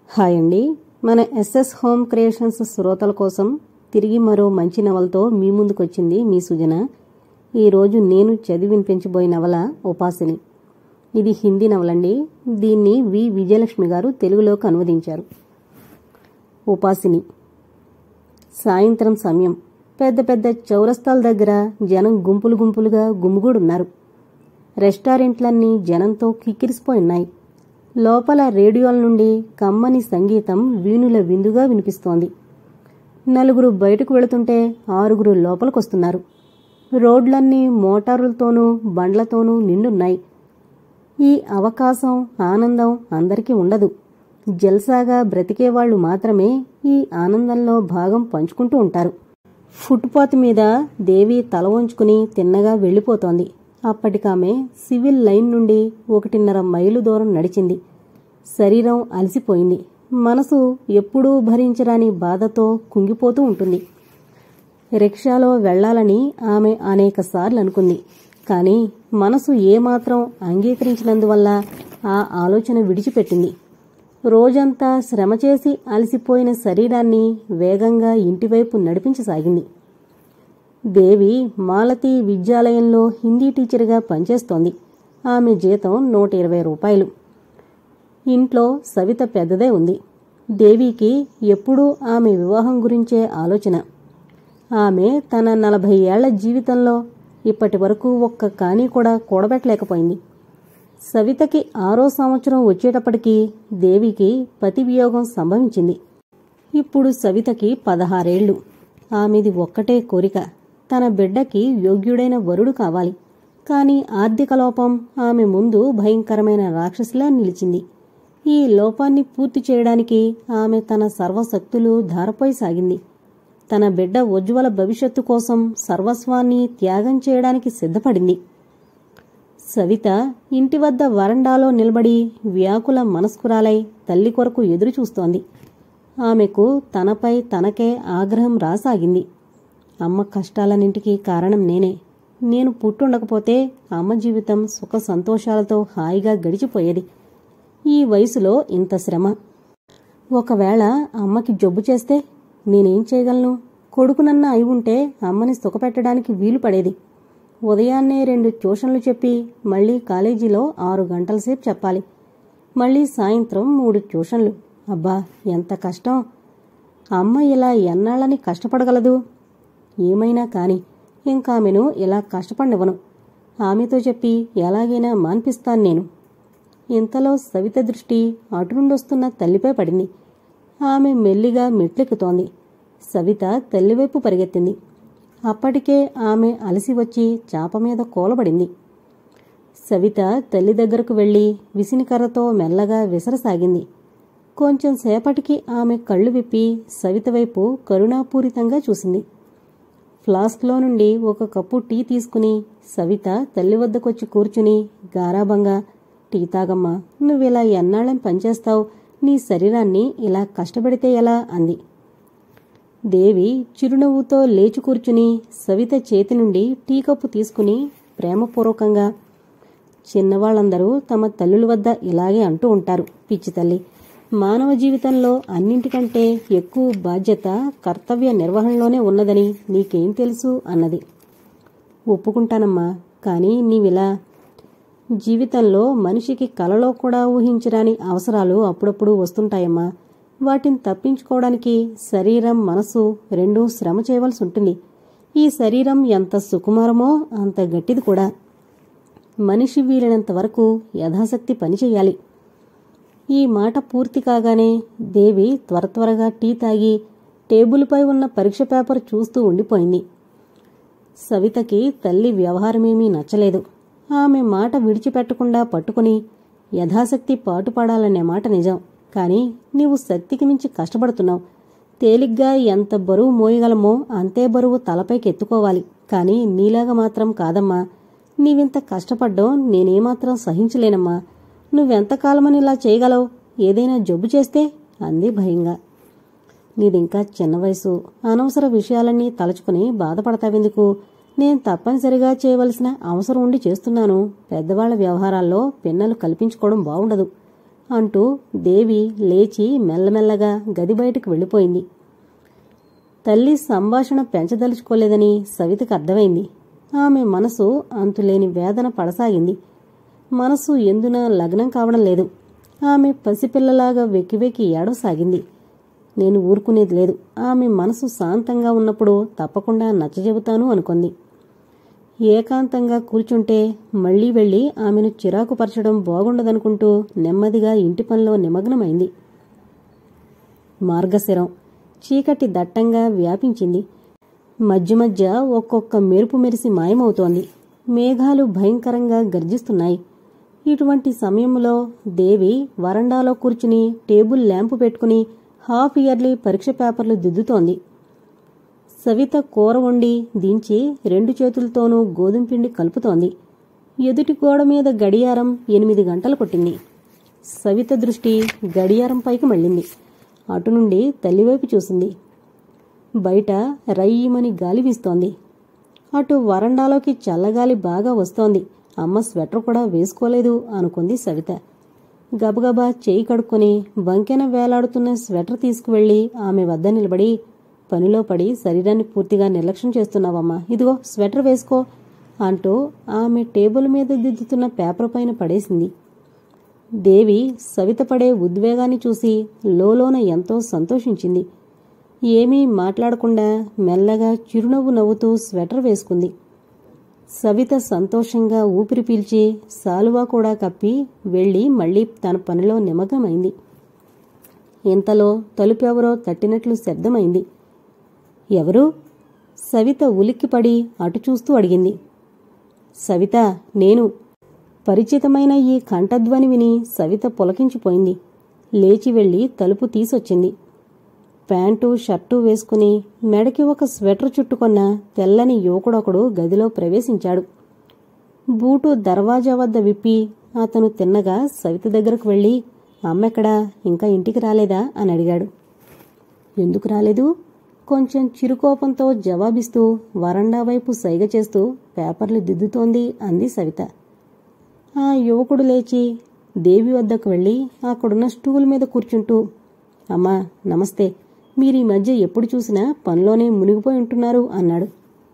hi అండి మన SS home creations శ్రోతల కోసం తిరిగి మరో మంచి నవలతో మీ ముందుకొచ్చింది మీ సుజన ఈరోజు నేను చదివి వినిపించబోయే నవల ఉపాసిని ఇది హిందీ నవలండి దీన్ని వి విజయలక్ష్మి గారు తెలుగులోకి అనువదించారు ఉపాసిని సాయంత్రం సమయం పెద్ద పెద్ద చౌరస్తాల దగ్గర జనం గుంపులు గుంపులుగా గుమిగూడున్నారు రెస్టారెంట్లన్నీ జనంతో కిక్కిరిసిపోయిన్నాయి లోపల రేడియోల నుండి కమ్మని సంగీతం వీణుల విందుగా వినిపిస్తోంది నలుగురు బయటకు వెళుతుంటే ఆరుగురు లోపలికొస్తున్నారు రోడ్లన్నీ మోటారులతోనూ బండ్లతోనూ నిండున్నాయి ఈ అవకాశం ఆనందం అందరికీ ఉండదు జల్సాగా బ్రతికేవాళ్లు మాత్రమే ఈ ఆనందంలో భాగం పంచుకుంటూ ఉంటారు ఫుట్పాత్ మీద దేవి తల వంచుకుని తిన్నగా వెళ్ళిపోతోంది అప్పటికామె సివిల్ లైన్ నుండి ఒకటిన్నర మైలు దూరం నడిచింది శరీరం అలసిపోయింది మనసు ఎప్పుడూ భరించరాని బాధతో కుంగిపోతూ ఉంటుంది రిక్షాలో వెళ్లాలని ఆమె అనేకసార్లు అనుకుంది కానీ మనసు ఏమాత్రం అంగీకరించినందువల్ల ఆ ఆలోచన విడిచిపెట్టింది రోజంతా శ్రమ చేసి అలసిపోయిన శరీరాన్ని వేగంగా ఇంటివైపు నడిపించసాగింది దేవి మాలతి విద్యాలయంలో హిందీ టీచర్గా పనిచేస్తోంది ఆమె జీతం నూట ఇరవై రూపాయలు ఇంట్లో సవిత పెద్దదే ఉంది దేవికి ఎప్పుడూ ఆమె వివాహం గురించే ఆలోచన ఆమె తన నలభై ఏళ్ల జీవితంలో ఇప్పటి వరకు ఒక్క కానీ కూడా కూడబెట్టలేకపోయింది సవితకి ఆరో సంవత్సరం వచ్చేటప్పటికి దేవికి పతి వియోగం సంభవించింది ఇప్పుడు సవితకి పదహారేళ్లు ఆమెది ఒక్కటే కోరిక తన బిడ్డకి యోగ్యుడైన వరుడు కావాలి కాని ఆర్థిక లోపం ఆమె ముందు భయంకరమైన రాక్షసిలా నిలిచింది ఈ లోపాన్ని పూర్తి చేయడానికి ఆమె తన సర్వశక్తులు ధారపోయి సాగింది తన బిడ్డ ఉజ్వల భవిష్యత్తు కోసం సర్వస్వాన్ని త్యాగం చేయడానికి సిద్ధపడింది సవిత ఇంటి వద్ద వరండాలో నిలబడి వ్యాకుల మనస్కురాలై తల్లి కొరకు ఎదురు చూస్తోంది ఆమెకు తనపై తనకే ఆగ్రహం రాసాగింది అమ్మ కష్టాలన్నింటికీ కారణం నేనే నేను పుట్టుండకపోతే అమ్మ జీవితం సుఖ సంతోషాలతో హాయిగా గడిచిపోయేది ఈ వయసులో ఇంత శ్రమ ఒకవేళ అమ్మకి జబ్బు చేస్తే నేనేం చేయగలను కొడుకునన్నా అయి ఉంటే అమ్మని సుఖపెట్టడానికి వీలు పడేది ఉదయాన్నే రెండు ట్యూషన్లు చెప్పి మళ్ళీ కాలేజీలో ఆరు గంటల సేపు చెప్పాలి మళ్ళీ సాయంత్రం మూడు ట్యూషన్లు అబ్బా ఎంత కష్టం అమ్మ ఇలా ఎన్నాళ్ళని కష్టపడగలదు ఏమైనా కాని ఇంకామెను ఇలా కష్టపడినివ్వను ఆమెతో చెప్పి ఎలాగైనా మాన్పిస్తాను నేను ఇంతలో సవిత దృష్టి అటు నుండొస్తున్న తల్లిపై పడింది ఆమె మెల్లిగా మెట్లెక్కుతోంది సవిత తల్లివైపు పరిగెత్తింది అప్పటికే ఆమె అలసి వచ్చి చాప మీద కూలబడింది సవిత తల్లి దగ్గరకు వెళ్లి విసినికర్రతో మెల్లగా విసరసాగింది కొంచెం సేపటికి ఆమె కళ్ళు విప్పి సవిత వైపు కరుణాపూరితంగా చూసింది ఫ్లాస్క్లో నుండి ఒక కప్పు టీ తీసుకుని సవిత తల్లి వద్దకొచ్చి కూర్చుని గారాబంగా టీ తాగమ్మా నువ్విలా ఎన్నాళ్ళని పనిచేస్తావు నీ శరీరాన్ని ఇలా కష్టపెడితే ఎలా అంది దేవి చిరునవ్వుతో లేచి కూర్చుని సవిత చేతి నుండి టీ కప్పు తీసుకుని ప్రేమపూర్వకంగా చిన్నవాళ్ళందరూ తమ తల్లుల వద్ద ఇలాగే అంటూ ఉంటారు పిచ్చి తల్లి మానవ జీవితంలో అన్నింటికంటే ఎక్కువ బాధ్యత కర్తవ్య నిర్వహణలోనే ఉన్నదని నీకేం తెలుసు అన్నది ఒప్పుకుంటానమ్మా కానీ నీవిలా జీవితంలో మనిషికి కలలో కూడా ఊహించరాని అవసరాలు అప్పుడప్పుడు వస్తుంటాయమ్మా వాటిని తప్పించుకోవడానికి శరీరం మనసు రెండూ శ్రమ చేయవలసి ఉంటుంది ఈ శరీరం ఎంత సుకుమారమో అంత గట్టిది కూడా మనిషి వీలైనంత వరకు యథాశక్తి పనిచేయాలి ఈ మాట పూర్తి కాగానే దేవి త్వర త్వరగా టీ తాగి టేబుల్పై ఉన్న పరీక్ష పేపర్ చూస్తూ ఉండిపోయింది సవితకి తల్లి వ్యవహారమేమీ నచ్చలేదు ఆమె మాట విడిచిపెట్టకుండా పట్టుకుని యథాశక్తి పాటుపడాలనే మాట నిజం కానీ నీవు శక్తికి మించి కష్టపడుతున్నావు తేలిగ్గా ఎంత బరువు మోయగలమో అంతే బరువు తలపైకి ఎత్తుకోవాలి కానీ నీలాగా మాత్రం కాదమ్మా నీవింత కష్టపడ్డం నేనేమాత్రం సహించలేనమ్మా నువ్వెంతకాలమని ఇలా చేయగలవు ఏదైనా జబ్బు చేస్తే అంది భయంగా నీదింకా చిన్న వయసు అనవసర విషయాలన్నీ తలుచుకుని బాధపడతావెందుకు నేను తప్పనిసరిగా చేయవలసిన అవసరం ఉండి చేస్తున్నాను పెద్దవాళ్ల వ్యవహారాల్లో పిన్నలు కల్పించుకోవడం బావుండదు అంటూ దేవి లేచి మెల్లమెల్లగా గది బయటకు వెళ్ళిపోయింది తల్లి సంభాషణ పెంచదలుచుకోలేదని సవితకు అర్థమైంది ఆమె మనసు అంతులేని వేదన పడసాగింది మనసు ఎందున లగ్నం కావడం లేదు ఆమె పసిపిల్లలాగా వెక్కి వెక్కి ఏడవసాగింది నేను ఊరుకునేది లేదు ఆమె మనసు శాంతంగా ఉన్నప్పుడు తప్పకుండా నచ్చజెబుతాను అనుకుంది ఏకాంతంగా కూర్చుంటే మళ్లీ వెళ్లి ఆమెను చిరాకుపరచడం బాగుండదనుకుంటూ నెమ్మదిగా ఇంటి పనిలో నిమగ్నమైంది మార్గశిరం చీకటి దట్టంగా వ్యాపించింది మధ్య మధ్య ఒక్కొక్క మెరుపు మెరిసి మాయమవుతోంది మేఘాలు భయంకరంగా గర్జిస్తున్నాయి ఇటువంటి సమయంలో దేవి వరండాలో కూర్చుని టేబుల్ ల్యాంపు పెట్టుకుని హాఫ్ ఇయర్లీ పరీక్ష పేపర్లు దిద్దుతోంది సవిత కూర వండి దించి రెండు చేతులతోనూ గోధుమ పిండి కలుపుతోంది ఎదుటి గోడ మీద గడియారం ఎనిమిది గంటలు కొట్టింది సవిత దృష్టి గడియారం పైకి మళ్ళింది అటు నుండి తల్లివైపు చూసింది బయట రయ్యమని గాలి వీస్తోంది అటు వరండాలోకి చల్లగాలి బాగా వస్తోంది అమ్మ స్వెటర్ కూడా వేసుకోలేదు అనుకుంది సవిత గబగబా చేయి కడుక్కొని బంకెన వేలాడుతున్న స్వెటర్ తీసుకువెళ్లి ఆమె వద్ద నిలబడి పనిలో పడి శరీరాన్ని పూర్తిగా నిర్లక్ష్యం చేస్తున్నావమ్మా ఇదిగో స్వెటర్ వేసుకో అంటూ ఆమె టేబుల్ మీద దిద్దుతున్న పేపర్ పైన పడేసింది దేవి సవిత పడే ఉద్వేగాన్ని చూసి లోలోన ఎంతో సంతోషించింది ఏమీ మాట్లాడకుండా మెల్లగా చిరునవ్వు నవ్వుతూ స్వెటర్ వేసుకుంది సవిత సంతోషంగా ఊపిరి పీల్చి సాలువా కూడా కప్పి వెళ్లి మళ్లీ తన పనిలో నిమగ్నమైంది ఇంతలో తలుపెవరో తట్టినట్లు శబ్దమైంది ఎవరు సవిత ఉలిక్కిపడి అటు చూస్తూ అడిగింది సవిత నేను పరిచితమైన ఈ కంఠధ్వని విని సవిత పులకించిపోయింది లేచి వెళ్లి తలుపు తీసొచ్చింది ప్యాంటు షర్టు వేసుకుని మెడకి ఒక స్వెటర్ చుట్టుకొన్న తెల్లని యువకుడొకడు గదిలో ప్రవేశించాడు బూటు దర్వాజా వద్ద విప్పి అతను తిన్నగా సవిత దగ్గరకు వెళ్ళి అమ్మెక్కడా ఇంకా ఇంటికి రాలేదా అని అడిగాడు ఎందుకు రాలేదు కొంచెం చిరుకోపంతో జవాబిస్తూ వరండా వైపు సైగ చేస్తూ పేపర్లు దిద్దుతోంది అంది సవిత ఆ యువకుడు లేచి దేవి వద్దకు వెళ్ళి అక్కడున్న స్టూల్ మీద కూర్చుంటూ అమ్మా నమస్తే మీరు ఈ మధ్య ఎప్పుడు చూసినా పనిలోనే మునిగిపోయి ఉంటున్నారు అన్నాడు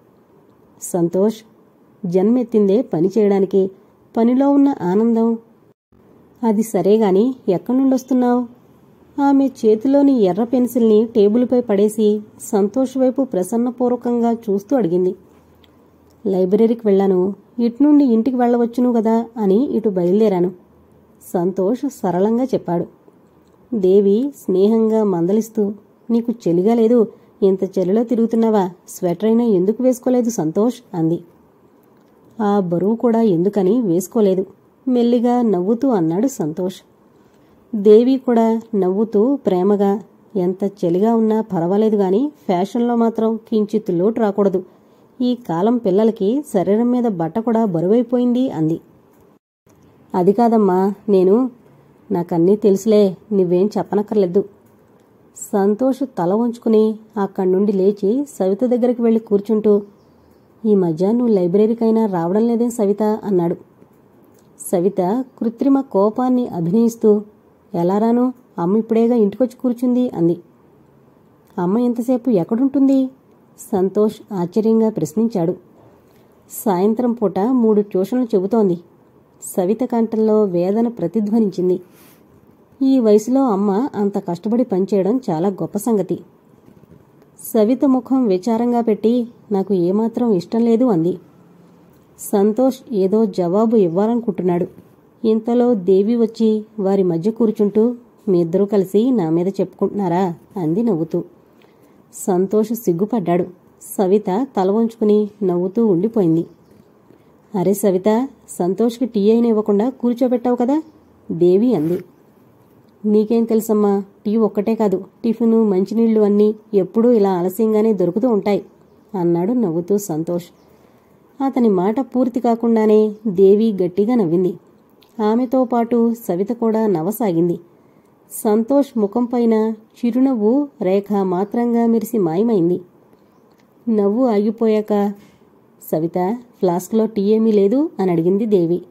సంతోష్ జన్మెత్తిందే పని చేయడానికి పనిలో ఉన్న ఆనందం అది సరేగాని ఎక్కడి నుండొస్తున్నావు ఆమె చేతిలోని ఎర్ర పెన్సిల్ని టేబుల్పై పడేసి సంతోష్ వైపు ప్రసన్నపూర్వకంగా చూస్తూ అడిగింది లైబ్రరీకి వెళ్ళాను ఇటు నుండి ఇంటికి వెళ్ళవచ్చును గదా అని ఇటు బయలుదేరాను సంతోష్ సరళంగా చెప్పాడు దేవి స్నేహంగా మందలిస్తూ నీకు చెలిగా లేదు ఇంత చలిలో తిరుగుతున్నావా స్వెటర్ అయినా ఎందుకు వేసుకోలేదు సంతోష్ అంది ఆ బరువు కూడా ఎందుకని వేసుకోలేదు మెల్లిగా నవ్వుతూ అన్నాడు సంతోష్ దేవి కూడా నవ్వుతూ ప్రేమగా ఎంత చలిగా ఉన్నా పర్వాలేదు గాని ఫ్యాషన్లో మాత్రం కించిత్ లోటు రాకూడదు ఈ కాలం పిల్లలకి శరీరం మీద బట్ట కూడా బరువైపోయింది అంది అది కాదమ్మా నేను నాకన్నీ తెలుసులే నువ్వేం చెప్పనక్కర్లేదు సంతోష్ తల వంచుకుని అక్కడి నుండి లేచి సవిత దగ్గరికి వెళ్ళి కూర్చుంటూ ఈ మధ్య నువ్వు లైబ్రరీకైనా రావడం లేదేం సవిత అన్నాడు సవిత కృత్రిమ కోపాన్ని అభినయిస్తూ ఎలా రాను అమ్మ ఇప్పుడేగా ఇంటికొచ్చి కూర్చుంది అంది అమ్మ ఎంతసేపు ఎక్కడుంటుంది సంతోష్ ఆశ్చర్యంగా ప్రశ్నించాడు సాయంత్రం పూట మూడు ట్యూషన్లు చెబుతోంది సవిత కంఠంలో వేదన ప్రతిధ్వనించింది ఈ వయసులో అమ్మ అంత కష్టపడి పనిచేయడం చాలా గొప్ప సంగతి సవిత ముఖం విచారంగా పెట్టి నాకు ఏమాత్రం ఇష్టం లేదు అంది సంతోష్ ఏదో జవాబు ఇవ్వాలనుకుంటున్నాడు ఇంతలో దేవి వచ్చి వారి మధ్య కూర్చుంటూ మీ ఇద్దరూ కలిసి నా మీద చెప్పుకుంటున్నారా అంది నవ్వుతూ సంతోష్ సిగ్గుపడ్డాడు సవిత తల వంచుకుని నవ్వుతూ ఉండిపోయింది అరే సవిత సంతోష్కి టీ అయినా ఇవ్వకుండా కూర్చోబెట్టావు కదా దేవి అంది నీకేం తెలుసమ్మా టీ ఒక్కటే కాదు టిఫిను మంచినీళ్లు అన్నీ ఎప్పుడూ ఇలా ఆలస్యంగానే దొరుకుతూ ఉంటాయి అన్నాడు నవ్వుతూ సంతోష్ అతని మాట పూర్తి కాకుండానే దేవి గట్టిగా నవ్వింది ఆమెతో పాటు సవిత కూడా నవ్వసాగింది సంతోష్ ముఖంపైన చిరునవ్వు రేఖ మాత్రంగా మెరిసి మాయమైంది నవ్వు ఆగిపోయాక సవిత ఫ్లాస్క్లో టీ ఏమీ లేదు అని అడిగింది దేవి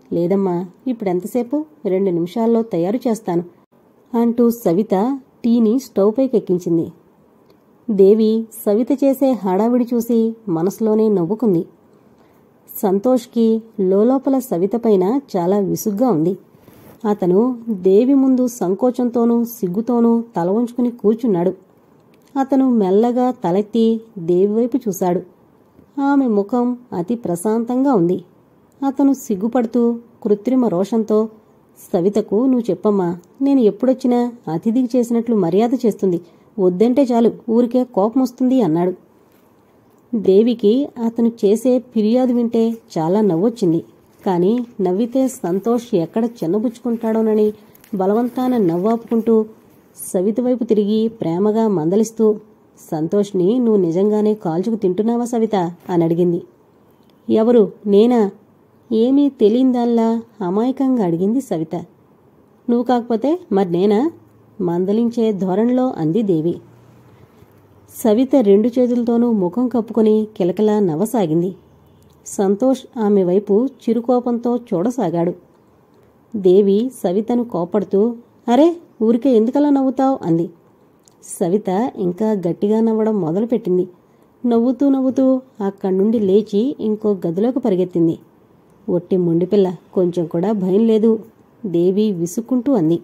లేదమ్మా ఇప్పుడెంతసేపు రెండు నిమిషాల్లో తయారు చేస్తాను అంటూ సవిత టీని స్టవ్ పైకి ఎక్కించింది దేవి సవిత చేసే హడావిడి చూసి మనసులోనే నవ్వుకుంది సంతోష్కి లోలోపల సవితపైన చాలా విసుగ్గా ఉంది అతను దేవి ముందు సంకోచంతోనూ సిగ్గుతోనూ తల వంచుకుని కూర్చున్నాడు అతను మెల్లగా తలెత్తి దేవి వైపు చూశాడు ఆమె ముఖం అతి ప్రశాంతంగా ఉంది అతను సిగ్గుపడుతూ కృత్రిమ రోషంతో సవితకు నువ్వు చెప్పమ్మా నేను ఎప్పుడొచ్చినా అతిథికి చేసినట్లు మర్యాద చేస్తుంది వద్దంటే చాలు ఊరికే కోపం వస్తుంది అన్నాడు దేవికి అతను చేసే ఫిర్యాదు వింటే చాలా నవ్వొచ్చింది కానీ నవ్వితే సంతోష్ ఎక్కడ చిన్నబుచ్చుకుంటాడోనని బలవంతాన నవ్వాపుకుంటూ సవిత వైపు తిరిగి ప్రేమగా మందలిస్తూ సంతోష్ని నువ్వు నిజంగానే కాల్చుకు తింటున్నావా సవిత అని అడిగింది ఎవరు నేనా ఏమీ తెలియందాల్లా అమాయకంగా అడిగింది సవిత నువ్వు కాకపోతే మరి నేనా మందలించే ధోరణిలో అంది దేవి సవిత రెండు చేతులతోనూ ముఖం కప్పుకొని కిలకలా నవ్వసాగింది సంతోష్ ఆమె వైపు చిరుకోపంతో చూడసాగాడు దేవి సవితను కోపడుతూ అరే ఊరికే ఎందుకలా నవ్వుతావు అంది సవిత ఇంకా గట్టిగా నవ్వడం మొదలుపెట్టింది నవ్వుతూ నవ్వుతూ అక్కడి నుండి లేచి ఇంకో గదిలోకి పరిగెత్తింది ఒట్టి మొండిపిల్ల కొంచెం కూడా భయం లేదు దేవి విసుక్కుంటూ అంది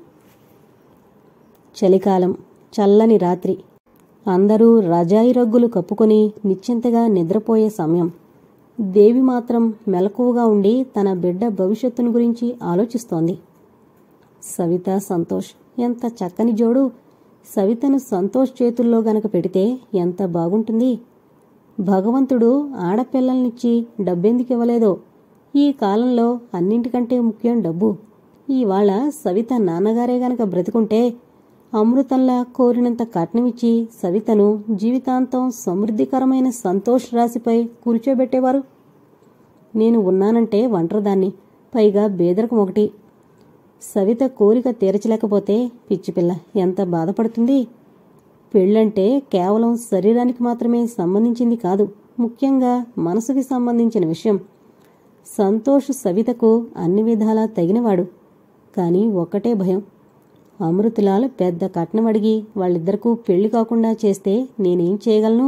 చలికాలం చల్లని రాత్రి అందరూ రజాయి రగ్గులు కప్పుకొని నిశ్చింతగా నిద్రపోయే సమయం దేవి మాత్రం మెలకువగా ఉండి తన బిడ్డ భవిష్యత్తును గురించి ఆలోచిస్తోంది సవిత సంతోష్ ఎంత చక్కని జోడు సవితను సంతోష్ చేతుల్లో గనక పెడితే ఎంత బాగుంటుంది భగవంతుడు ఆడపిల్లల్నిచ్చి డబ్బెందుకు ఇవ్వలేదో ఈ కాలంలో అన్నింటికంటే ముఖ్యం డబ్బు ఇవాళ సవిత నాన్నగారే గనక బ్రతికుంటే అమృతంలా కోరినంత కట్నమిచ్చి సవితను జీవితాంతం సమృద్ధికరమైన సంతోష్ రాశిపై కూర్చోబెట్టేవారు నేను ఉన్నానంటే ఒంటరిదాన్ని పైగా బేదరకం ఒకటి సవిత కోరిక తీర్చలేకపోతే పిచ్చిపిల్ల ఎంత బాధపడుతుంది పెళ్ళంటే కేవలం శరీరానికి మాత్రమే సంబంధించింది కాదు ముఖ్యంగా మనసుకి సంబంధించిన విషయం సంతోష్ సవితకు అన్ని విధాలా తగినవాడు కాని ఒక్కటే భయం అమృతులాల్ పెద్ద కట్నం అడిగి వాళ్ళిద్దరికూ పెళ్లి కాకుండా చేస్తే నేనేం చేయగలను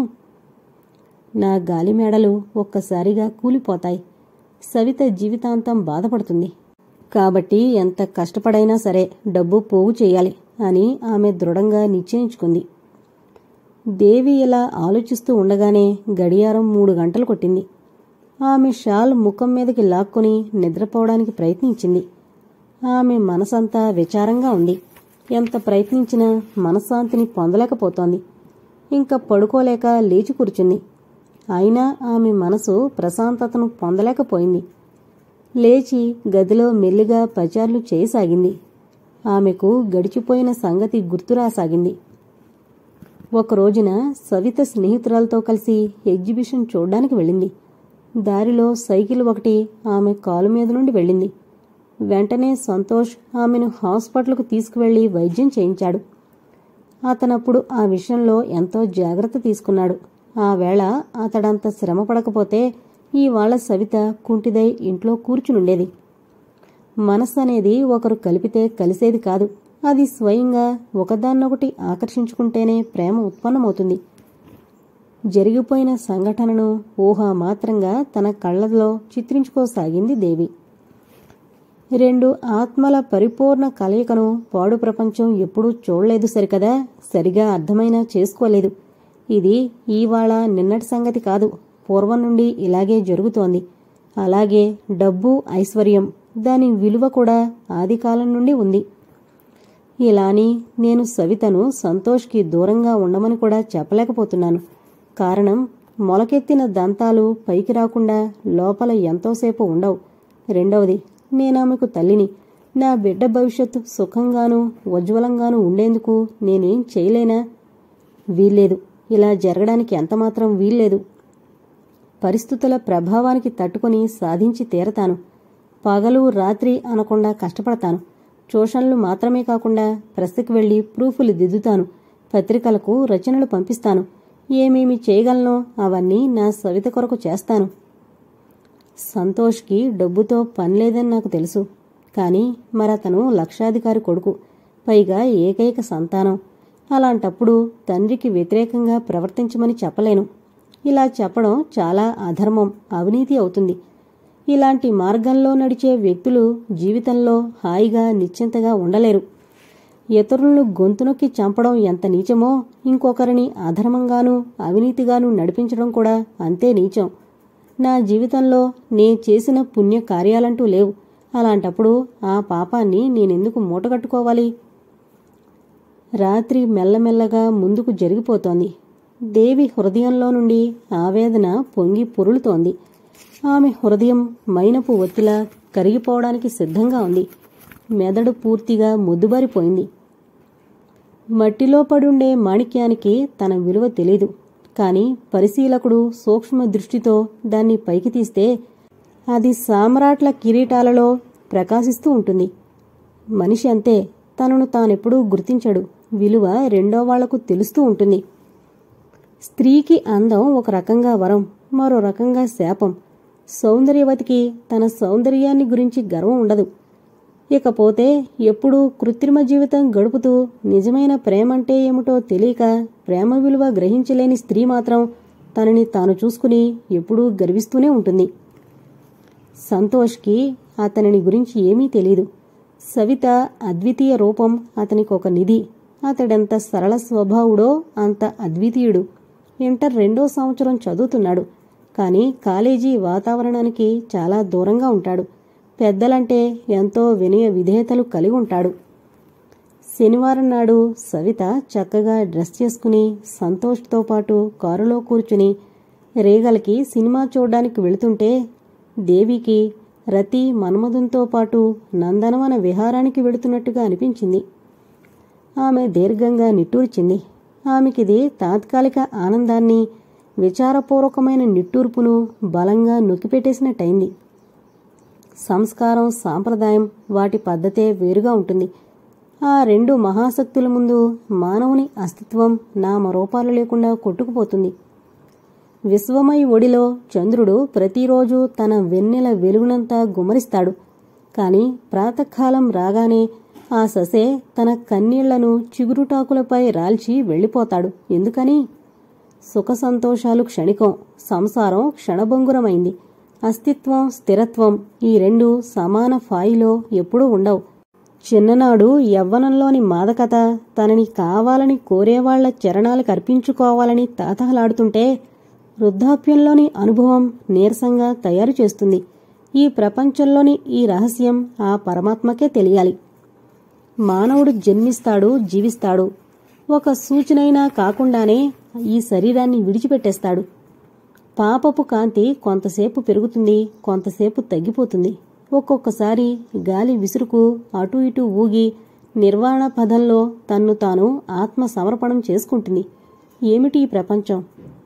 నా గాలి మేడలు ఒక్కసారిగా కూలిపోతాయి సవిత జీవితాంతం బాధపడుతుంది కాబట్టి ఎంత కష్టపడైనా సరే డబ్బు పోగు చేయాలి అని ఆమె దృఢంగా నిశ్చయించుకుంది దేవి ఇలా ఆలోచిస్తూ ఉండగానే గడియారం మూడు గంటలు కొట్టింది ఆమె షాల్ ముఖం మీదకి లాక్కొని నిద్రపోవడానికి ప్రయత్నించింది ఆమె మనసంతా విచారంగా ఉంది ఎంత ప్రయత్నించినా మనశ్శాంతిని పొందలేకపోతోంది ఇంకా పడుకోలేక లేచి కూర్చుంది అయినా ఆమె మనసు ప్రశాంతతను పొందలేకపోయింది లేచి గదిలో మెల్లిగా పచార్లు చేయసాగింది ఆమెకు గడిచిపోయిన సంగతి గుర్తురాసాగింది ఒక రోజున సవిత స్నేహితురాలతో కలిసి ఎగ్జిబిషన్ చూడ్డానికి వెళ్ళింది దారిలో సైకిల్ ఒకటి ఆమె కాలు మీద నుండి వెళ్ళింది వెంటనే సంతోష్ ఆమెను హాస్పిటల్కు తీసుకువెళ్లి వైద్యం చేయించాడు అతనప్పుడు ఆ విషయంలో ఎంతో జాగ్రత్త తీసుకున్నాడు ఆ వేళ అతడంత శ్రమ పడకపోతే ఇవాళ సవిత కుంటిదై ఇంట్లో కూర్చునుండేది మనస్సు అనేది ఒకరు కలిపితే కలిసేది కాదు అది స్వయంగా ఒకదాన్నొకటి ఆకర్షించుకుంటేనే ప్రేమ ఉత్పన్నమవుతుంది జరిగిపోయిన సంఘటనను ఊహా మాత్రంగా తన కళ్ళలో చిత్రించుకోసాగింది దేవి రెండు ఆత్మల పరిపూర్ణ కలయికను పాడు ప్రపంచం ఎప్పుడూ చూడలేదు సరికదా సరిగా అర్థమైనా చేసుకోలేదు ఇది ఈవాళ నిన్నటి సంగతి కాదు పూర్వం నుండి ఇలాగే జరుగుతోంది అలాగే డబ్బు ఐశ్వర్యం దాని విలువ కూడా ఆదికాలం నుండి ఉంది ఇలాని నేను సవితను సంతోష్కి దూరంగా ఉండమని కూడా చెప్పలేకపోతున్నాను కారణం మొలకెత్తిన దంతాలు పైకి రాకుండా లోపల ఎంతోసేపు ఉండవు రెండవది నేనామెకు తల్లిని నా బిడ్డ భవిష్యత్తు సుఖంగానూ ఉజ్వలంగానూ ఉండేందుకు నేనేం చేయలేనా వీల్లేదు ఇలా జరగడానికి ఎంతమాత్రం వీల్లేదు పరిస్థితుల ప్రభావానికి తట్టుకొని సాధించి తీరతాను పగలు రాత్రి అనకుండా కష్టపడతాను ట్యూషన్లు మాత్రమే కాకుండా ప్రెస్కి వెళ్లి ప్రూఫ్లు దిద్దుతాను పత్రికలకు రచనలు పంపిస్తాను ఏమేమి చేయగలనో అవన్నీ నా సవిత కొరకు చేస్తాను సంతోష్కి డబ్బుతో పని లేదని నాకు తెలుసు కానీ మరతను లక్షాధికారి కొడుకు పైగా ఏకైక సంతానం అలాంటప్పుడు తండ్రికి వ్యతిరేకంగా ప్రవర్తించమని చెప్పలేను ఇలా చెప్పడం చాలా అధర్మం అవినీతి అవుతుంది ఇలాంటి మార్గంలో నడిచే వ్యక్తులు జీవితంలో హాయిగా నిశ్చింతగా ఉండలేరు ఇతరులను గొంతునొక్కి చంపడం ఎంత నీచమో ఇంకొకరిని అధర్మంగానూ అవినీతిగానూ నడిపించడం కూడా అంతే నీచం నా జీవితంలో నే చేసిన పుణ్య కార్యాలంటూ లేవు అలాంటప్పుడు ఆ పాపాన్ని నేనెందుకు మూటగట్టుకోవాలి రాత్రి మెల్లమెల్లగా ముందుకు జరిగిపోతోంది దేవి హృదయంలో నుండి ఆవేదన పొంగి పొరులుతోంది ఆమె హృదయం మైనపు ఒత్తిలా కరిగిపోవడానికి సిద్ధంగా ఉంది మెదడు పూర్తిగా ముద్దుబారిపోయింది మట్టిలో పడుండే మాణిక్యానికి తన విలువ తెలీదు కాని పరిశీలకుడు సూక్ష్మ దృష్టితో దాన్ని పైకి తీస్తే అది సామ్రాట్ల కిరీటాలలో ప్రకాశిస్తూ ఉంటుంది మనిషి అంతే తనను తానెప్పుడూ గుర్తించడు విలువ రెండో వాళ్లకు తెలుస్తూ ఉంటుంది స్త్రీకి అందం ఒక రకంగా వరం మరో రకంగా శాపం సౌందర్యవతికి తన సౌందర్యాన్ని గురించి గర్వం ఉండదు ఇకపోతే ఎప్పుడూ కృత్రిమ జీవితం గడుపుతూ నిజమైన ప్రేమంటే ఏమిటో తెలియక ప్రేమ విలువ గ్రహించలేని స్త్రీ మాత్రం తనని తాను చూసుకుని ఎప్పుడూ గర్విస్తూనే ఉంటుంది సంతోష్కి అతనిని గురించి ఏమీ తెలీదు సవిత అద్వితీయ రూపం అతనికి ఒక నిధి అతడెంత సరళ స్వభావుడో అంత అద్వితీయుడు ఇంటర్ రెండో సంవత్సరం చదువుతున్నాడు కానీ కాలేజీ వాతావరణానికి చాలా దూరంగా ఉంటాడు పెద్దలంటే ఎంతో వినయ విధేయతలు కలిగి ఉంటాడు శనివారం నాడు సవిత చక్కగా డ్రెస్ చేసుకుని సంతోష్తో పాటు కారులో కూర్చుని రేగలకి సినిమా చూడ్డానికి వెళుతుంటే దేవికి రతి మన్మధునితో పాటు నందనవన విహారానికి వెళుతున్నట్టుగా అనిపించింది ఆమె దీర్ఘంగా నిట్టూర్చింది ఆమెకిది తాత్కాలిక ఆనందాన్ని విచారపూర్వకమైన నిట్టూర్పును బలంగా నొక్కిపెట్టేసినట్టయింది సంస్కారం సాంప్రదాయం వాటి పద్ధతే వేరుగా ఉంటుంది ఆ రెండు మహాశక్తుల ముందు మానవుని అస్తిత్వం నామరూపాలు లేకుండా కొట్టుకుపోతుంది విశ్వమై ఒడిలో చంద్రుడు ప్రతిరోజు తన వెన్నెల వెలుగునంతా గుమరిస్తాడు కాని ప్రాతకాలం రాగానే ఆ ససే తన కన్నీళ్లను చిగురుటాకులపై రాల్చి వెళ్ళిపోతాడు ఎందుకని సుఖ సంతోషాలు క్షణికం సంసారం క్షణభంగురమైంది అస్తిత్వం స్థిరత్వం ఈ రెండు సమాన ఫాయిలో ఎప్పుడూ ఉండవు చిన్ననాడు యవ్వనంలోని మాదకత తనని కావాలని కోరేవాళ్ల చరణాలకు అర్పించుకోవాలని తాతహలాడుతుంటే వృద్ధాప్యంలోని అనుభవం నీరసంగా తయారు చేస్తుంది ఈ ప్రపంచంలోని ఈ రహస్యం ఆ పరమాత్మకే తెలియాలి మానవుడు జన్మిస్తాడు జీవిస్తాడు ఒక సూచనైనా కాకుండానే ఈ శరీరాన్ని విడిచిపెట్టేస్తాడు పాపపు కాంతి కొంతసేపు పెరుగుతుంది కొంతసేపు తగ్గిపోతుంది ఒక్కొక్కసారి గాలి విసురుకు అటు ఇటు ఊగి నిర్వాణ పదంలో తన్ను తాను ఆత్మ సమర్పణం చేసుకుంటుంది ఏమిటి ఈ ప్రపంచం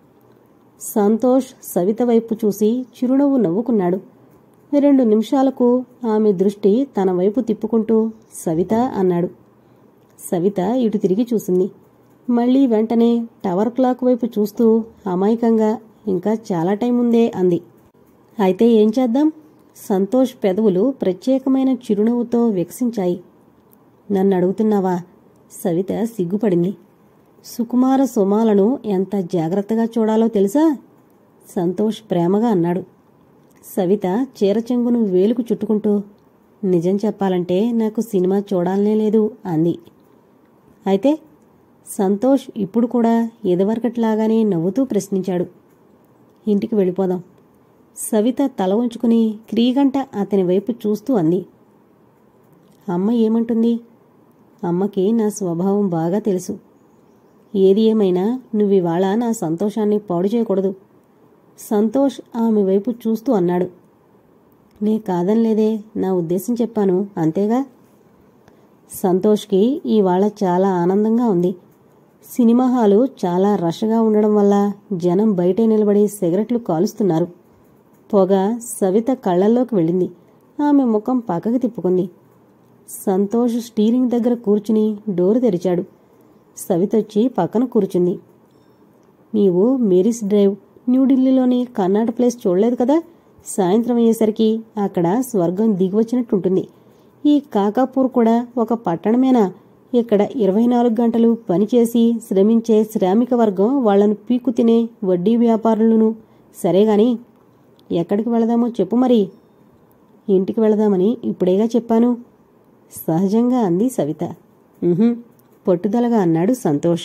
సంతోష్ సవిత వైపు చూసి చిరునవ్వు నవ్వుకున్నాడు రెండు నిమిషాలకు ఆమె దృష్టి తన వైపు తిప్పుకుంటూ సవిత అన్నాడు సవిత ఇటు తిరిగి చూసింది మళ్ళీ వెంటనే టవర్ క్లాక్ వైపు చూస్తూ అమాయకంగా ఇంకా చాలా టైం ఉందే అంది అయితే ఏం చేద్దాం సంతోష్ పెదవులు ప్రత్యేకమైన చిరునవ్వుతో వికసించాయి నన్ను అడుగుతున్నావా సవిత సిగ్గుపడింది సుకుమార సుమాలను ఎంత జాగ్రత్తగా చూడాలో తెలుసా సంతోష్ ప్రేమగా అన్నాడు సవిత చీరచెంగును వేలుకు చుట్టుకుంటూ నిజం చెప్పాలంటే నాకు సినిమా చూడాలనే లేదు అంది అయితే సంతోష్ ఇప్పుడు కూడా ఎదవరకట్లాగానే నవ్వుతూ ప్రశ్నించాడు ఇంటికి వెళ్ళిపోదాం సవిత తల ఉంచుకుని క్రీగంట అతని వైపు చూస్తూ అంది అమ్మ ఏమంటుంది అమ్మకి నా స్వభావం బాగా తెలుసు ఏది ఏమైనా నువ్వివాళ నా సంతోషాన్ని పాడు చేయకూడదు సంతోష్ ఆమె వైపు చూస్తూ అన్నాడు నే కాదనలేదే నా ఉద్దేశం చెప్పాను అంతేగా సంతోష్కి ఇవాళ చాలా ఆనందంగా ఉంది సినిమా హాలు చాలా రష్గా ఉండడం వల్ల జనం బయటే నిలబడి సిగరెట్లు కాలుస్తున్నారు పొగ సవిత కళ్ళల్లోకి వెళ్ళింది ఆమె ముఖం పక్కకి తిప్పుకుంది సంతోష్ స్టీరింగ్ దగ్గర కూర్చుని డోరు తెరిచాడు సవితొచ్చి పక్కన కూర్చుంది నీవు మేరీస్ డ్రైవ్ న్యూఢిల్లీలోని కర్ణాట ప్లేస్ చూడలేదు కదా సాయంత్రం అయ్యేసరికి అక్కడ స్వర్గం దిగివచ్చినట్టుంటుంది ఈ కాకాపూర్ కూడా ఒక పట్టణమేనా ఇక్కడ ఇరవై నాలుగు గంటలు పనిచేసి శ్రమించే శ్రామిక వర్గం వాళ్లను పీకు తినే వడ్డీ వ్యాపారులను సరేగాని ఎక్కడికి వెళదామో చెప్పు మరి ఇంటికి వెళదామని ఇప్పుడేగా చెప్పాను సహజంగా అంది సవిత "ఉహుం," పట్టుదలగా అన్నాడు సంతోష్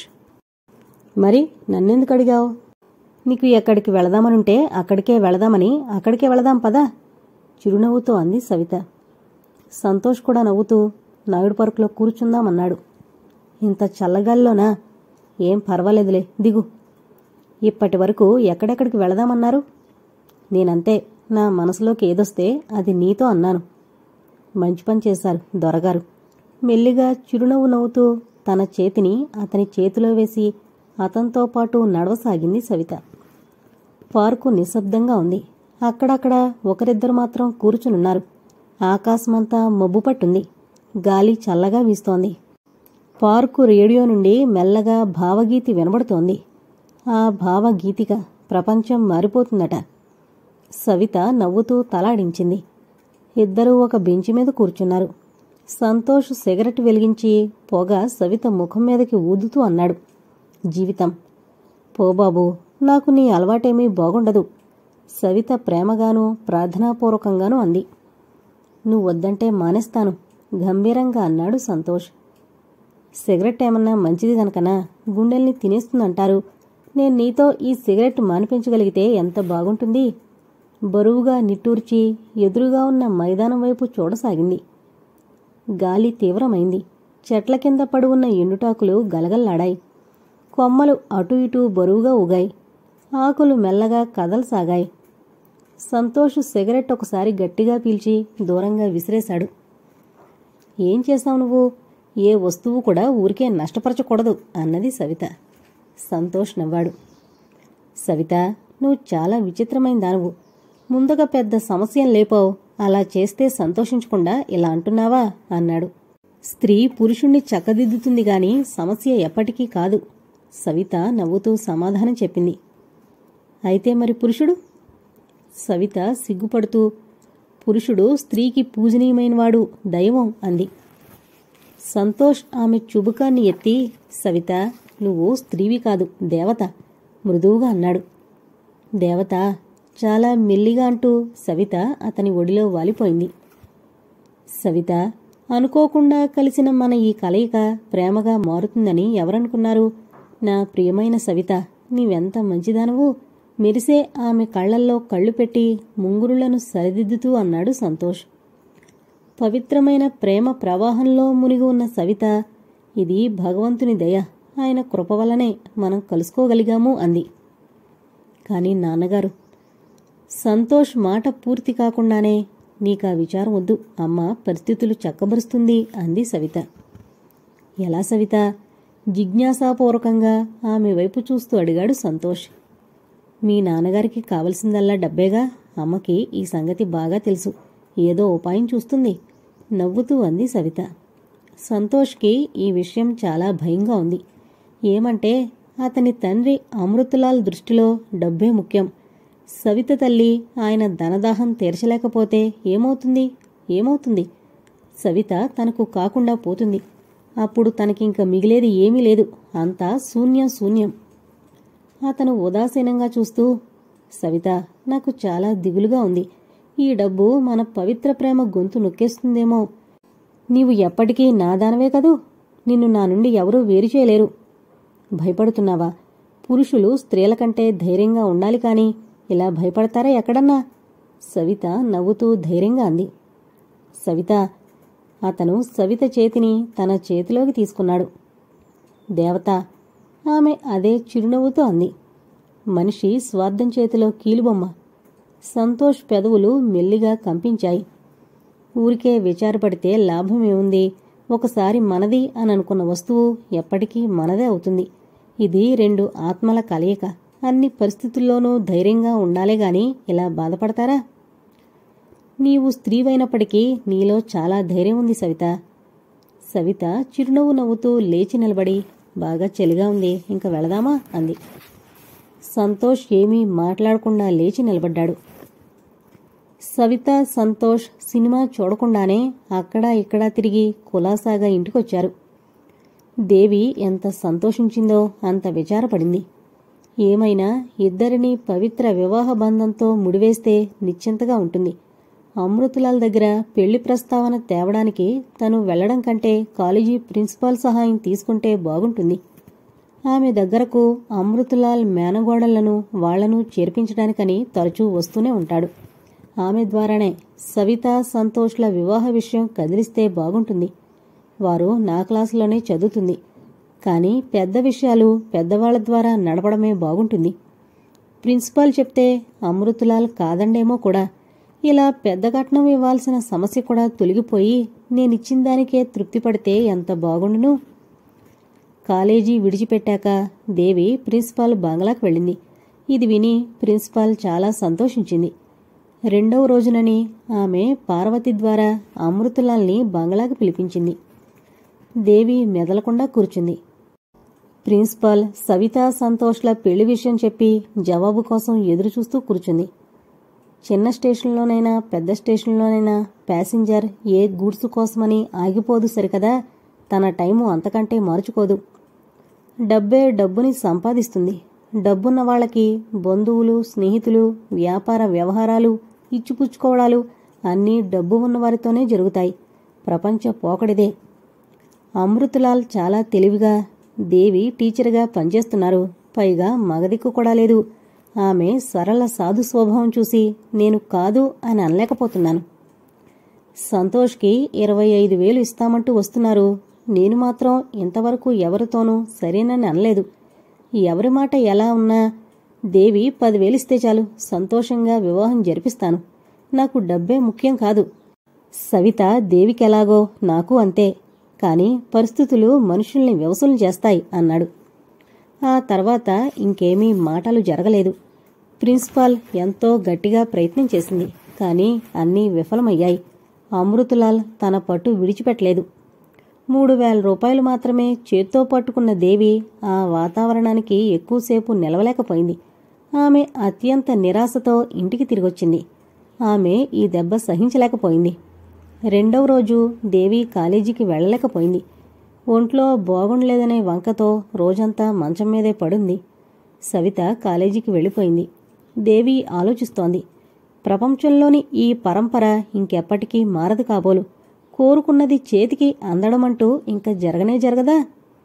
మరి నన్నెందుకు అడిగావు నీకు ఎక్కడికి వెళదామనుంటే అక్కడికే వెళదామని అక్కడికే వెళదాం పదా చిరునవ్వుతో అంది సవిత సంతోష్ కూడా నవ్వుతూ నాయుడు పార్కులో కూర్చుందామన్నాడు ఇంత చల్లగాలిలోనా ఏం పర్వాలేదులే దిగు ఇప్పటి వరకు ఎక్కడెక్కడికి వెళదామన్నారు నేనంతే నా మనసులోకి ఏదొస్తే అది నీతో అన్నాను మంచి పని చేశారు దొరగారు మెల్లిగా చిరునవ్వు నవ్వుతూ తన చేతిని అతని చేతిలో వేసి అతనితో పాటు నడవసాగింది సవిత పార్కు నిశ్శబ్దంగా ఉంది అక్కడక్కడ ఒకరిద్దరు మాత్రం కూర్చునున్నారు ఆకాశమంతా మబ్బు పట్టుంది గాలి చల్లగా వీస్తోంది పార్కు రేడియో నుండి మెల్లగా భావగీతి వినబడుతోంది ఆ భావగీతిక ప్రపంచం మారిపోతుందట సవిత నవ్వుతూ తలాడించింది ఇద్దరూ ఒక బెంచి మీద కూర్చున్నారు సంతోష్ సిగరెట్ వెలిగించి పొగ సవిత ముఖం మీదకి ఊదుతూ అన్నాడు జీవితం పో బాబు నాకు నీ అలవాటేమీ బాగుండదు సవిత ప్రేమగానూ ప్రార్థనాపూర్వకంగానూ అంది నువ్వు వద్దంటే మానేస్తాను గంభీరంగా అన్నాడు సంతోష్ సిగరెట్ ఏమన్నా మంచిది గనకనా గుండెల్ని తినేస్తుందంటారు నేను నీతో ఈ సిగరెట్ మానిపించగలిగితే ఎంత బాగుంటుంది బరువుగా నిట్టూర్చి ఎదురుగా ఉన్న మైదానం వైపు చూడసాగింది గాలి తీవ్రమైంది చెట్ల కింద పడి ఉన్న ఎండుటాకులు గలగల్లాడాయి కొమ్మలు అటు ఇటు బరువుగా ఊగాయి ఆకులు మెల్లగా కదలసాగాయి సంతోష్ సిగరెట్ ఒకసారి గట్టిగా పీల్చి దూరంగా విసిరేశాడు ఏం చేశావు నువ్వు ఏ వస్తువు కూడా ఊరికే నష్టపరచకూడదు అన్నది సవిత సంతోష్ నవ్వాడు సవిత నువ్వు చాలా విచిత్రమైన దానువు ముందుగా పెద్ద సమస్యం లేపావు అలా చేస్తే సంతోషించకుండా ఇలా అంటున్నావా అన్నాడు స్త్రీ పురుషుణ్ణి చక్కదిద్దుతుంది గాని సమస్య ఎప్పటికీ కాదు సవిత నవ్వుతూ సమాధానం చెప్పింది అయితే మరి పురుషుడు సవిత సిగ్గుపడుతూ పురుషుడు స్త్రీకి పూజనీయమైనవాడు దైవం అంది సంతోష్ ఆమె చుబుకాన్ని ఎత్తి సవిత నువ్వు స్త్రీవి కాదు దేవత మృదువుగా అన్నాడు దేవత చాలా మెల్లిగా అంటూ సవిత అతని ఒడిలో వాలిపోయింది సవిత అనుకోకుండా కలిసిన మన ఈ కలయిక ప్రేమగా మారుతుందని ఎవరనుకున్నారు నా ప్రియమైన సవిత నీవెంత మంచిదానవు మెరిసే ఆమె కళ్లల్లో కళ్ళు పెట్టి ముంగురులను సరిదిద్దుతూ అన్నాడు సంతోష్ పవిత్రమైన ప్రేమ ప్రవాహంలో మునిగి ఉన్న సవిత ఇది భగవంతుని దయ ఆయన కృప వల్లనే మనం కలుసుకోగలిగాము అంది కానీ నాన్నగారు సంతోష్ మాట పూర్తి కాకుండానే నీకా విచారం వద్దు అమ్మ పరిస్థితులు చక్కబరుస్తుంది అంది సవిత ఎలా సవిత జిజ్ఞాసాపూర్వకంగా ఆమె వైపు చూస్తూ అడిగాడు సంతోష్ మీ నాన్నగారికి కావలసిందల్లా డబ్బేగా అమ్మకి ఈ సంగతి బాగా తెలుసు ఏదో ఉపాయం చూస్తుంది నవ్వుతూ అంది సవిత సంతోష్కి ఈ విషయం చాలా భయంగా ఉంది ఏమంటే అతని తండ్రి అమృతలాల్ దృష్టిలో డబ్బే ముఖ్యం సవిత తల్లి ఆయన ధనదాహం తీర్చలేకపోతే ఏమవుతుంది ఏమవుతుంది సవిత తనకు కాకుండా పోతుంది అప్పుడు తనకింక మిగిలేది ఏమీ లేదు అంతా శూన్యం శూన్యం అతను ఉదాసీనంగా చూస్తూ సవిత నాకు చాలా దిగులుగా ఉంది ఈ డబ్బు మన పవిత్ర ప్రేమ గొంతు నొక్కేస్తుందేమో నీవు ఎప్పటికీ నా దానవే కదూ నిన్ను నా నుండి ఎవరూ వేరు చేయలేరు భయపడుతున్నావా పురుషులు స్త్రీల కంటే ధైర్యంగా ఉండాలి కాని ఇలా భయపడతారా ఎక్కడన్నా సవిత నవ్వుతూ ధైర్యంగా అంది సవిత అతను సవిత చేతిని తన చేతిలోకి తీసుకున్నాడు దేవత ఆమె అదే చిరునవ్వుతో అంది మనిషి స్వార్థం చేతిలో కీలుబొమ్మ సంతోష్ పెదవులు మెల్లిగా కంపించాయి ఊరికే విచారపడితే లాభమేముంది ఒకసారి మనది అని అనుకున్న వస్తువు ఎప్పటికీ మనదే అవుతుంది ఇది రెండు ఆత్మల కలయిక అన్ని పరిస్థితుల్లోనూ ధైర్యంగా ఉండాలే గాని ఇలా బాధపడతారా నీవు స్త్రీవైనప్పటికీ నీలో చాలా ధైర్యం ఉంది సవిత సవిత చిరునవ్వు నవ్వుతూ లేచి నిలబడి బాగా చలిగా ఉంది ఇంక వెళదామా అంది సంతోష్ ఏమీ మాట్లాడకుండా లేచి నిలబడ్డాడు సవిత సంతోష్ సినిమా చూడకుండానే అక్కడా ఇక్కడా తిరిగి కులాసాగా ఇంటికొచ్చారు దేవి ఎంత సంతోషించిందో అంత విచారపడింది ఏమైనా ఇద్దరిని పవిత్ర వివాహ బంధంతో ముడివేస్తే నిశ్చింతగా ఉంటుంది అమృతులాల్ దగ్గర పెళ్లి ప్రస్తావన తేవడానికి తను వెళ్లడం కంటే కాలేజీ ప్రిన్సిపాల్ సహాయం తీసుకుంటే బాగుంటుంది ఆమె దగ్గరకు అమృతులాల్ మేనగోడళ్లను వాళ్లను చేర్పించడానికని తరచూ వస్తూనే ఉంటాడు ఆమె ద్వారానే సవిత సంతోష్ల వివాహ విషయం కదిలిస్తే బాగుంటుంది వారు నా క్లాసులోనే చదువుతుంది కానీ పెద్ద విషయాలు పెద్దవాళ్ల ద్వారా నడపడమే బాగుంటుంది ప్రిన్సిపాల్ చెప్తే అమృతులాల్ కాదండేమో కూడా ఇలా పెద్ద కట్నం ఇవ్వాల్సిన సమస్య కూడా తొలగిపోయి నేనిచ్చిన దానికే తృప్తి పడితే ఎంత బాగుండును కాలేజీ విడిచిపెట్టాక దేవి ప్రిన్సిపాల్ బంగ్లాకు వెళ్ళింది ఇది విని ప్రిన్సిపాల్ చాలా సంతోషించింది రెండవ రోజునని ఆమె పార్వతి ద్వారా అమృతులాల్ని బంగ్లాకు పిలిపించింది దేవి మెదలకుండా కూర్చుంది ప్రిన్సిపాల్ సవితా సంతోష్ల పెళ్లి విషయం చెప్పి జవాబు కోసం ఎదురుచూస్తూ కూర్చుంది చిన్న స్టేషన్లోనైనా పెద్ద స్టేషన్లోనైనా ప్యాసింజర్ ఏ గూడ్స్ కోసమని ఆగిపోదు సరికదా తన టైము అంతకంటే మార్చుకోదు డబ్బే డబ్బుని సంపాదిస్తుంది డబ్బున్న వాళ్ళకి బంధువులు స్నేహితులు వ్యాపార వ్యవహారాలు ఇచ్చిపుచ్చుకోవడాలు అన్నీ డబ్బు ఉన్నవారితోనే జరుగుతాయి ప్రపంచ పోకడిదే అమృతులాల్ చాలా తెలివిగా దేవి టీచర్గా పనిచేస్తున్నారు పైగా మగదిక్కు కూడా లేదు ఆమె సరళ సాధు స్వభావం చూసి నేను కాదు అని అనలేకపోతున్నాను సంతోష్కి ఇరవై ఐదు వేలు ఇస్తామంటూ వస్తున్నారు నేను మాత్రం ఇంతవరకు ఎవరితోనూ సరేనని అనలేదు ఎవరి మాట ఎలా ఉన్నా దేవి పదివేలిస్తే చాలు సంతోషంగా వివాహం జరిపిస్తాను నాకు డబ్బే ముఖ్యం కాదు సవిత దేవికెలాగో నాకు అంతే కాని పరిస్థితులు మనుషుల్ని వ్యవసులు చేస్తాయి అన్నాడు ఆ తర్వాత ఇంకేమీ మాటలు జరగలేదు ప్రిన్సిపాల్ ఎంతో గట్టిగా ప్రయత్నం చేసింది కానీ అన్నీ విఫలమయ్యాయి అమృతులాల్ తన పట్టు విడిచిపెట్టలేదు మూడు వేల రూపాయలు మాత్రమే చేత్తో పట్టుకున్న దేవి ఆ వాతావరణానికి ఎక్కువసేపు నిలవలేకపోయింది ఆమె అత్యంత నిరాశతో ఇంటికి తిరిగొచ్చింది ఆమె ఈ దెబ్బ సహించలేకపోయింది రెండవ రోజు దేవి కాలేజీకి వెళ్ళలేకపోయింది ఒంట్లో బాగుండలేదనే వంకతో రోజంతా మంచం మీదే పడుంది సవిత కాలేజీకి వెళ్ళిపోయింది దేవి ఆలోచిస్తోంది ప్రపంచంలోని ఈ పరంపర ఇంకెప్పటికీ మారదు కాబోలు కోరుకున్నది చేతికి అందడమంటూ ఇంక జరగనే జరగదా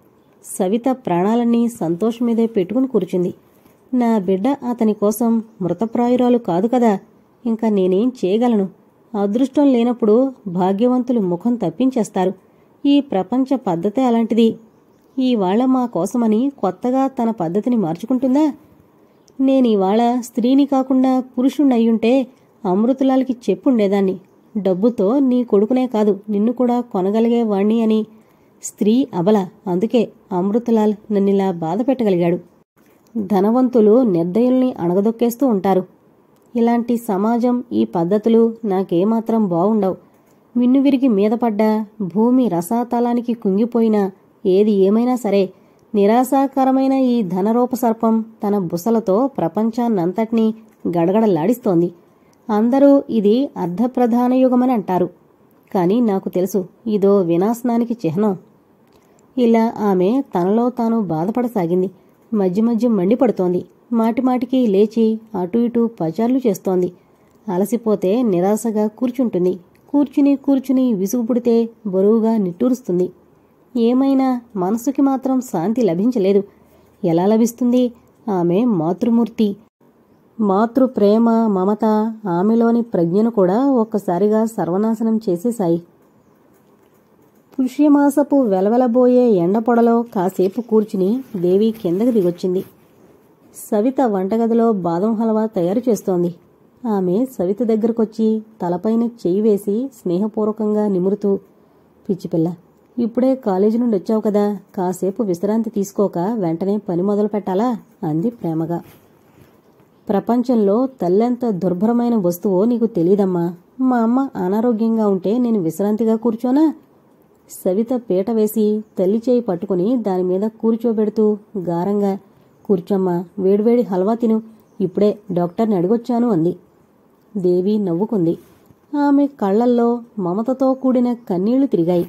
సవిత ప్రాణాలన్నీ సంతోష్ మీదే పెట్టుకుని కూర్చుంది నా బిడ్డ అతని కోసం మృతప్రాయురాలు కాదు కదా ఇంకా నేనేం చేయగలను అదృష్టం లేనప్పుడు భాగ్యవంతులు ముఖం తప్పించేస్తారు ఈ ప్రపంచ పద్ధతే అలాంటిది ఈవాళ మా కోసమని కొత్తగా తన పద్ధతిని మార్చుకుంటుందా నేనీవాళ స్త్రీని కాకుండా పురుషుణ్ణయ్యుంటే అమృతులాలకి చెప్పుండేదాన్ని డబ్బుతో నీ కొడుకునే కాదు నిన్ను కూడా కొనగలిగేవాణ్ణి అని స్త్రీ అబల అందుకే అమృతలాల్ నన్నిలా బాధ పెట్టగలిగాడు ధనవంతులు నిర్దయుల్ని అణగదొక్కేస్తూ ఉంటారు ఇలాంటి సమాజం ఈ పద్ధతులు నాకేమాత్రం బావుండవు మిన్నువిరిగి మీదపడ్డా భూమి రసాతలానికి కుంగిపోయినా ఏది ఏమైనా సరే నిరాశాకరమైన ఈ ధనరూప సర్పం తన బుసలతో ప్రపంచాన్నంతటినీ గడగడలాడిస్తోంది అందరూ ఇది అర్ధప్రధాన యుగమని అంటారు కాని నాకు తెలుసు ఇదో వినాశనానికి చిహ్నం ఇలా ఆమె తనలో తాను బాధపడసాగింది మధ్య మధ్య మండిపడుతోంది మాటిమాటికి లేచి అటు ఇటు పచార్లు చేస్తోంది అలసిపోతే నిరాశగా కూర్చుంటుంది కూర్చుని కూర్చుని విసుగు పుడితే బరువుగా నిట్టూరుస్తుంది ఏమైనా మనసుకి మాత్రం శాంతి లభించలేదు ఎలా లభిస్తుంది ఆమె మాతృమూర్తి మాతృ ప్రేమ మమత ఆమెలోని ప్రజ్ఞను కూడా ఒక్కసారిగా సర్వనాశనం చేసేశాయి పుష్యమాసపు వెలవెలబోయే ఎండపొడలో కాసేపు కూర్చుని దేవి కిందకి దిగొచ్చింది సవిత వంటగదిలో బాదం హల్వా తయారు చేస్తోంది ఆమె సవిత దగ్గరకొచ్చి తలపైన చెయ్యి వేసి స్నేహపూర్వకంగా నిమురుతూ పిచ్చిపిల్ల ఇప్పుడే కాలేజీ నుండి వచ్చావు కదా కాసేపు విశ్రాంతి తీసుకోక వెంటనే పని మొదలు పెట్టాలా అంది ప్రేమగా ప్రపంచంలో తల్లెంత దుర్భరమైన వస్తువో నీకు తెలీదమ్మా మా అమ్మ అనారోగ్యంగా ఉంటే నేను విశ్రాంతిగా కూర్చోనా సవిత పీట వేసి తల్లి చేయి పట్టుకుని దానిమీద కూర్చోబెడుతూ గారంగా కూర్చోమ్మా వేడివేడి హల్వా తిను ఇప్పుడే డాక్టర్ని అడిగొచ్చాను అంది దేవి నవ్వుకుంది ఆమె కళ్ళల్లో మమతతో కూడిన కన్నీళ్లు తిరిగాయి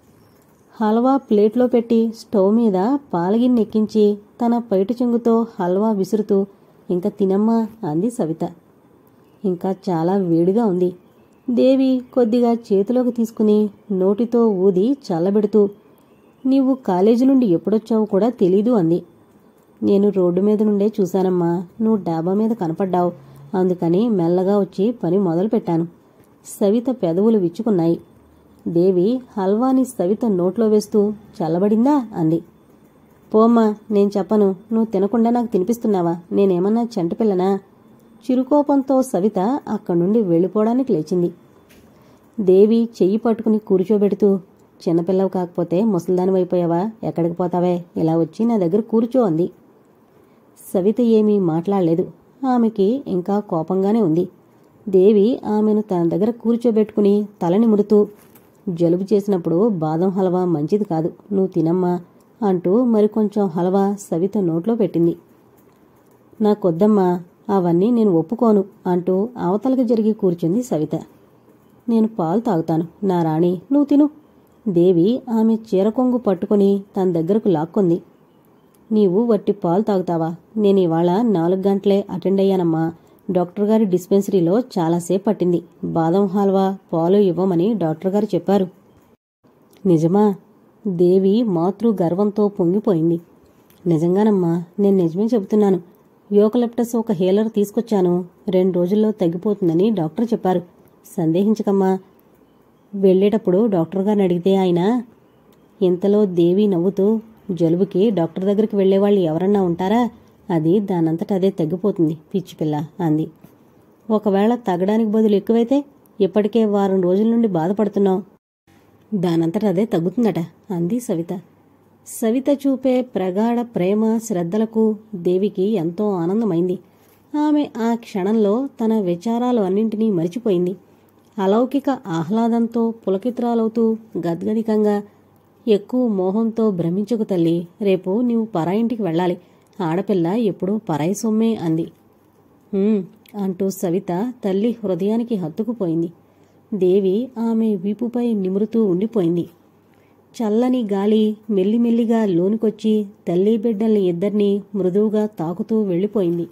హల్వా ప్లేట్లో పెట్టి స్టవ్ మీద పాలగిన్నె ఎక్కించి తన పైట చెంగుతో హల్వా విసురుతూ ఇంకా తినమ్మా అంది సవిత ఇంకా చాలా వేడిగా ఉంది దేవి కొద్దిగా చేతిలోకి తీసుకుని నోటితో ఊది చల్లబెడుతూ నీవు కాలేజీ నుండి ఎప్పుడొచ్చావో కూడా తెలీదు అంది నేను రోడ్డు మీద నుండే చూశానమ్మా నువ్వు డాబా మీద కనపడ్డావు అందుకని మెల్లగా వచ్చి పని మొదలుపెట్టాను సవిత పెదవులు విచ్చుకున్నాయి దేవి హల్వాని సవిత నోట్లో వేస్తూ చల్లబడిందా అంది పోమ్మా నేను చెప్పను నువ్వు తినకుండా నాకు తినిపిస్తున్నావా నేనేమన్నా చెంటపిల్లనా చిరుకోపంతో సవిత అక్కడి నుండి వెళ్ళిపోవడానికి లేచింది దేవి చెయ్యి పట్టుకుని కూర్చోబెడుతూ చిన్నపిల్లవు కాకపోతే ముసల్దానివైపోయావా ఎక్కడికి పోతావే ఇలా వచ్చి నా దగ్గర కూర్చో అంది సవిత ఏమీ మాట్లాడలేదు ఆమెకి ఇంకా కోపంగానే ఉంది దేవి ఆమెను తన దగ్గర కూర్చోబెట్టుకుని తల నిమురుతూ జలుబు చేసినప్పుడు బాదం హల్వా మంచిది కాదు నువ్వు తినమ్మా అంటూ మరికొంచెం హల్వా సవిత నోట్లో పెట్టింది నాకొద్దమ్మా అవన్నీ నేను ఒప్పుకోను అంటూ అవతలకి జరిగి కూర్చుంది సవిత నేను పాలు తాగుతాను నా రాణి నువ్వు తిను దేవి ఆమె చీరకొంగు పట్టుకుని తన దగ్గరకు లాక్కుంది నీవు వట్టి పాలు తాగుతావా నేను ఇవాళ నాలుగు గంటలే అటెండ్ అయ్యానమ్మా డాక్టర్ గారి డిస్పెన్సరీలో చాలాసేపు పట్టింది బాదం హల్వా పాలు ఇవ్వమని డాక్టర్ గారు చెప్పారు నిజమా దేవి మాతృ గర్వంతో పొంగిపోయింది నిజంగానమ్మా నేను నిజమే చెబుతున్నాను యోకలెప్టస్ ఒక హీలర్ తీసుకొచ్చాను రెండు రోజుల్లో తగ్గిపోతుందని డాక్టర్ చెప్పారు సందేహించకమ్మా వెళ్ళేటప్పుడు డాక్టర్ గారిని అడిగితే ఆయన ఇంతలో దేవి నవ్వుతూ జలుబుకి డాక్టర్ దగ్గరికి వెళ్లేవాళ్ళు ఎవరన్నా ఉంటారా అది దానంతట అదే తగ్గిపోతుంది పిచ్చి పిల్ల అంది ఒకవేళ తగ్గడానికి బదులు ఎక్కువైతే ఇప్పటికే వారం రోజుల నుండి బాధపడుతున్నావు దానంతట అదే తగ్గుతుందట అంది సవిత సవిత చూపే ప్రగాఢ ప్రేమ శ్రద్ధలకు దేవికి ఎంతో ఆనందమైంది ఆమె ఆ క్షణంలో తన విచారాలు అన్నింటినీ మరిచిపోయింది అలౌకిక ఆహ్లాదంతో పులకిత్రాలవుతూ గద్గదికంగా ఎక్కువ మోహంతో భ్రమించకు తల్లి రేపు నీవు పరాయింటికి వెళ్ళాలి ఆడపిల్ల ఎప్పుడూ పరాయి సొమ్మే అంది "ఉమ్," అంటూ సవిత తల్లి హృదయానికి హత్తుకుపోయింది దేవి ఆమె వీపుపై నిమురుతూ ఉండిపోయింది చల్లని గాలి మెల్లిమెల్లిగా లోనికొచ్చి తల్లి బిడ్డల్ని ఇద్దరినీ మృదువుగా తాకుతూ వెళ్ళిపోయింది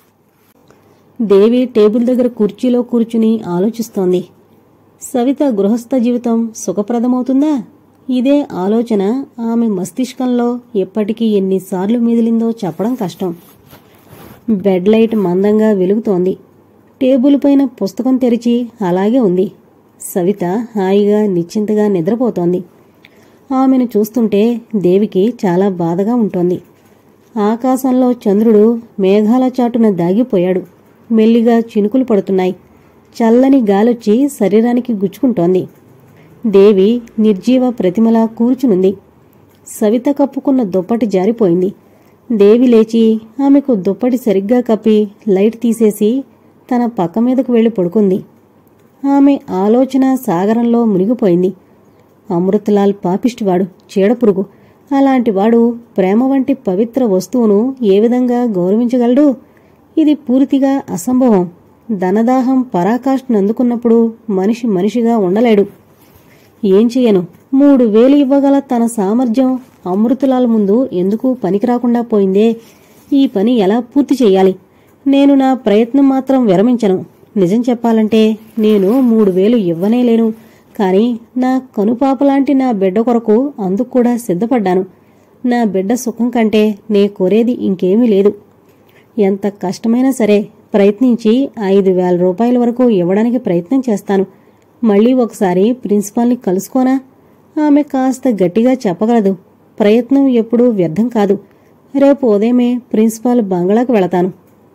దేవి టేబుల్ దగ్గర కుర్చీలో కూర్చుని ఆలోచిస్తోంది సవిత గృహస్థ జీవితం సుఖప్రదమవుతుందా ఇదే ఆలోచన ఆమె మస్తిష్కంలో ఎప్పటికీ ఎన్నిసార్లు మిదిలిందో చెప్పడం కష్టం బెడ్ లైట్ మందంగా వెలుగుతోంది టేబుల్ పైన పుస్తకం తెరిచి అలాగే ఉంది సవిత హాయిగా నిశ్చింతగా నిద్రపోతోంది ఆమెను చూస్తుంటే దేవికి చాలా బాధగా ఉంటోంది ఆకాశంలో చంద్రుడు మేఘాల చాటున దాగిపోయాడు మెల్లిగా చినుకులు పడుతున్నాయి చల్లని గాలొచ్చి శరీరానికి గుచ్చుకుంటోంది దేవి నిర్జీవ ప్రతిమలా కూర్చునుంది సవిత కప్పుకున్న దుప్పటి జారిపోయింది దేవి లేచి ఆమెకు దుప్పటి సరిగ్గా కప్పి లైట్ తీసేసి తన పక్క మీదకు వెళ్లి పడుకుంది ఆమె ఆలోచన సాగరంలో మునిగిపోయింది అమృతలాల్ పాపిష్టివాడు చీడపురుగు అలాంటివాడు ప్రేమ వంటి పవిత్ర వస్తువును ఏ విధంగా గౌరవించగలడు ఇది పూర్తిగా అసంభవం ధనదాహం పరాకాష్ఠను అందుకున్నప్పుడు మనిషి మనిషిగా ఉండలేడు ఏం చెయ్యను మూడు వేలు ఇవ్వగల తన సామర్థ్యం అమృతులాల ముందు ఎందుకు పనికిరాకుండా పోయిందే ఈ పని ఎలా పూర్తి చెయ్యాలి నేను నా ప్రయత్నం మాత్రం విరమించను నిజం చెప్పాలంటే నేను మూడు వేలు ఇవ్వనేలేను కానీ నా కనుపాపలాంటి నా బిడ్డ కొరకు అందుకు కూడా సిద్ధపడ్డాను నా బిడ్డ సుఖం కంటే నే కోరేది ఇంకేమీ లేదు ఎంత కష్టమైనా సరే ప్రయత్నించి ఐదు వేల రూపాయల వరకు ఇవ్వడానికి ప్రయత్నం చేస్తాను మళ్ళీ ఒకసారి ప్రిన్సిపాల్ని కలుసుకోనా ఆమె కాస్త గట్టిగా చెప్పగలదు ప్రయత్నం ఎప్పుడూ వ్యర్థం కాదు రేపు ఉదయమే ప్రిన్సిపాల్ బంగళాకు వెళతాను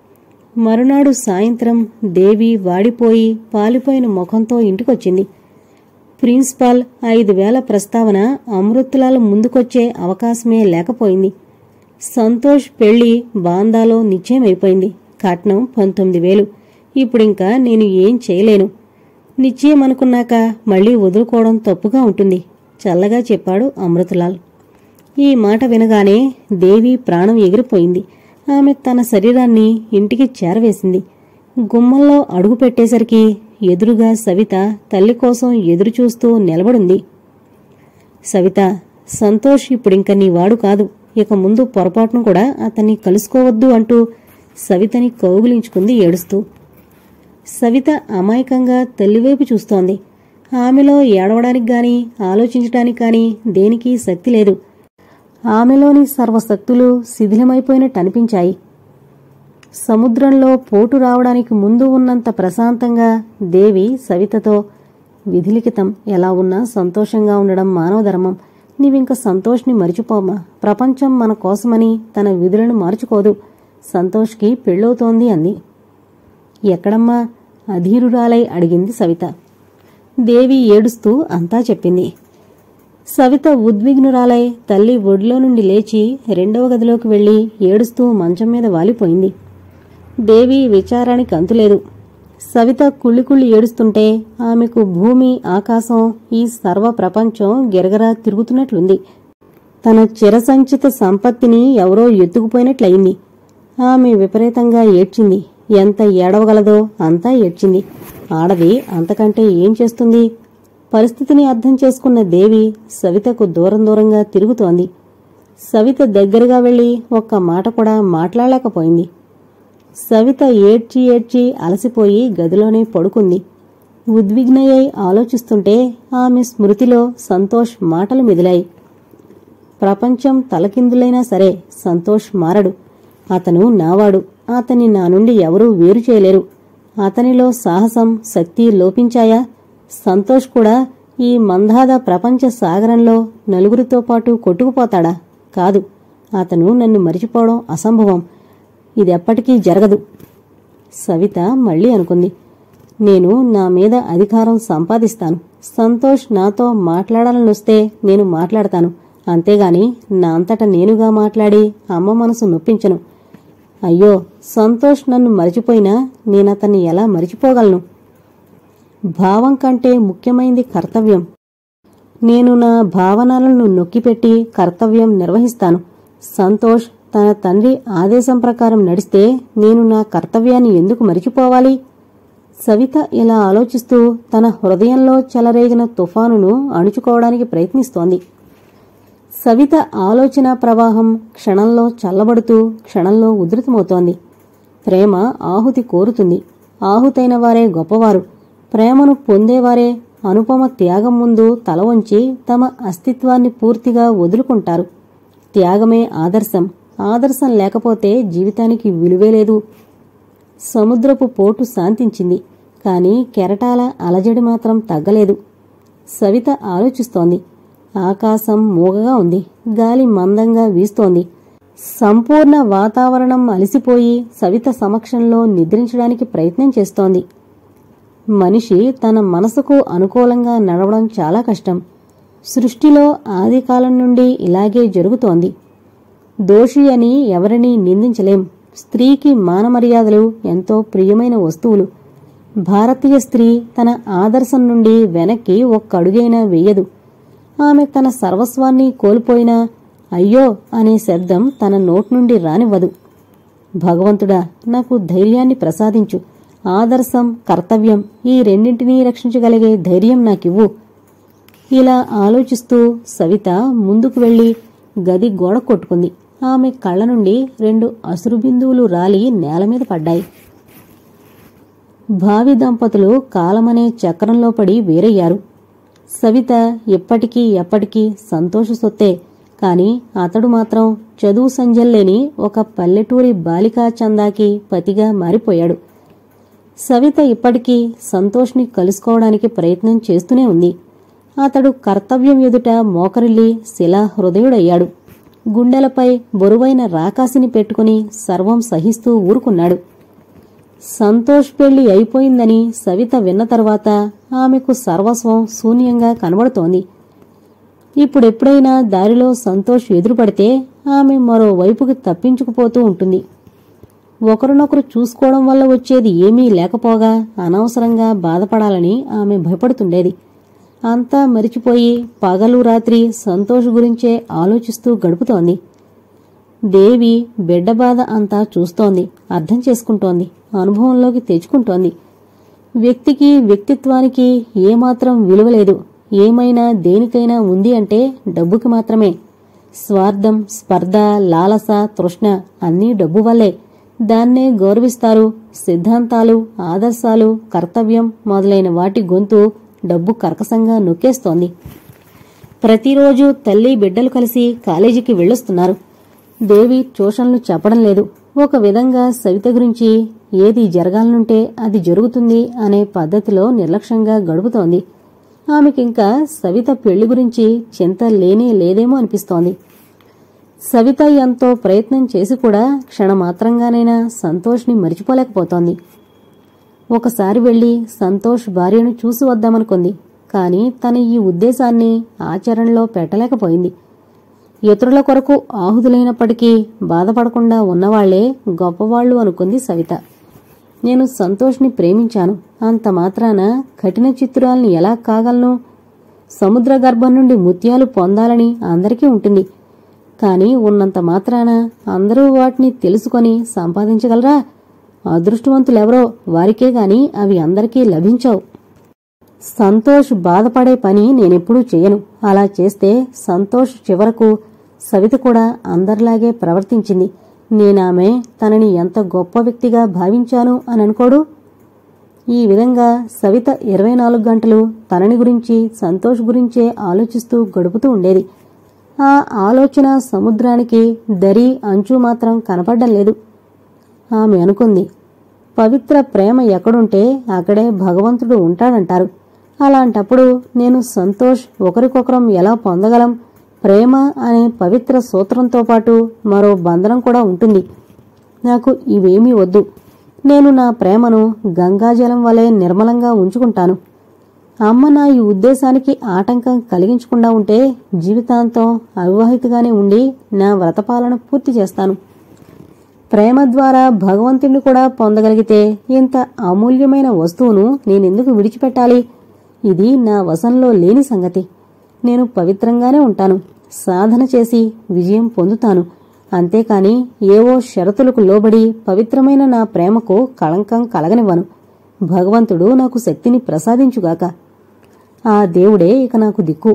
మరునాడు సాయంత్రం దేవి వాడిపోయి పాలిపోయిన ముఖంతో ఇంటికొచ్చింది ప్రిన్సిపాల్ ఐదు వేల ప్రస్తావన అమృతులాల ముందుకొచ్చే అవకాశమే లేకపోయింది సంతోష్ పెళ్లి బాందాలో నిశ్చయమైపోయింది కట్నం పంతొమ్మిది వేలు ఇప్పుడింకా నేను ఏం చేయలేను నిశ్చయం అనుకున్నాక మళ్ళీ వదులుకోవడం తప్పుగా ఉంటుంది చల్లగా చెప్పాడు అమృతలాల్ ఈ మాట వినగానే దేవి ప్రాణం ఎగిరిపోయింది ఆమె తన శరీరాన్ని ఇంటికి చేరవేసింది గుమ్మంలో అడుగు పెట్టేసరికి ఎదురుగా సవిత తల్లి కోసం ఎదురుచూస్తూ నిలబడింది సవిత సంతోష్ ఇప్పుడింక నీ వాడు కాదు ఇక ముందు పొరపాటును కూడా అతన్ని కలుసుకోవద్దు అంటూ సవితని కౌగులించుకుంది ఏడుస్తూ సవిత అమాయకంగా తల్లివైపు చూస్తోంది ఆమెలో ఏడవడానికి గాని ఆలోచించడానికి గాని దేనికి శక్తి లేదు ఆమెలోని సర్వశక్తులు శిథిలమైపోయినట్టు అనిపించాయి సముద్రంలో పోటు రావడానికి ముందు ఉన్నంత ప్రశాంతంగా దేవి సవితతో విధిలిఖితం ఎలా ఉన్నా సంతోషంగా ఉండడం మానవ ధర్మం నీవింక సంతోష్ని మరిచిపోమా ప్రపంచం మన కోసమని తన విధులను మార్చుకోదు సంతోష్కి పెళ్ళవుతోంది అంది ఎక్కడమ్మా అధీరురాలై అడిగింది సవిత దేవి ఏడుస్తూ అంతా చెప్పింది సవిత ఉద్విగ్నురాలై తల్లి ఒడిలో నుండి లేచి రెండవ గదిలోకి వెళ్లి ఏడుస్తూ మంచం మీద వాలిపోయింది దేవి విచారానికి అంతులేదు సవిత కుళ్ళి కుళ్ళి ఏడుస్తుంటే ఆమెకు భూమి ఆకాశం ఈ సర్వ ప్రపంచం గిరగరా తిరుగుతున్నట్లుంది తన చిరసంచిత సంపత్తిని ఎవరో ఎత్తుకుపోయినట్లయింది ఆమె విపరీతంగా ఏడ్చింది ఎంత ఏడవగలదో అంతా ఏడ్చింది ఆడది అంతకంటే ఏం చేస్తుంది పరిస్థితిని అర్థం చేసుకున్న దేవి సవితకు దూరం దూరంగా తిరుగుతోంది సవిత దగ్గరగా వెళ్లి ఒక్క మాట కూడా మాట్లాడలేకపోయింది సవిత ఏడ్చి ఏడ్చి అలసిపోయి గదిలోనే పడుకుంది ఉద్విగ్నయ్యై ఆలోచిస్తుంటే ఆమె స్మృతిలో సంతోష్ మాటలు మెదిలాయి ప్రపంచం తలకిందులైనా సరే సంతోష్ మారడు అతను నావాడు అతని నా నుండి ఎవరూ వేరు చేయలేరు అతనిలో సాహసం శక్తి లోపించాయా సంతోష్ కూడా ఈ మందాద ప్రపంచ సాగరంలో నలుగురితో పాటు కొట్టుకుపోతాడా కాదు అతను నన్ను మరిచిపోవడం అసంభవం ఇదెప్పటికీ జరగదు సవిత మళ్ళీ అనుకుంది నేను నా మీద అధికారం సంపాదిస్తాను సంతోష్ నాతో మాట్లాడాలనొస్తే నేను మాట్లాడతాను అంతేగాని నా అంతట నేనుగా మాట్లాడి అమ్మ మనసు నొప్పించను అయ్యో సంతోష్ నన్ను మరిచిపోయినా నేనతన్ని ఎలా మరిచిపోగలను భావం కంటే ముఖ్యమైంది కర్తవ్యం నేను నా భావనలను నొక్కిపెట్టి కర్తవ్యం నిర్వహిస్తాను సంతోష్ తన తండ్రి ఆదేశం ప్రకారం నడిస్తే నేను నా కర్తవ్యాన్ని ఎందుకు మరిచిపోవాలి సవిత ఇలా ఆలోచిస్తూ తన హృదయంలో చెలరేగిన తుఫానును అణుచుకోవడానికి ప్రయత్నిస్తోంది సవిత ఆలోచన ప్రవాహం క్షణంలో చల్లబడుతూ క్షణంలో ఉధృతమవుతోంది ప్రేమ ఆహుతి కోరుతుంది ఆహుతైన వారే గొప్పవారు ప్రేమను పొందేవారే అనుపమ త్యాగం ముందు తల వంచి తమ అస్తిత్వాన్ని పూర్తిగా వదులుకుంటారు త్యాగమే ఆదర్శం ఆదర్శం లేకపోతే జీవితానికి విలువే లేదు సముద్రపు పోటు శాంతించింది కాని కెరటాల అలజడి మాత్రం తగ్గలేదు సవిత ఆలోచిస్తోంది ఆకాశం మూగగా ఉంది గాలి మందంగా వీస్తోంది సంపూర్ణ వాతావరణం అలసిపోయి సవిత సమక్షంలో నిద్రించడానికి ప్రయత్నం చేస్తోంది మనిషి తన మనసుకు అనుకూలంగా నడవడం చాలా కష్టం సృష్టిలో ఆదికాలం నుండి ఇలాగే జరుగుతోంది దోషి అని ఎవరినీ నిందించలేం స్త్రీకి మానమర్యాదలు ఎంతో ప్రియమైన వస్తువులు భారతీయ స్త్రీ తన ఆదర్శం నుండి వెనక్కి ఒక్క అడుగైనా వెయ్యదు ఆమె తన సర్వస్వాన్ని కోల్పోయినా అయ్యో అనే శబ్దం తన నోటి నుండి రానివ్వదు భగవంతుడా నాకు ధైర్యాన్ని ప్రసాదించు ఆదర్శం కర్తవ్యం ఈ రెండింటినీ రక్షించగలిగే ధైర్యం నాకివ్వు ఇలా ఆలోచిస్తూ సవిత ముందుకు వెళ్లి గది గోడ కొట్టుకుంది ఆమె కళ్ళ నుండి రెండు అసురు బిందువులు రాలి నేల మీద పడ్డాయి భావి దంపతులు కాలమనే చక్రంలో పడి వేరయ్యారు సవిత ఎప్పటికీ ఎప్పటికీ సంతోష సొత్తే కాని అతడు మాత్రం చదువు సంజల్లేని ఒక పల్లెటూరి బాలికా చందాకి పతిగా మారిపోయాడు సవిత ఇప్పటికీ సంతోష్ని కలుసుకోవడానికి ప్రయత్నం చేస్తూనే ఉంది అతడు కర్తవ్యం ఎదుట మోకరిల్లి శిలా హృదయుడయ్యాడు గుండెలపై బరువైన రాకాసిని పెట్టుకుని సర్వం సహిస్తూ ఊరుకున్నాడు సంతోష్ పెళ్లి అయిపోయిందని సవిత విన్న తర్వాత ఆమెకు సర్వస్వం శూన్యంగా కనబడుతోంది ఇప్పుడెప్పుడైనా దారిలో సంతోష్ ఎదురుపడితే ఆమె మరో వైపుకి తప్పించుకుపోతూ ఉంటుంది ఒకరినొకరు చూసుకోవడం వల్ల వచ్చేది ఏమీ లేకపోగా అనవసరంగా బాధపడాలని ఆమె భయపడుతుండేది అంతా మరిచిపోయి పగలు రాత్రి సంతోష్ గురించే ఆలోచిస్తూ గడుపుతోంది దేవి బిడ్డ బాధ అంతా చూస్తోంది అర్థం చేసుకుంటోంది అనుభవంలోకి తెచ్చుకుంటోంది వ్యక్తికి వ్యక్తిత్వానికి ఏమాత్రం విలువ లేదు ఏమైనా దేనికైనా ఉంది అంటే డబ్బుకి మాత్రమే స్వార్థం స్పర్ధ లాలస తృష్ణ అన్నీ డబ్బు వల్లే దాన్నే గౌరవిస్తారు సిద్ధాంతాలు ఆదర్శాలు కర్తవ్యం మొదలైన వాటి గొంతు డబ్బు కర్కసంగా నొక్కేస్తోంది ప్రతిరోజు తల్లి బిడ్డలు కలిసి కాలేజీకి వెళ్ళొస్తున్నారు దేవి ట్యూషన్లు చెప్పడం లేదు ఒక విధంగా సవిత గురించి ఏది జరగాలనుంటే అది జరుగుతుంది అనే పద్ధతిలో నిర్లక్ష్యంగా గడుపుతోంది ఆమెకింకా సవిత పెళ్లి గురించి చింత లేనే లేదేమో అనిపిస్తోంది సవిత ఎంతో ప్రయత్నం చేసి కూడా క్షణమాత్రంగానైనా సంతోష్ని మరిచిపోలేకపోతోంది ఒకసారి వెళ్లి సంతోష్ భార్యను చూసి వద్దామనుకుంది కాని తన ఈ ఉద్దేశాన్ని ఆచరణలో పెట్టలేకపోయింది ఇతరుల కొరకు ఆహుతులైనప్పటికీ బాధపడకుండా ఉన్నవాళ్లే గొప్పవాళ్లు అనుకుంది సవిత నేను సంతోష్ని ప్రేమించాను అంత మాత్రాన కఠిన చిత్రాల్ని ఎలా కాగలను సముద్ర గర్భం నుండి ముత్యాలు పొందాలని అందరికీ ఉంటుంది కాని ఉన్నంత మాత్రాన అందరూ వాటిని తెలుసుకొని సంపాదించగలరా అదృష్టవంతులెవరో వారికే గాని అవి అందరికీ లభించవు సంతోష్ బాధపడే పని నేనెప్పుడూ చేయను అలా చేస్తే సంతోష్ చివరకు సవిత కూడా అందరిలాగే ప్రవర్తించింది నేనామె తనని ఎంత గొప్ప వ్యక్తిగా భావించాను అని అనుకోడు ఈ విధంగా సవిత ఇరవై నాలుగు గంటలు తనని గురించి సంతోష్ గురించే ఆలోచిస్తూ గడుపుతూ ఉండేది ఆ ఆలోచన సముద్రానికి దరి అంచు మాత్రం కనపడ్డం లేదు ఆమె అనుకుంది పవిత్ర ప్రేమ ఎక్కడుంటే అక్కడే భగవంతుడు ఉంటాడంటారు అలాంటప్పుడు నేను సంతోష్ ఒకరికొకరం ఎలా పొందగలం ప్రేమ అనే పవిత్ర సూత్రంతో పాటు మరో బంధనం కూడా ఉంటుంది నాకు ఇవేమీ వద్దు నేను నా ప్రేమను గంగాజలం వలె నిర్మలంగా ఉంచుకుంటాను అమ్మ నా ఈ ఉద్దేశానికి ఆటంకం కలిగించకుండా ఉంటే జీవితాంతం అవివాహితగానే ఉండి నా వ్రతపాలన పూర్తి చేస్తాను ప్రేమ ద్వారా భగవంతుడిని కూడా పొందగలిగితే ఇంత అమూల్యమైన వస్తువును నేనెందుకు విడిచిపెట్టాలి ఇది నా వశంలో లేని సంగతి నేను పవిత్రంగానే ఉంటాను సాధన చేసి విజయం పొందుతాను అంతేకాని ఏవో షరతులకు లోబడి పవిత్రమైన నా ప్రేమకు కళంకం కలగనివ్వను భగవంతుడు నాకు శక్తిని ప్రసాదించుగాక ఆ దేవుడే ఇక నాకు దిక్కు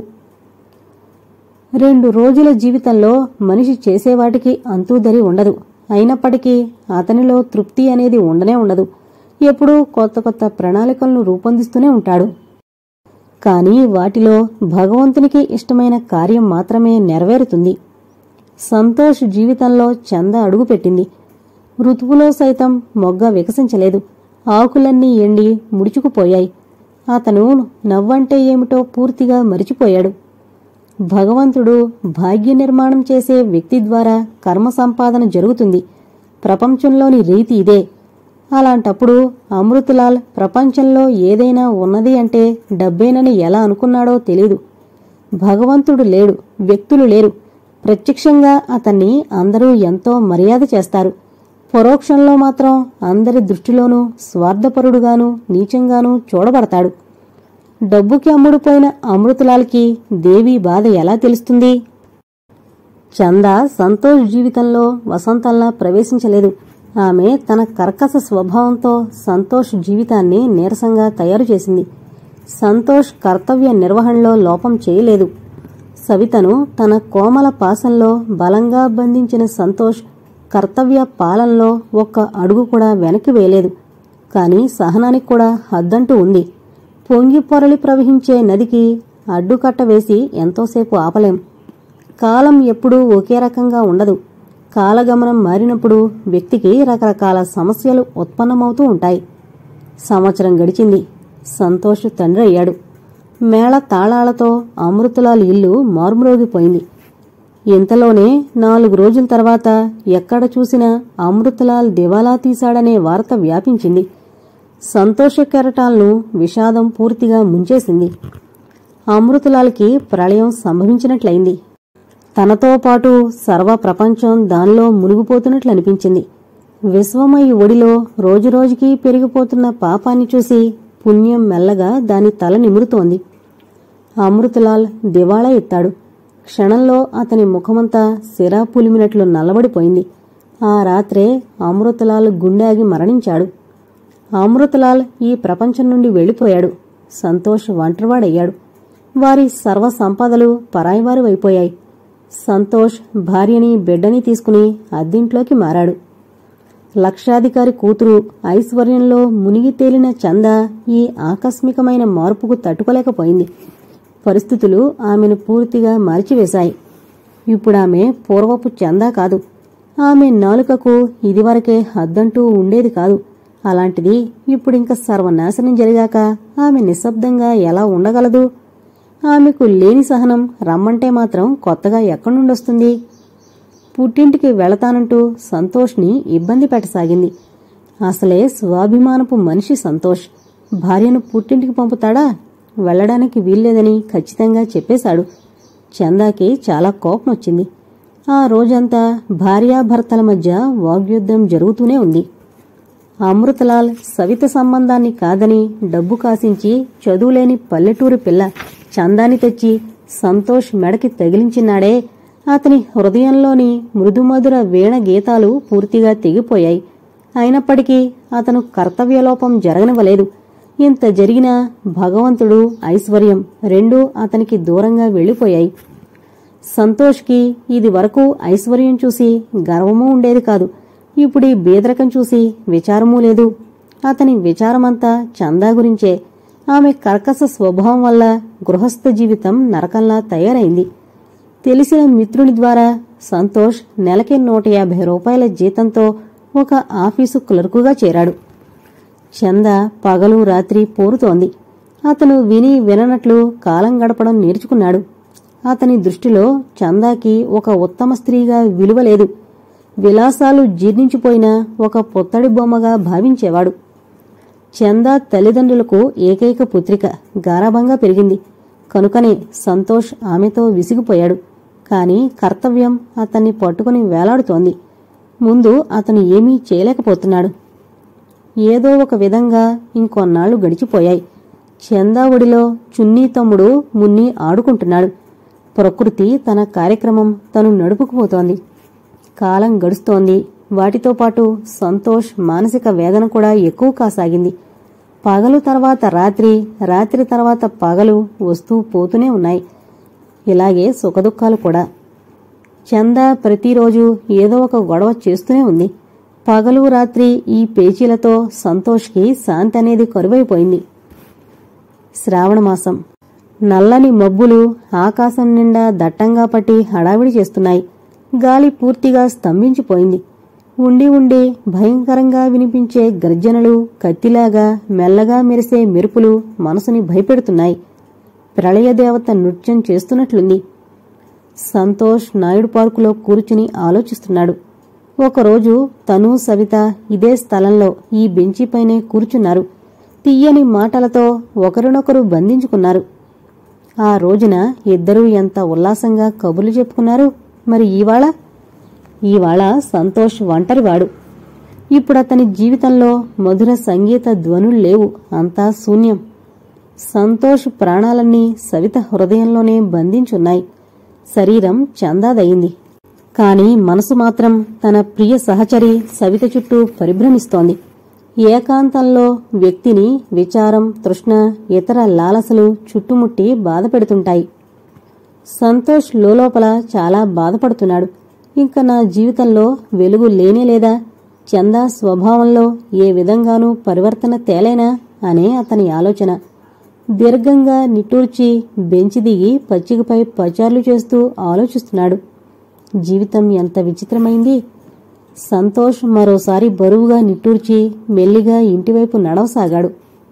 రెండు రోజుల జీవితంలో మనిషి చేసేవాటికి అంతూదరి ఉండదు అయినప్పటికీ అతనిలో తృప్తి అనేది ఉండనే ఉండదు ఎప్పుడూ కొత్త కొత్త ప్రణాళికలను రూపొందిస్తూనే ఉంటాడు కానీ వాటిలో భగవంతునికి ఇష్టమైన కార్యం మాత్రమే నెరవేరుతుంది సంతోష్ జీవితంలో చంద అడుగుపెట్టింది ఋతువులో సైతం మొగ్గ వికసించలేదు ఆకులన్నీ ఎండి ముడుచుకుపోయాయి అతను నవ్వంటే ఏమిటో పూర్తిగా మరిచిపోయాడు భగవంతుడు భాగ్య నిర్మాణం చేసే వ్యక్తి ద్వారా కర్మ సంపాదన జరుగుతుంది ప్రపంచంలోని రీతి ఇదే అలాంటప్పుడు అమృతలాల్ ప్రపంచంలో ఏదైనా ఉన్నది అంటే డబ్బేనని ఎలా అనుకున్నాడో తెలీదు భగవంతుడు లేడు వ్యక్తులు లేరు ప్రత్యక్షంగా అతన్ని అందరూ ఎంతో మర్యాద చేస్తారు పరోక్షంలో మాత్రం అందరి దృష్టిలోనూ స్వార్థపరుడుగాను నీచంగానూ చూడబడతాడు డబ్బుకి అమ్ముడుపోయిన అమృతలాల్కి దేవి బాధ ఎలా తెలుస్తుంది చంద సంతోష్ జీవితంలో వసంతంలా ప్రవేశించలేదు ఆమె తన కర్కశ స్వభావంతో సంతోష్ జీవితాన్ని నీరసంగా తయారు చేసింది సంతోష్ కర్తవ్య నిర్వహణలో లోపం చేయలేదు సవితను తన కోమల పాసంలో బలంగా బంధించిన సంతోష్ కర్తవ్య పాలనలో ఒక్క అడుగు కూడా వెనక్కి వేయలేదు కాని సహనానికి కూడా హద్దంటూ ఉంది పొంగి పొరలి ప్రవహించే నదికి అడ్డుకట్ట వేసి ఎంతోసేపు ఆపలేం కాలం ఎప్పుడూ ఒకే రకంగా ఉండదు కాలగమనం మారినప్పుడు వ్యక్తికి రకరకాల సమస్యలు ఉత్పన్నమవుతూ ఉంటాయి సంవత్సరం గడిచింది సంతోష్ తండ్రి అయ్యాడు మేళ తాళాలతో అమృతులాల్ ఇల్లు మారుమ్రోగిపోయింది ఇంతలోనే నాలుగు రోజుల తర్వాత ఎక్కడ చూసినా అమృతలాల్ దివాలా తీశాడనే వార్త వ్యాపించింది సంతోష కెరటాలను విషాదం పూర్తిగా ముంచేసింది అమృతలాల్కి ప్రళయం సంభవించినట్లయింది తనతో పాటు సర్వ ప్రపంచం దానిలో మునిగిపోతున్నట్లు అనిపించింది విశ్వమయి ఒడిలో రోజురోజుకి పెరిగిపోతున్న పాపాన్ని చూసి పుణ్యం మెల్లగా దాని తల నిమురుతోంది అమృతలాల్ దివాళా ఎత్తాడు క్షణంలో అతని ముఖమంతా సిరా పులిమినట్లు నల్లబడిపోయింది ఆ రాత్రే అమృతలాల్ గుండె మరణించాడు అమృతలాల్ ఈ ప్రపంచం నుండి వెళ్ళిపోయాడు సంతోష్ ఒంటరివాడయ్యాడు వారి సర్వ సంపదలు పరాయివారు అయిపోయాయి సంతోష్ భార్యని బిడ్డని తీసుకుని అద్దింట్లోకి మారాడు లక్షాధికారి కూతురు ఐశ్వర్యంలో మునిగి తేలిన చంద ఈ ఆకస్మికమైన మార్పుకు తట్టుకోలేకపోయింది పరిస్థితులు ఆమెను పూర్తిగా మార్చివేశాయి ఇప్పుడామె పూర్వపు చందా కాదు ఆమె నాలుకకు ఇదివరకే హద్దంటూ ఉండేది కాదు అలాంటిది ఇప్పుడింక సర్వనాశనం జరిగాక ఆమె నిశ్శబ్దంగా ఎలా ఉండగలదు ఆమెకు లేని సహనం రమ్మంటే మాత్రం కొత్తగా ఎక్కడి నుండొస్తుంది పుట్టింటికి వెళతానంటూ సంతోష్ని ఇబ్బంది పెట్టసాగింది అసలే స్వాభిమానపు మనిషి సంతోష్ భార్యను పుట్టింటికి పంపుతాడా వెళ్ళడానికి వీల్లేదని ఖచ్చితంగా చెప్పేశాడు చందాకి చాలా కోపం వచ్చింది ఆ రోజంతా భార్యాభర్తల మధ్య వాగ్యుద్ధం జరుగుతూనే ఉంది అమృతలాల్ సవిత సంబంధాన్ని కాదని డబ్బు కాసించి చదువులేని పల్లెటూరి పిల్ల చందాని తెచ్చి సంతోష్ మెడకి తగిలించినాడే అతని హృదయంలోని మృదుమధుర వీణ గీతాలు పూర్తిగా తెగిపోయాయి అయినప్పటికీ అతను కర్తవ్యలోపం జరగనివ్వలేదు ఇంత జరిగినా భగవంతుడు ఐశ్వర్యం రెండూ అతనికి దూరంగా వెళ్ళిపోయాయి సంతోష్కి ఇది వరకు ఐశ్వర్యం చూసి గర్వమూ ఉండేది కాదు ఇప్పుడు ఈ బేదరకం చూసి విచారమూ లేదు అతని విచారమంతా చందా గురించే ఆమె కర్కశ స్వభావం వల్ల గృహస్థ జీవితం నరకంలా తయారైంది తెలిసిన మిత్రుని ద్వారా సంతోష్ నెలకి నూట యాభై రూపాయల జీతంతో ఒక ఆఫీసు క్లర్కుగా చేరాడు చంద పగలు రాత్రి పోరుతోంది అతను విని విననట్లు కాలం గడపడం నేర్చుకున్నాడు అతని దృష్టిలో చందాకి ఒక ఉత్తమ స్త్రీగా విలువ లేదు విలాసాలు జీర్ణించిపోయిన ఒక పొత్తడి బొమ్మగా భావించేవాడు చందా తల్లిదండ్రులకు ఏకైక పుత్రిక గారాభంగా పెరిగింది కనుకనే సంతోష్ ఆమెతో విసిగిపోయాడు కాని కర్తవ్యం అతన్ని పట్టుకుని వేలాడుతోంది ముందు అతను ఏమీ చేయలేకపోతున్నాడు ఏదో ఒక విధంగా ఇంకొన్నాళ్లు గడిచిపోయాయి చందా ఒడిలో చున్నీ తమ్ముడు మున్ని ఆడుకుంటున్నాడు ప్రకృతి తన కార్యక్రమం తను నడుపుకుపోతోంది కాలం గడుస్తోంది వాటితో పాటు సంతోష్ మానసిక వేదన కూడా ఎక్కువ కాసాగింది పగలు తర్వాత రాత్రి రాత్రి తర్వాత పగలు వస్తూ పోతూనే ఉన్నాయి ఇలాగే సుఖదుఖాలు కూడా చంద ప్రతిరోజు ఏదో ఒక గొడవ చేస్తూనే ఉంది పగలు రాత్రి ఈ పేచీలతో సంతోష్కి శాంతి అనేది కరువైపోయింది శ్రావణమాసం నల్లని మబ్బులు ఆకాశం నిండా దట్టంగా పట్టి హడావిడి చేస్తున్నాయి గాలి పూర్తిగా స్తంభించిపోయింది ఉండి ఉండి భయంకరంగా వినిపించే గర్జనలు కత్తిలాగా మెల్లగా మెరిసే మెరుపులు మనసుని భయపెడుతున్నాయి ప్రళయదేవత నృత్యం చేస్తున్నట్లుంది సంతోష్ నాయుడు పార్కులో కూర్చుని ఆలోచిస్తున్నాడు ఒకరోజు తను సవిత ఇదే స్థలంలో ఈ బెంచిపైనే కూర్చున్నారు తీయని మాటలతో ఒకరినొకరు బంధించుకున్నారు ఆ రోజున ఇద్దరూ ఎంత ఉల్లాసంగా కబుర్లు చెప్పుకున్నారు మరి ఈవాళ ఈవాళ సంతోష్ ఒంటరివాడు ఇప్పుడతని జీవితంలో మధుర సంగీత ధ్వనులు లేవు అంతా శూన్యం సంతోష్ ప్రాణాలన్నీ సవిత హృదయంలోనే బంధించున్నాయి శరీరం చందాదయింది కాని మనసు మాత్రం తన ప్రియ సహచరి సవిత చుట్టూ పరిభ్రమిస్తోంది ఏకాంతంలో వ్యక్తిని విచారం తృష్ణ ఇతర లాలసలు చుట్టుముట్టి బాధపెడుతుంటాయి సంతోష్ లోపల చాలా బాధపడుతున్నాడు ఇంక నా జీవితంలో వెలుగు లేనే లేదా చందా స్వభావంలో ఏ విధంగానూ పరివర్తన తేలేనా అనే అతని ఆలోచన దీర్ఘంగా నిట్టూర్చి బెంచి దిగి పచ్చికపై పచార్లు చేస్తూ ఆలోచిస్తున్నాడు జీవితం ఎంత విచిత్రమైంది సంతోష్ మరోసారి బరువుగా నిట్టూర్చి మెల్లిగా ఇంటివైపు నడవసాగాడు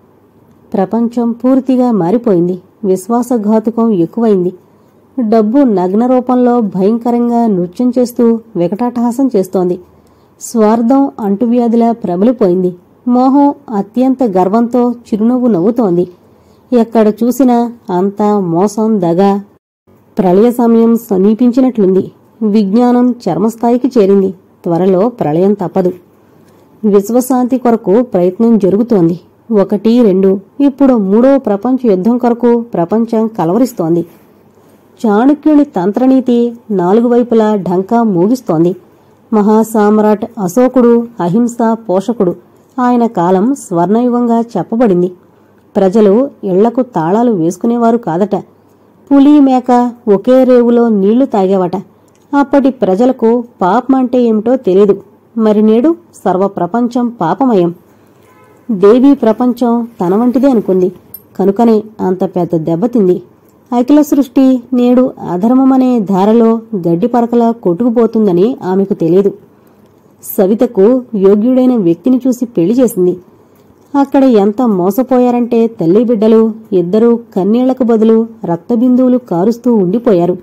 ప్రపంచం పూర్తిగా మారిపోయింది విశ్వాసఘాతుకం ఎక్కువైంది డబ్బు నగ్న రూపంలో భయంకరంగా నృత్యం చేస్తూ వికటాటహాసం చేస్తోంది స్వార్థం అంటువ్యాధిలా ప్రబలిపోయింది మోహం అత్యంత గర్వంతో చిరునవ్వు నవ్వుతోంది ఎక్కడ చూసినా అంతా మోసం దగ ప్రళయ సమయం సమీపించినట్లుంది విజ్ఞానం చర్మస్థాయికి చేరింది త్వరలో ప్రళయం తప్పదు విశ్వశాంతి కొరకు ప్రయత్నం జరుగుతోంది ఒకటి రెండు ఇప్పుడు మూడో ప్రపంచ యుద్ధం కొరకు ప్రపంచం కలవరిస్తోంది చాణక్యుని తంత్రనీతి నాలుగు వైపులా ఢంకా మోగిస్తోంది మహాసామ్రాట్ అశోకుడు అహింస పోషకుడు ఆయన కాలం స్వర్ణయుగంగా చెప్పబడింది ప్రజలు ఇళ్లకు తాళాలు వేసుకునేవారు కాదట పులి మేక ఒకే రేవులో నీళ్లు తాగేవట అప్పటి ప్రజలకు పాపం అంటే ఏమిటో తెలియదు మరి నేడు సర్వప్రపంచం పాపమయం దేవీ ప్రపంచం తన వంటిదే అనుకుంది కనుకనే అంత పెద్ద దెబ్బతింది అఖిల సృష్టి నేడు అధర్మమనే ధారలో గడ్డి పరకలా కొట్టుకుపోతుందని ఆమెకు తెలియదు సవితకు యోగ్యుడైన వ్యక్తిని చూసి పెళ్లి చేసింది అక్కడ ఎంత మోసపోయారంటే తల్లి బిడ్డలు ఇద్దరూ కన్నీళ్లకు బదులు రక్తబిందువులు కారుస్తూ ఉండిపోయారు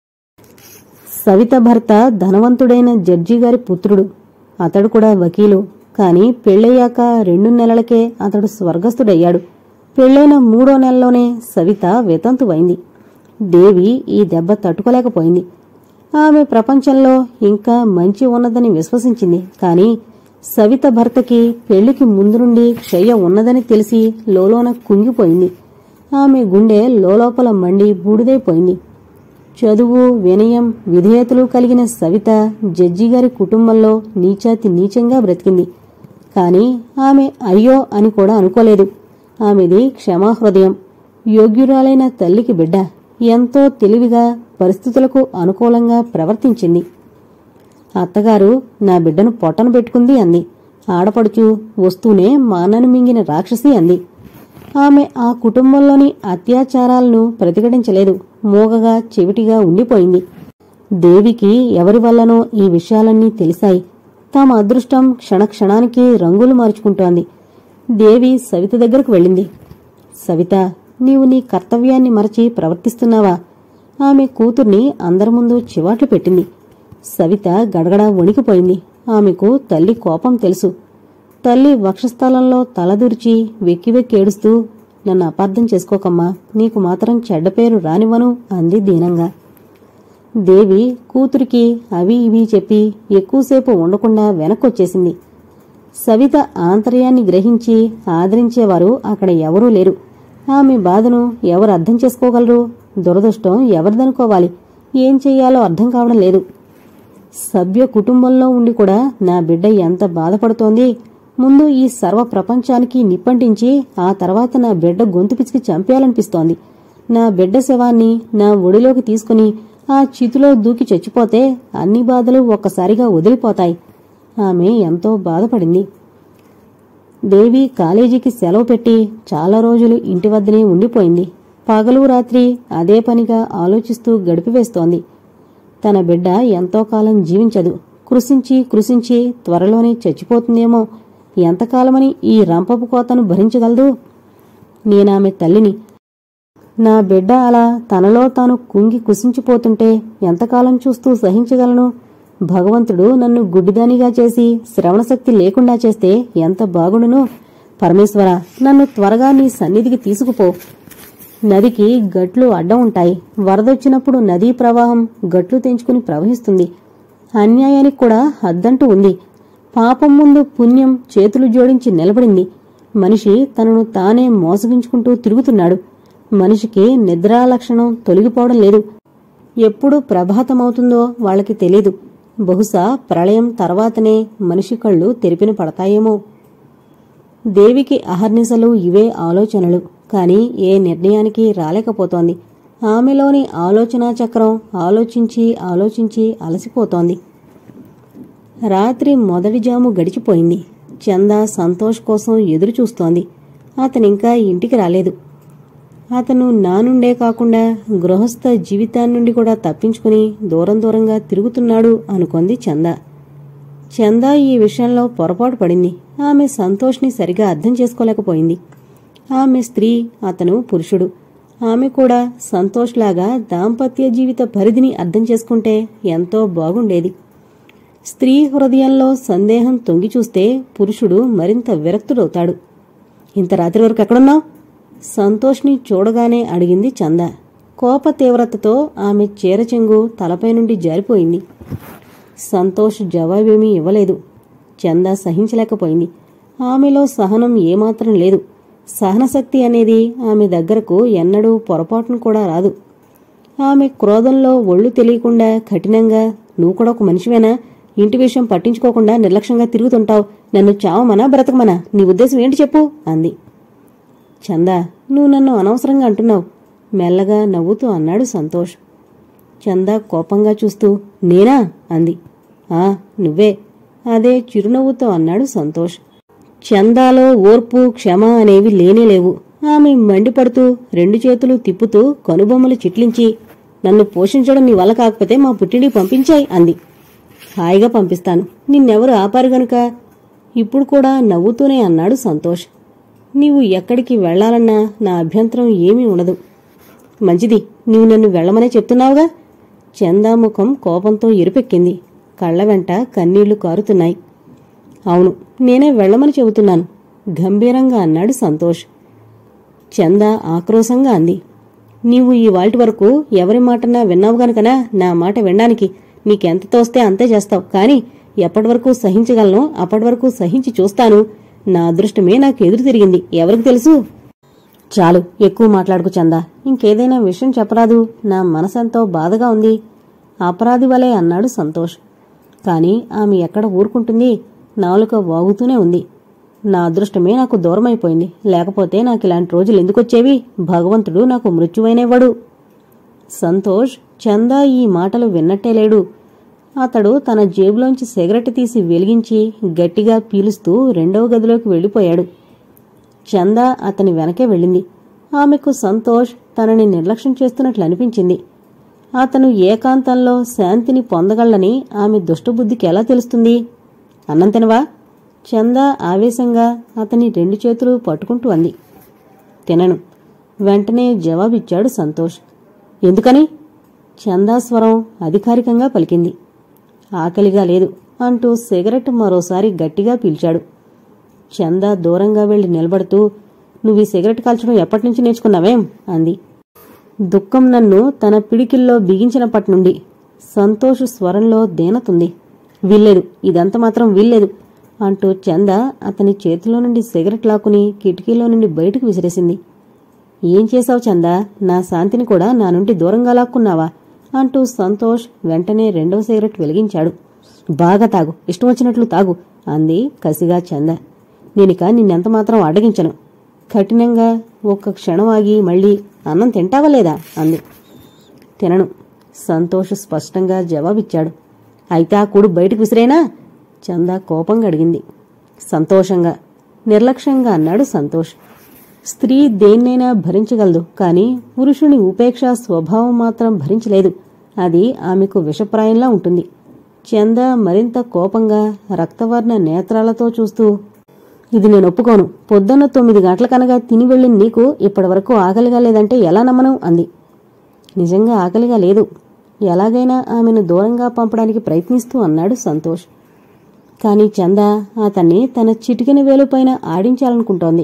సవిత భర్త ధనవంతుడైన జడ్జి గారి పుత్రుడు అతడు కూడా వకీలు కాని పెళ్ళయ్యాక రెండు నెలలకే అతడు స్వర్గస్థుడయ్యాడు పెళ్ళైన మూడో నెలలోనే సవిత వితంతువైంది దేవి ఈ దెబ్బ తట్టుకోలేకపోయింది ఆమె ప్రపంచంలో ఇంకా మంచి ఉన్నదని విశ్వసించింది కాని సవిత భర్తకి పెళ్లికి ముందు నుండి క్షయ ఉన్నదని తెలిసి లోలోన కుంగిపోయింది ఆమె గుండె లోలోపల మండి బూడిదైపోయింది చదువు వినయం విధేయతలు కలిగిన సవిత జడ్జి గారి కుటుంబంలో నీచాతి నీచంగా బ్రతికింది కాని ఆమె అయ్యో అని కూడా అనుకోలేదు ఆమెది క్షమాహృదయం యోగ్యురాలైన తల్లికి బిడ్డ ఎంతో తెలివిగా పరిస్థితులకు అనుకూలంగా ప్రవర్తించింది అత్తగారు నా బిడ్డను పొట్టను పెట్టుకుంది అంది ఆడపడుచు వస్తూనే మానను మింగిన రాక్షసి అంది ఆమె ఆ కుటుంబంలోని అత్యాచారాలను ప్రతిఘటించలేదు మూగగా చెవిటిగా ఉండిపోయింది దేవికి ఎవరి వల్లనో ఈ విషయాలన్నీ తెలిసాయి తమ అదృష్టం క్షణక్షణానికి రంగులు మార్చుకుంటోంది దేవి సవిత దగ్గరకు వెళ్ళింది సవిత నీవు నీ కర్తవ్యాన్ని మరచి ప్రవర్తిస్తున్నావా ఆమె కూతుర్ని అందరి ముందు చివాట్లు పెట్టింది సవిత గడగడ వణికిపోయింది ఆమెకు తల్లి కోపం తెలుసు తల్లి వక్షస్థలంలో తలదూర్చి వెక్కి వెక్కి ఏడుస్తూ నన్ను అపార్థం చేసుకోకమ్మా నీకు మాత్రం చెడ్డ పేరు రానివ్వను అంది దీనంగా దేవి కూతురికి అవి ఇవి చెప్పి ఎక్కువసేపు ఉండకుండా వెనక్కొచ్చేసింది సవిత ఆంతర్యాన్ని గ్రహించి ఆదరించేవారు అక్కడ ఎవరూ లేరు ఆమె బాధను ఎవరు అర్థం చేసుకోగలరు దురదృష్టం ఎవరిదనుకోవాలి ఏం చెయ్యాలో అర్థం కావడం లేదు సభ్య కుటుంబంలో ఉండి కూడా నా బిడ్డ ఎంత బాధపడుతోంది ముందు ఈ సర్వ ప్రపంచానికి నిప్పంటించి ఆ తర్వాత నా బిడ్డ గొంతు పిసికి చంపేయాలనిపిస్తోంది నా బిడ్డ శవాన్ని నా ఒడిలోకి తీసుకుని ఆ చితిలో దూకి చచ్చిపోతే అన్ని బాధలు ఒక్కసారిగా వదిలిపోతాయి ఆమె ఎంతో బాధపడింది దేవి కాలేజీకి సెలవు పెట్టి చాలా రోజులు ఇంటి వద్దనే ఉండిపోయింది పగలు రాత్రి అదే పనిగా ఆలోచిస్తూ గడిపివేస్తోంది తన బిడ్డ ఎంతో కాలం జీవించదు కృషించి కృషించి త్వరలోనే చచ్చిపోతుందేమో ఎంతకాలమని ఈ రంపపు కోతను భరించగలదు నేనామె తల్లిని నా బిడ్డ అలా తనలో తాను కుంగి కుసించిపోతుంటే ఎంతకాలం చూస్తూ సహించగలను భగవంతుడు నన్ను గుడ్డిదానిగా చేసి శ్రవణశక్తి లేకుండా చేస్తే ఎంత బాగుండును పరమేశ్వర నన్ను త్వరగా నీ సన్నిధికి తీసుకుపో నదికి గట్లు అడ్డం ఉంటాయి వరదొచ్చినప్పుడు నదీ ప్రవాహం గట్లు తెంచుకుని ప్రవహిస్తుంది అన్యాయానికి కూడా హద్దంటూ ఉంది పాపం ముందు పుణ్యం చేతులు జోడించి నిలబడింది మనిషి తనను తానే మోసగించుకుంటూ తిరుగుతున్నాడు మనిషికి నిద్రా లక్షణం తొలగిపోవడం లేదు ఎప్పుడు ప్రభాతమవుతుందో వాళ్ళకి తెలీదు బహుశా ప్రళయం తర్వాతనే మనిషి కళ్ళు తెరిపిన పడతాయేమో దేవికి అహర్నిశలు ఇవే ఆలోచనలు కాని ఏ నిర్ణయానికి రాలేకపోతోంది ఆమెలోని ఆలోచనా చక్రం ఆలోచించి ఆలోచించి అలసిపోతోంది రాత్రి మొదటి జాము గడిచిపోయింది చంద సంతోష్ కోసం ఎదురు చూస్తోంది అతనింకా ఇంటికి రాలేదు అతను నా నుండే కాకుండా గృహస్థ జీవితాన్నుండి కూడా తప్పించుకుని దూరం దూరంగా తిరుగుతున్నాడు అనుకుంది చంద చంద ఈ విషయంలో పొరపాటు పడింది ఆమె సంతోష్ని సరిగా అర్థం చేసుకోలేకపోయింది ఆమె స్త్రీ అతను పురుషుడు ఆమె కూడా సంతోష్లాగా దాంపత్య జీవిత పరిధిని అర్థం చేసుకుంటే ఎంతో బాగుండేది స్త్రీ హృదయంలో సందేహం తొంగి చూస్తే పురుషుడు మరింత విరక్తుడవుతాడు ఇంత రాత్రి వరకు ఎక్కడున్నావు సంతోష్ని చూడగానే అడిగింది చంద కోప తీవ్రతతో ఆమె చీరచెంగు తలపై నుండి జారిపోయింది సంతోష్ జవాబేమీ ఇవ్వలేదు చంద సహించలేకపోయింది ఆమెలో సహనం ఏమాత్రం లేదు సహనశక్తి అనేది ఆమె దగ్గరకు ఎన్నడూ పొరపాటును కూడా రాదు ఆమె క్రోధంలో ఒళ్ళు తెలియకుండా కఠినంగా నువ్వు కూడా ఒక మనిషివేనా ఇంటి విషయం పట్టించుకోకుండా నిర్లక్ష్యంగా తిరుగుతుంటావు నన్ను చావమనా బ్రతకమనా నీ ఉద్దేశం ఏంటి చెప్పు అంది చందా నువ్వు నన్ను అనవసరంగా అంటున్నావు మెల్లగా నవ్వుతూ అన్నాడు సంతోష్ చందా కోపంగా చూస్తూ నేనా అంది ఆ నువ్వే అదే చిరునవ్వుతో అన్నాడు సంతోష్ చందాలో ఓర్పు క్షమ అనేవి లేనేలేవు ఆమె మండిపడుతూ రెండు చేతులు తిప్పుతూ కనుబొమ్మలు చిట్లించి నన్ను పోషించడం నీ వల్ల కాకపోతే మా పుట్టింటికి పంపించాయి అంది హాయిగా పంపిస్తాను నిన్నెవరు ఆపారు గనుక ఇప్పుడు కూడా నవ్వుతూనే అన్నాడు సంతోష్ నీవు ఎక్కడికి వెళ్లాలన్నా నా అభ్యంతరం ఏమీ ఉండదు మంచిది నీవు నన్ను వెళ్ళమనే చెప్తున్నావుగా చందాముఖం కోపంతో ఎరుపెక్కింది కళ్ళ వెంట కన్నీళ్లు కారుతున్నాయి అవును నేనే వెళ్ళమని చెబుతున్నాను గంభీరంగా అన్నాడు సంతోష్ చంద ఆక్రోశంగా అంది నీవు ఈ వాల్టి వరకు ఎవరి మాటన్నా విన్నావు గనుకనా నా మాట వినడానికి నీకెంత తోస్తే అంతే చేస్తావు కాని ఎప్పటి వరకు సహించగలను అప్పటి వరకు సహించి చూస్తాను నా అదృష్టమే నాకు ఎదురు తిరిగింది ఎవరికి తెలుసు చాలు ఎక్కువ మాట్లాడుకు చందా ఇంకేదైనా విషయం చెప్పరాదు నా మనసెంతో బాధగా ఉంది అపరాధి వలే అన్నాడు సంతోష్ కాని ఆమె ఎక్కడ ఊరుకుంటుంది నాలుక వాగుతూనే ఉంది నా అదృష్టమే నాకు దూరమైపోయింది లేకపోతే నాకు ఇలాంటి రోజులు ఎందుకొచ్చేవి భగవంతుడు నాకు మృత్యువైనవాడు సంతోష్ చందా ఈ మాటలు విన్నట్టే లేడు అతడు తన జేబులోంచి సిగరెట్ తీసి వెలిగించి గట్టిగా పీలుస్తూ రెండవ గదిలోకి వెళ్ళిపోయాడు చందా అతని వెనకే వెళ్ళింది ఆమెకు సంతోష్ తనని నిర్లక్ష్యం చేస్తున్నట్లు అనిపించింది అతను ఏకాంతంలో శాంతిని పొందగలని ఆమె దుష్టబుద్ధికి ఎలా తెలుస్తుంది అన్నం తినవా చందా ఆవేశంగా అతని రెండు చేతులు పట్టుకుంటూ అంది తినను వెంటనే జవాబిచ్చాడు సంతోష్ ఎందుకని చందా స్వరం అధికారికంగా పలికింది ఆకలిగా లేదు అంటూ సిగరెట్ మరోసారి గట్టిగా పీల్చాడు చందా దూరంగా వెళ్లి నిలబడుతూ నువ్వు ఈ సిగరెట్ కాల్చడం ఎప్పటినుంచి నేర్చుకున్నావేం అంది దుఃఖం నన్ను తన పిడికిల్లో బిగించినప్పటి నుండి సంతోష్ స్వరంలో దేనతుంది వీల్లేదు ఇదంత మాత్రం వీల్లేదు అంటూ చంద అతని చేతిలో నుండి సిగరెట్ లాక్కుని కిటికీలో నుండి బయటకు విసిరేసింది ఏం చేశావు చందా నా శాంతిని కూడా నా నుండి దూరంగా లాక్కున్నావా అంటూ సంతోష్ వెంటనే రెండో సిగరెట్ వెలిగించాడు బాగా తాగు ఇష్టం వచ్చినట్లు తాగు అంది కసిగా చంద నేనిక నిన్నెంత మాత్రం అడ్డగించను కఠినంగా ఒక్క క్షణం ఆగి మళ్ళీ అన్నం తింటావా లేదా అంది తినను సంతోష్ స్పష్టంగా జవాబిచ్చాడు అయితే ఆ కూడు బయటకు విసిరేనా చందా కోపంగా అడిగింది సంతోషంగా నిర్లక్ష్యంగా అన్నాడు సంతోష్ స్త్రీ దేన్నైనా భరించగలదు కాని పురుషుని ఉపేక్ష స్వభావం మాత్రం భరించలేదు అది ఆమెకు విషప్రాయంలా ఉంటుంది చంద మరింత కోపంగా రక్తవర్ణ నేత్రాలతో చూస్తూ ఇది నేను ఒప్పుకోను పొద్దున్న తొమ్మిది గంటలకనగా తిని వెళ్ళిన నీకు ఇప్పటివరకు ఆకలిగా లేదంటే ఎలా నమ్మను అంది నిజంగా ఆకలిగా లేదు ఎలాగైనా ఆమెను దూరంగా పంపడానికి ప్రయత్నిస్తూ అన్నాడు సంతోష్ కాని చంద అతన్ని తన చిటికిన వేలుపైన ఆడించాలనుకుంటోంది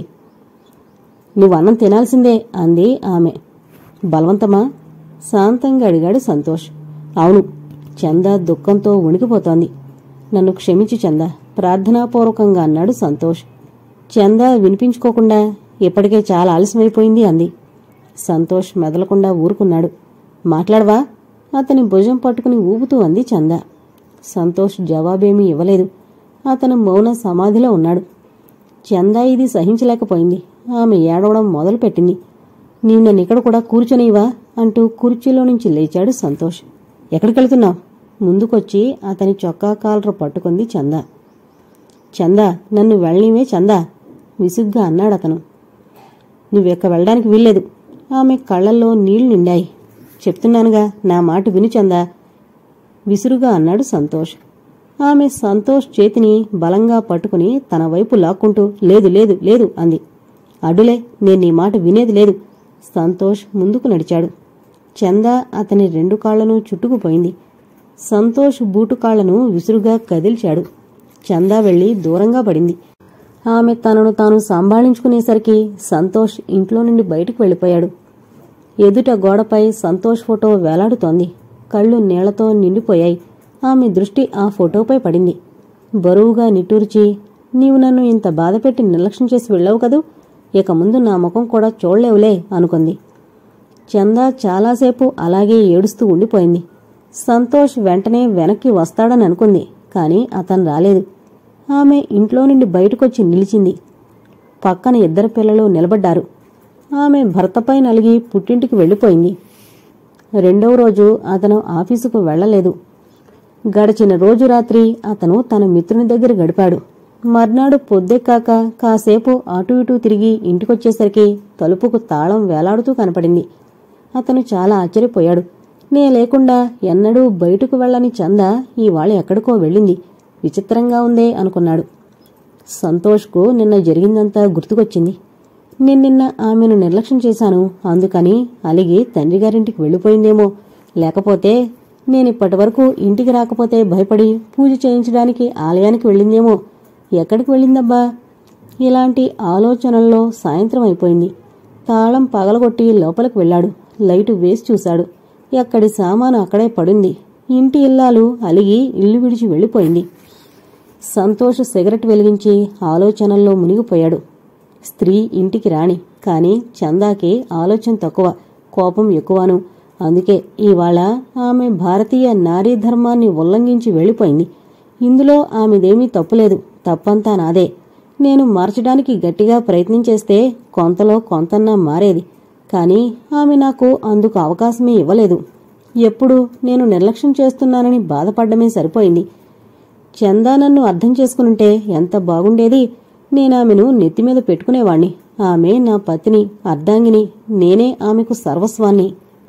నువ్వు అన్నం తినాల్సిందే అంది ఆమె బలవంతమా శాంతంగా అడిగాడు సంతోష్ అవును చంద దుఃఖంతో వణికిపోతోంది నన్ను క్షమించు చంద ప్రార్థనాపూర్వకంగా అన్నాడు సంతోష్ చంద వినిపించుకోకుండా ఇప్పటికే చాలా ఆలస్యమైపోయింది అంది సంతోష్ మెదలకుండా ఊరుకున్నాడు మాట్లాడవా అతని భుజం పట్టుకుని ఊపుతూ అంది చంద సంతోష్ జవాబేమీ ఇవ్వలేదు అతను మౌన సమాధిలో ఉన్నాడు చందా ఇది సహించలేకపోయింది ఆమె ఏడవడం మొదలుపెట్టింది నీవు నన్ను ఇక్కడ కూడా కూర్చొనివా అంటూ కుర్చీలో నుంచి లేచాడు సంతోష్ ఎక్కడికెళ్తున్నావు ముందుకొచ్చి అతని చొక్కా కాలరు పట్టుకుంది చందా చందా నన్ను వెళ్ళనివే చందా విసుగ్గా అన్నాడు అతను నువ్వెక్క వెళ్ళడానికి వీల్లేదు ఆమె కళ్ళల్లో నీళ్లు నిండాయి చెప్తున్నానుగా నా మాట విను చందా విసురుగా అన్నాడు సంతోష్ ఆమె సంతోష్ చేతిని బలంగా పట్టుకుని తన వైపు లాక్కుంటూ లేదు లేదు లేదు అంది అడులే నేను నీ మాట వినేది లేదు సంతోష్ ముందుకు నడిచాడు చంద అతని రెండు కాళ్లను చుట్టుకుపోయింది సంతోష్ బూటు కాళ్లను విసురుగా కదిల్చాడు చందా వెళ్లి దూరంగా పడింది ఆమె తనను తాను సంభాళించుకునేసరికి సంతోష్ ఇంట్లో నుండి బయటకు వెళ్ళిపోయాడు ఎదుట గోడపై సంతోష్ ఫోటో వేలాడుతోంది కళ్ళు నీళ్లతో నిండిపోయాయి ఆమె దృష్టి ఆ ఫోటోపై పడింది బరువుగా నిట్టూర్చి నీవు నన్ను ఇంత బాధపెట్టి నిర్లక్ష్యం చేసి వెళ్ళావు కదూ ఇక ముందు నా ముఖం కూడా చూడలేవులే అనుకుంది చందా చాలాసేపు అలాగే ఏడుస్తూ ఉండిపోయింది సంతోష్ వెంటనే వెనక్కి వస్తాడని అనుకుంది కాని అతను రాలేదు ఆమె ఇంట్లో నుండి బయటకొచ్చి నిలిచింది పక్కన ఇద్దరు పిల్లలు నిలబడ్డారు ఆమె భర్తపై నలిగి పుట్టింటికి వెళ్ళిపోయింది రెండవ రోజు అతను ఆఫీసుకు వెళ్ళలేదు గడిచిన రోజు రాత్రి అతను తన మిత్రుని దగ్గర గడిపాడు మర్నాడు పొద్దెక్కాక కాసేపు అటు ఇటు తిరిగి ఇంటికొచ్చేసరికి తలుపుకు తాళం వేలాడుతూ కనపడింది అతను చాలా ఆశ్చర్యపోయాడు నే లేకుండా ఎన్నడూ బయటకు వెళ్ళని చంద ఇవాళ ఎక్కడికో వెళ్ళింది విచిత్రంగా ఉందే అనుకున్నాడు సంతోష్కు నిన్న జరిగిందంతా గుర్తుకొచ్చింది నేను నిన్న ఆమెను నిర్లక్ష్యం చేశాను అందుకని అలిగి తండ్రిగారింటికి వెళ్ళిపోయిందేమో లేకపోతే నేనిప్పటి వరకు ఇంటికి రాకపోతే భయపడి పూజ చేయించడానికి ఆలయానికి వెళ్ళిందేమో ఎక్కడికి వెళ్ళిందబ్బా ఇలాంటి ఆలోచనల్లో సాయంత్రం అయిపోయింది తాళం పగలగొట్టి లోపలికి వెళ్ళాడు లైటు వేసి చూశాడు ఎక్కడి సామాను అక్కడే పడింది ఇంటి ఇల్లాలు అలిగి ఇల్లు విడిచి వెళ్ళిపోయింది సంతోష్ సిగరెట్ వెలిగించి ఆలోచనల్లో మునిగిపోయాడు స్త్రీ ఇంటికి రాణి కాని చందాకి ఆలోచన తక్కువ కోపం ఎక్కువను అందుకే ఇవాళ ఆమె భారతీయ నారీ ధర్మాన్ని ఉల్లంఘించి వెళ్ళిపోయింది ఇందులో ఆమెదేమీ తప్పులేదు తప్పంతా నాదే నేను మార్చడానికి గట్టిగా ప్రయత్నం చేస్తే కొంతలో కొంతన్నా మారేది కానీ ఆమె నాకు అందుకు అవకాశమే ఇవ్వలేదు ఎప్పుడు నేను నిర్లక్ష్యం చేస్తున్నానని బాధపడ్డమే సరిపోయింది చందా నన్ను అర్థం చేసుకునుంటే ఎంత బాగుండేది నేనామెను నెత్తిమీద పెట్టుకునేవాణ్ణి ఆమె నా పతిని అర్ధాంగిని నేనే ఆమెకు సర్వస్వాన్ని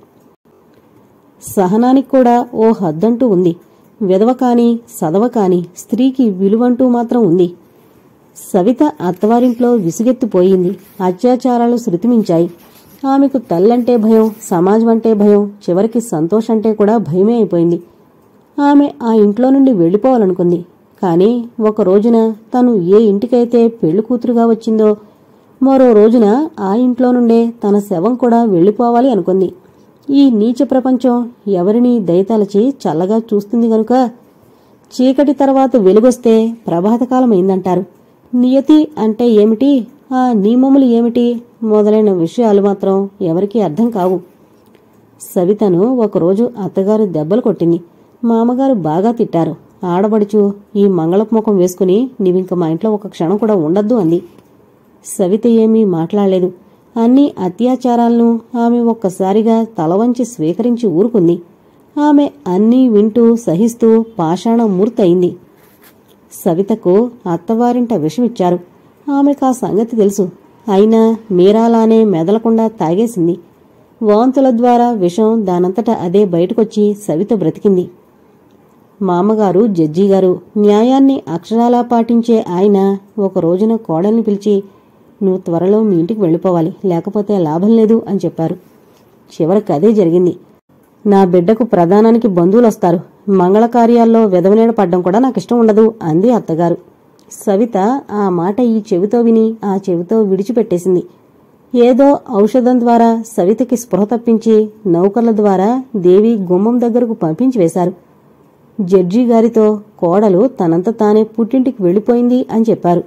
సహనానికి కూడా ఓ హద్దంటూ ఉంది విధవ కాని సదవ కాని స్త్రీకి విలువంటూ మాత్రం ఉంది సవిత అత్తవారింట్లో విసుగెత్తిపోయింది అత్యాచారాలు శృతిమించాయి ఆమెకు తల్లంటే భయం సమాజం అంటే భయం చివరికి సంతోష్ అంటే కూడా భయమే అయిపోయింది ఆమె ఆ ఇంట్లో నుండి వెళ్ళిపోవాలనుకుంది కానీ ఒక రోజున తను ఏ ఇంటికైతే పెళ్లి కూతురుగా వచ్చిందో మరో రోజున ఆ ఇంట్లో నుండే తన శవం కూడా వెళ్ళిపోవాలి అనుకుంది ఈ నీచ ప్రపంచం ఎవరిని దయతలచి చల్లగా చూస్తుంది గనుక చీకటి తర్వాత వెలుగొస్తే ప్రభాతకాలమైందంటారు నియతి అంటే ఏమిటి ఆ నియమములు ఏమిటి మొదలైన విషయాలు మాత్రం ఎవరికీ అర్థం కావు సవితను ఒకరోజు అత్తగారు దెబ్బలు కొట్టింది మామగారు బాగా తిట్టారు ఆడబడుచు ఈ మంగళపు ముఖం వేసుకుని నీవింక మా ఇంట్లో ఒక క్షణం కూడా ఉండద్దు అంది సవిత ఏమీ మాట్లాడలేదు అన్ని అత్యాచారాలను ఆమె ఒక్కసారిగా తలవంచి స్వీకరించి ఊరుకుంది ఆమె అన్నీ వింటూ సహిస్తూ పాషాణ మూర్తయింది సవితకు అత్తవారింట విషమిచ్చారు ఆమెకు ఆ సంగతి తెలుసు అయినా మీరాలానే మెదలకుండా తాగేసింది వాంతుల ద్వారా విషం దానంతట అదే బయటకొచ్చి సవిత బ్రతికింది మామగారు జడ్జి గారు న్యాయాన్ని అక్షరాలా పాటించే ఆయన ఒక రోజున కోడల్ని పిలిచి నువ్వు త్వరలో మీ ఇంటికి వెళ్ళిపోవాలి లేకపోతే లాభం లేదు అని చెప్పారు చివరికి అదే జరిగింది నా బిడ్డకు ప్రధానానికి బంధువులు వస్తారు మంగళ కార్యాల్లో విధవనీడ పడ్డం కూడా నాకు ఇష్టం ఉండదు అంది అత్తగారు సవిత ఆ మాట ఈ చెవితో విని ఆ చెవితో విడిచిపెట్టేసింది ఏదో ఔషధం ద్వారా సవితకి స్పృహ తప్పించి నౌకర్ల ద్వారా దేవి గుమ్మం దగ్గరకు పంపించి వేశారు జడ్జి గారితో కోడలు తనంత తానే పుట్టింటికి వెళ్ళిపోయింది అని చెప్పారు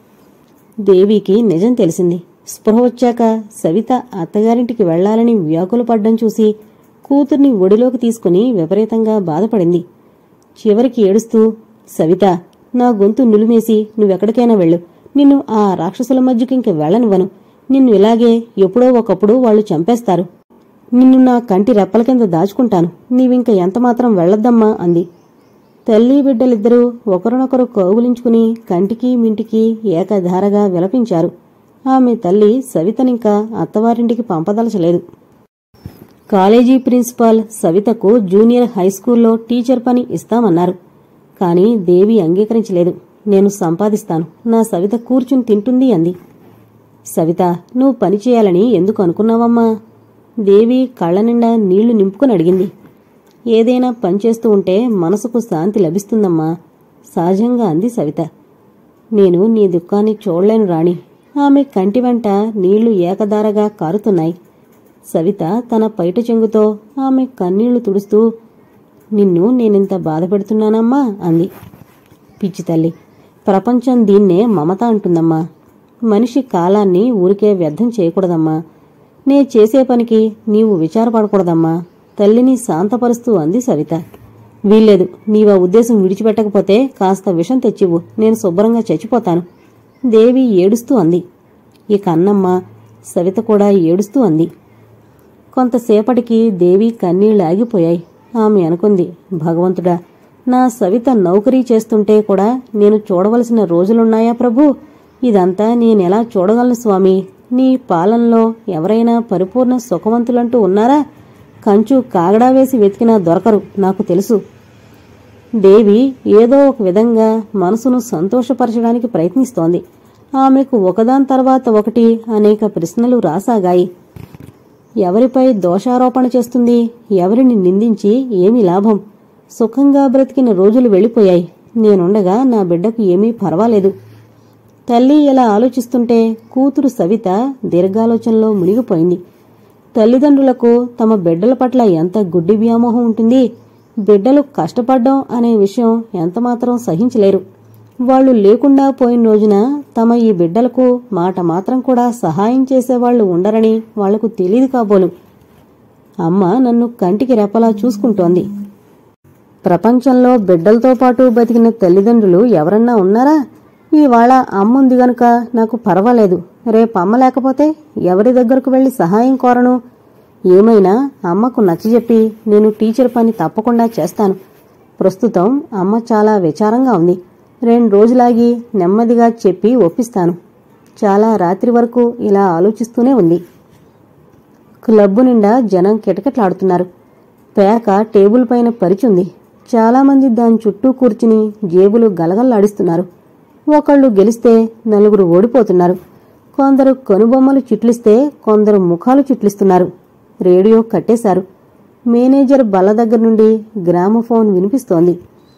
దేవికి నిజం తెలిసింది స్పృహ వచ్చాక సవిత అత్తగారింటికి వెళ్లాలని వ్యాకులు పడ్డం చూసి కూతుర్ని ఒడిలోకి తీసుకుని విపరీతంగా బాధపడింది చివరికి ఏడుస్తూ సవిత నా గొంతు నులిమేసి నువ్వెక్కడికైనా వెళ్ళు నిన్ను ఆ రాక్షసుల మధ్యకి ఇంక వెళ్ళనివ్వను నిన్ను ఇలాగే ఎప్పుడో ఒకప్పుడు వాళ్ళు చంపేస్తారు నిన్ను నా కంటి రెప్పల కింద దాచుకుంటాను నీవింక ఎంతమాత్రం వెళ్ళొద్దమ్మా అంది తల్లి బిడ్డలిద్దరూ ఒకరినొకరు కౌగులించుకుని కంటికి మింటికి ఏకధారగా విలపించారు ఆమె తల్లి సవితనింకా అత్తవారింటికి పంపదలచలేదు కాలేజీ ప్రిన్సిపాల్ సవితకు జూనియర్ హైస్కూల్లో టీచర్ పని ఇస్తామన్నారు కానీ దేవి అంగీకరించలేదు నేను సంపాదిస్తాను నా సవిత కూర్చుని తింటుంది అంది సవిత నువ్వు పని చేయాలని ఎందుకు అనుకున్నావమ్మా దేవి కళ్ళ నిండా నీళ్లు నింపుకుని అడిగింది ఏదైనా పని చేస్తూ ఉంటే మనసుకు శాంతి లభిస్తుందమ్మా సహజంగా అంది సవిత నేను నీ దుఃఖాన్ని చూడలేను రాణి ఆమె కంటి వెంట నీళ్లు ఏకదారగా కారుతున్నాయి సవిత తన పైట చెంగుతో ఆమె కన్నీళ్లు తుడుస్తూ నిన్ను నేనింత బాధపెడుతున్నానమ్మా అంది పిచ్చి తల్లి ప్రపంచం దీన్నే మమత అంటుందమ్మా మనిషి కాలాన్ని ఊరికే వ్యర్థం చేయకూడదమ్మా నే చేసే పనికి నీవు విచారపడకూడదమ్మా తల్లిని శాంతపరుస్తూ అంది సవిత వీల్లేదు నీవా ఉద్దేశం విడిచిపెట్టకపోతే కాస్త విషం తెచ్చివ్వు నేను శుభ్రంగా చచ్చిపోతాను దేవి ఏడుస్తూ అంది ఇక అన్నమ్మ సవిత కూడా ఏడుస్తూ అంది కొంతసేపటికి దేవి కన్నీళ్లు ఆగిపోయాయి ఆమె అనుకుంది భగవంతుడా నా సవిత నౌకరీ చేస్తుంటే కూడా నేను చూడవలసిన రోజులున్నాయా ప్రభు ఇదంతా నేనెలా చూడగలను స్వామి నీ పాలనలో ఎవరైనా పరిపూర్ణ సుఖవంతులంటూ ఉన్నారా కంచు కాగడా వేసి వెతికినా దొరకరు నాకు తెలుసు దేవి ఏదో ఒక విధంగా మనసును సంతోషపరచడానికి ప్రయత్నిస్తోంది ఆమెకు ఒకదాని తర్వాత ఒకటి అనేక ప్రశ్నలు రాసాగాయి ఎవరిపై దోషారోపణ చేస్తుంది ఎవరిని నిందించి ఏమి లాభం సుఖంగా బ్రతికిన రోజులు వెళ్ళిపోయాయి నేనుండగా నా బిడ్డకు ఏమీ పర్వాలేదు తల్లి ఇలా ఆలోచిస్తుంటే కూతురు సవిత దీర్ఘాలోచనలో మునిగిపోయింది తల్లిదండ్రులకు తమ బిడ్డల పట్ల ఎంత గుడ్డి వ్యామోహం ఉంటుంది బిడ్డలు కష్టపడ్డం అనే విషయం ఎంతమాత్రం సహించలేరు వాళ్ళు లేకుండా పోయిన రోజున తమ ఈ బిడ్డలకు మాట మాత్రం కూడా సహాయం చేసేవాళ్లు ఉండరని వాళ్లకు తెలియదు కాబోలు అమ్మ నన్ను కంటికి రెప్పలా చూసుకుంటోంది ప్రపంచంలో బిడ్డలతో పాటు బతికిన తల్లిదండ్రులు ఎవరన్నా ఉన్నారా ఇవాళ అమ్ముంది గనుక నాకు పర్వాలేదు రేపు అమ్మ లేకపోతే ఎవరి దగ్గరకు వెళ్లి సహాయం కోరను ఏమైనా అమ్మకు నచ్చజెప్పి నేను టీచర్ పని తప్పకుండా చేస్తాను ప్రస్తుతం అమ్మ చాలా విచారంగా ఉంది రెండు రోజులాగి నెమ్మదిగా చెప్పి ఒప్పిస్తాను చాలా రాత్రి వరకు ఇలా ఆలోచిస్తూనే ఉంది క్లబ్బు నిండా జనం కిటకిటలాడుతున్నారు పేక టేబుల్ పైన పరిచుంది చాలామంది దాని చుట్టూ కూర్చుని జేబులు గలగల్లాడిస్తున్నారు ఒకళ్ళు గెలిస్తే నలుగురు ఓడిపోతున్నారు కొందరు కనుబొమ్మలు చిట్లిస్తే కొందరు ముఖాలు చిట్లిస్తున్నారు రేడియో కట్టేశారు మేనేజర్ బల్ల దగ్గర నుండి గ్రామఫోన్ వినిపిస్తోంది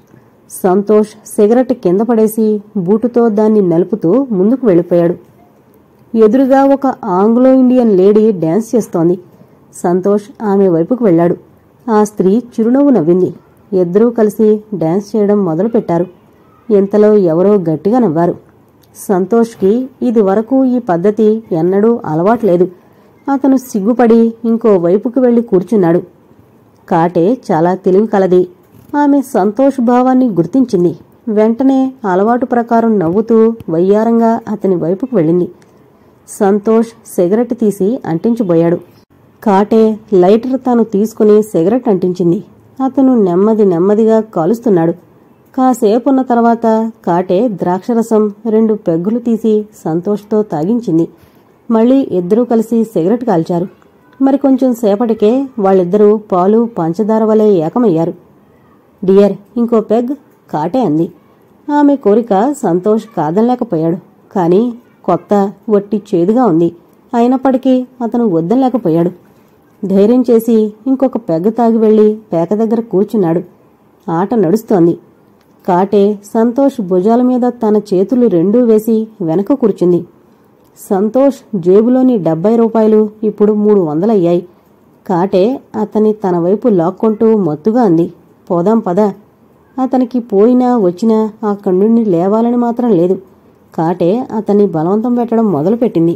సంతోష్ సిగరెట్ కింద పడేసి బూటుతో దాన్ని నలుపుతూ ముందుకు వెళ్ళిపోయాడు ఎదురుగా ఒక ఆంగ్లో ఇండియన్ లేడీ డాన్స్ చేస్తోంది సంతోష్ ఆమె వైపుకు వెళ్ళాడు ఆ స్త్రీ చిరునవ్వు నవ్వింది ఇద్దరూ కలిసి డాన్స్ చేయడం మొదలుపెట్టారు ఇంతలో ఎవరో గట్టిగా నవ్వారు సంతోష్కి ఇది వరకు ఈ పద్ధతి ఎన్నడూ అలవాట్లేదు అతను సిగ్గుపడి ఇంకో వైపుకు వెళ్లి కూర్చున్నాడు కాటే చాలా తెలివి కలది ఆమె సంతోష్ భావాన్ని గుర్తించింది వెంటనే అలవాటు ప్రకారం నవ్వుతూ వయ్యారంగా అతని వైపుకు వెళ్ళింది సంతోష్ సిగరెట్ తీసి అంటించబోయాడు కాటే లైటర్ తాను తీసుకుని సిగరెట్ అంటించింది అతను నెమ్మది నెమ్మదిగా కాలుస్తున్నాడు కాసేపున్న తర్వాత కాటే ద్రాక్షరసం రెండు పెగ్గులు తీసి సంతోష్తో తాగించింది మళ్ళీ ఇద్దరూ కలిసి సిగరెట్ కాల్చారు మరికొంచెం సేపటికే వాళ్ళిద్దరూ పాలు పంచదార వలె ఏకమయ్యారు డియర్ ఇంకో పెగ్ కాటే అంది ఆమె కోరిక సంతోష్ కాదనలేకపోయాడు కాని కొత్త వట్టి చేదుగా ఉంది అయినప్పటికీ అతను వద్దనలేకపోయాడు ధైర్యం చేసి ఇంకొక పెగ్గ తాగి వెళ్లి పేక దగ్గర కూర్చున్నాడు ఆట నడుస్తోంది కాటే సంతోష్ భుజాల మీద తన చేతులు రెండూ వేసి వెనక కూర్చుంది సంతోష్ జేబులోని డెబ్బై రూపాయలు ఇప్పుడు మూడు వందలయ్యాయి కాటే అతని తన వైపు లాక్కొంటూ మత్తుగా అంది పోదాం పద అతనికి పోయినా వచ్చినా అక్కడి నుండి లేవాలని మాత్రం లేదు కాటే అతన్ని బలవంతం పెట్టడం మొదలుపెట్టింది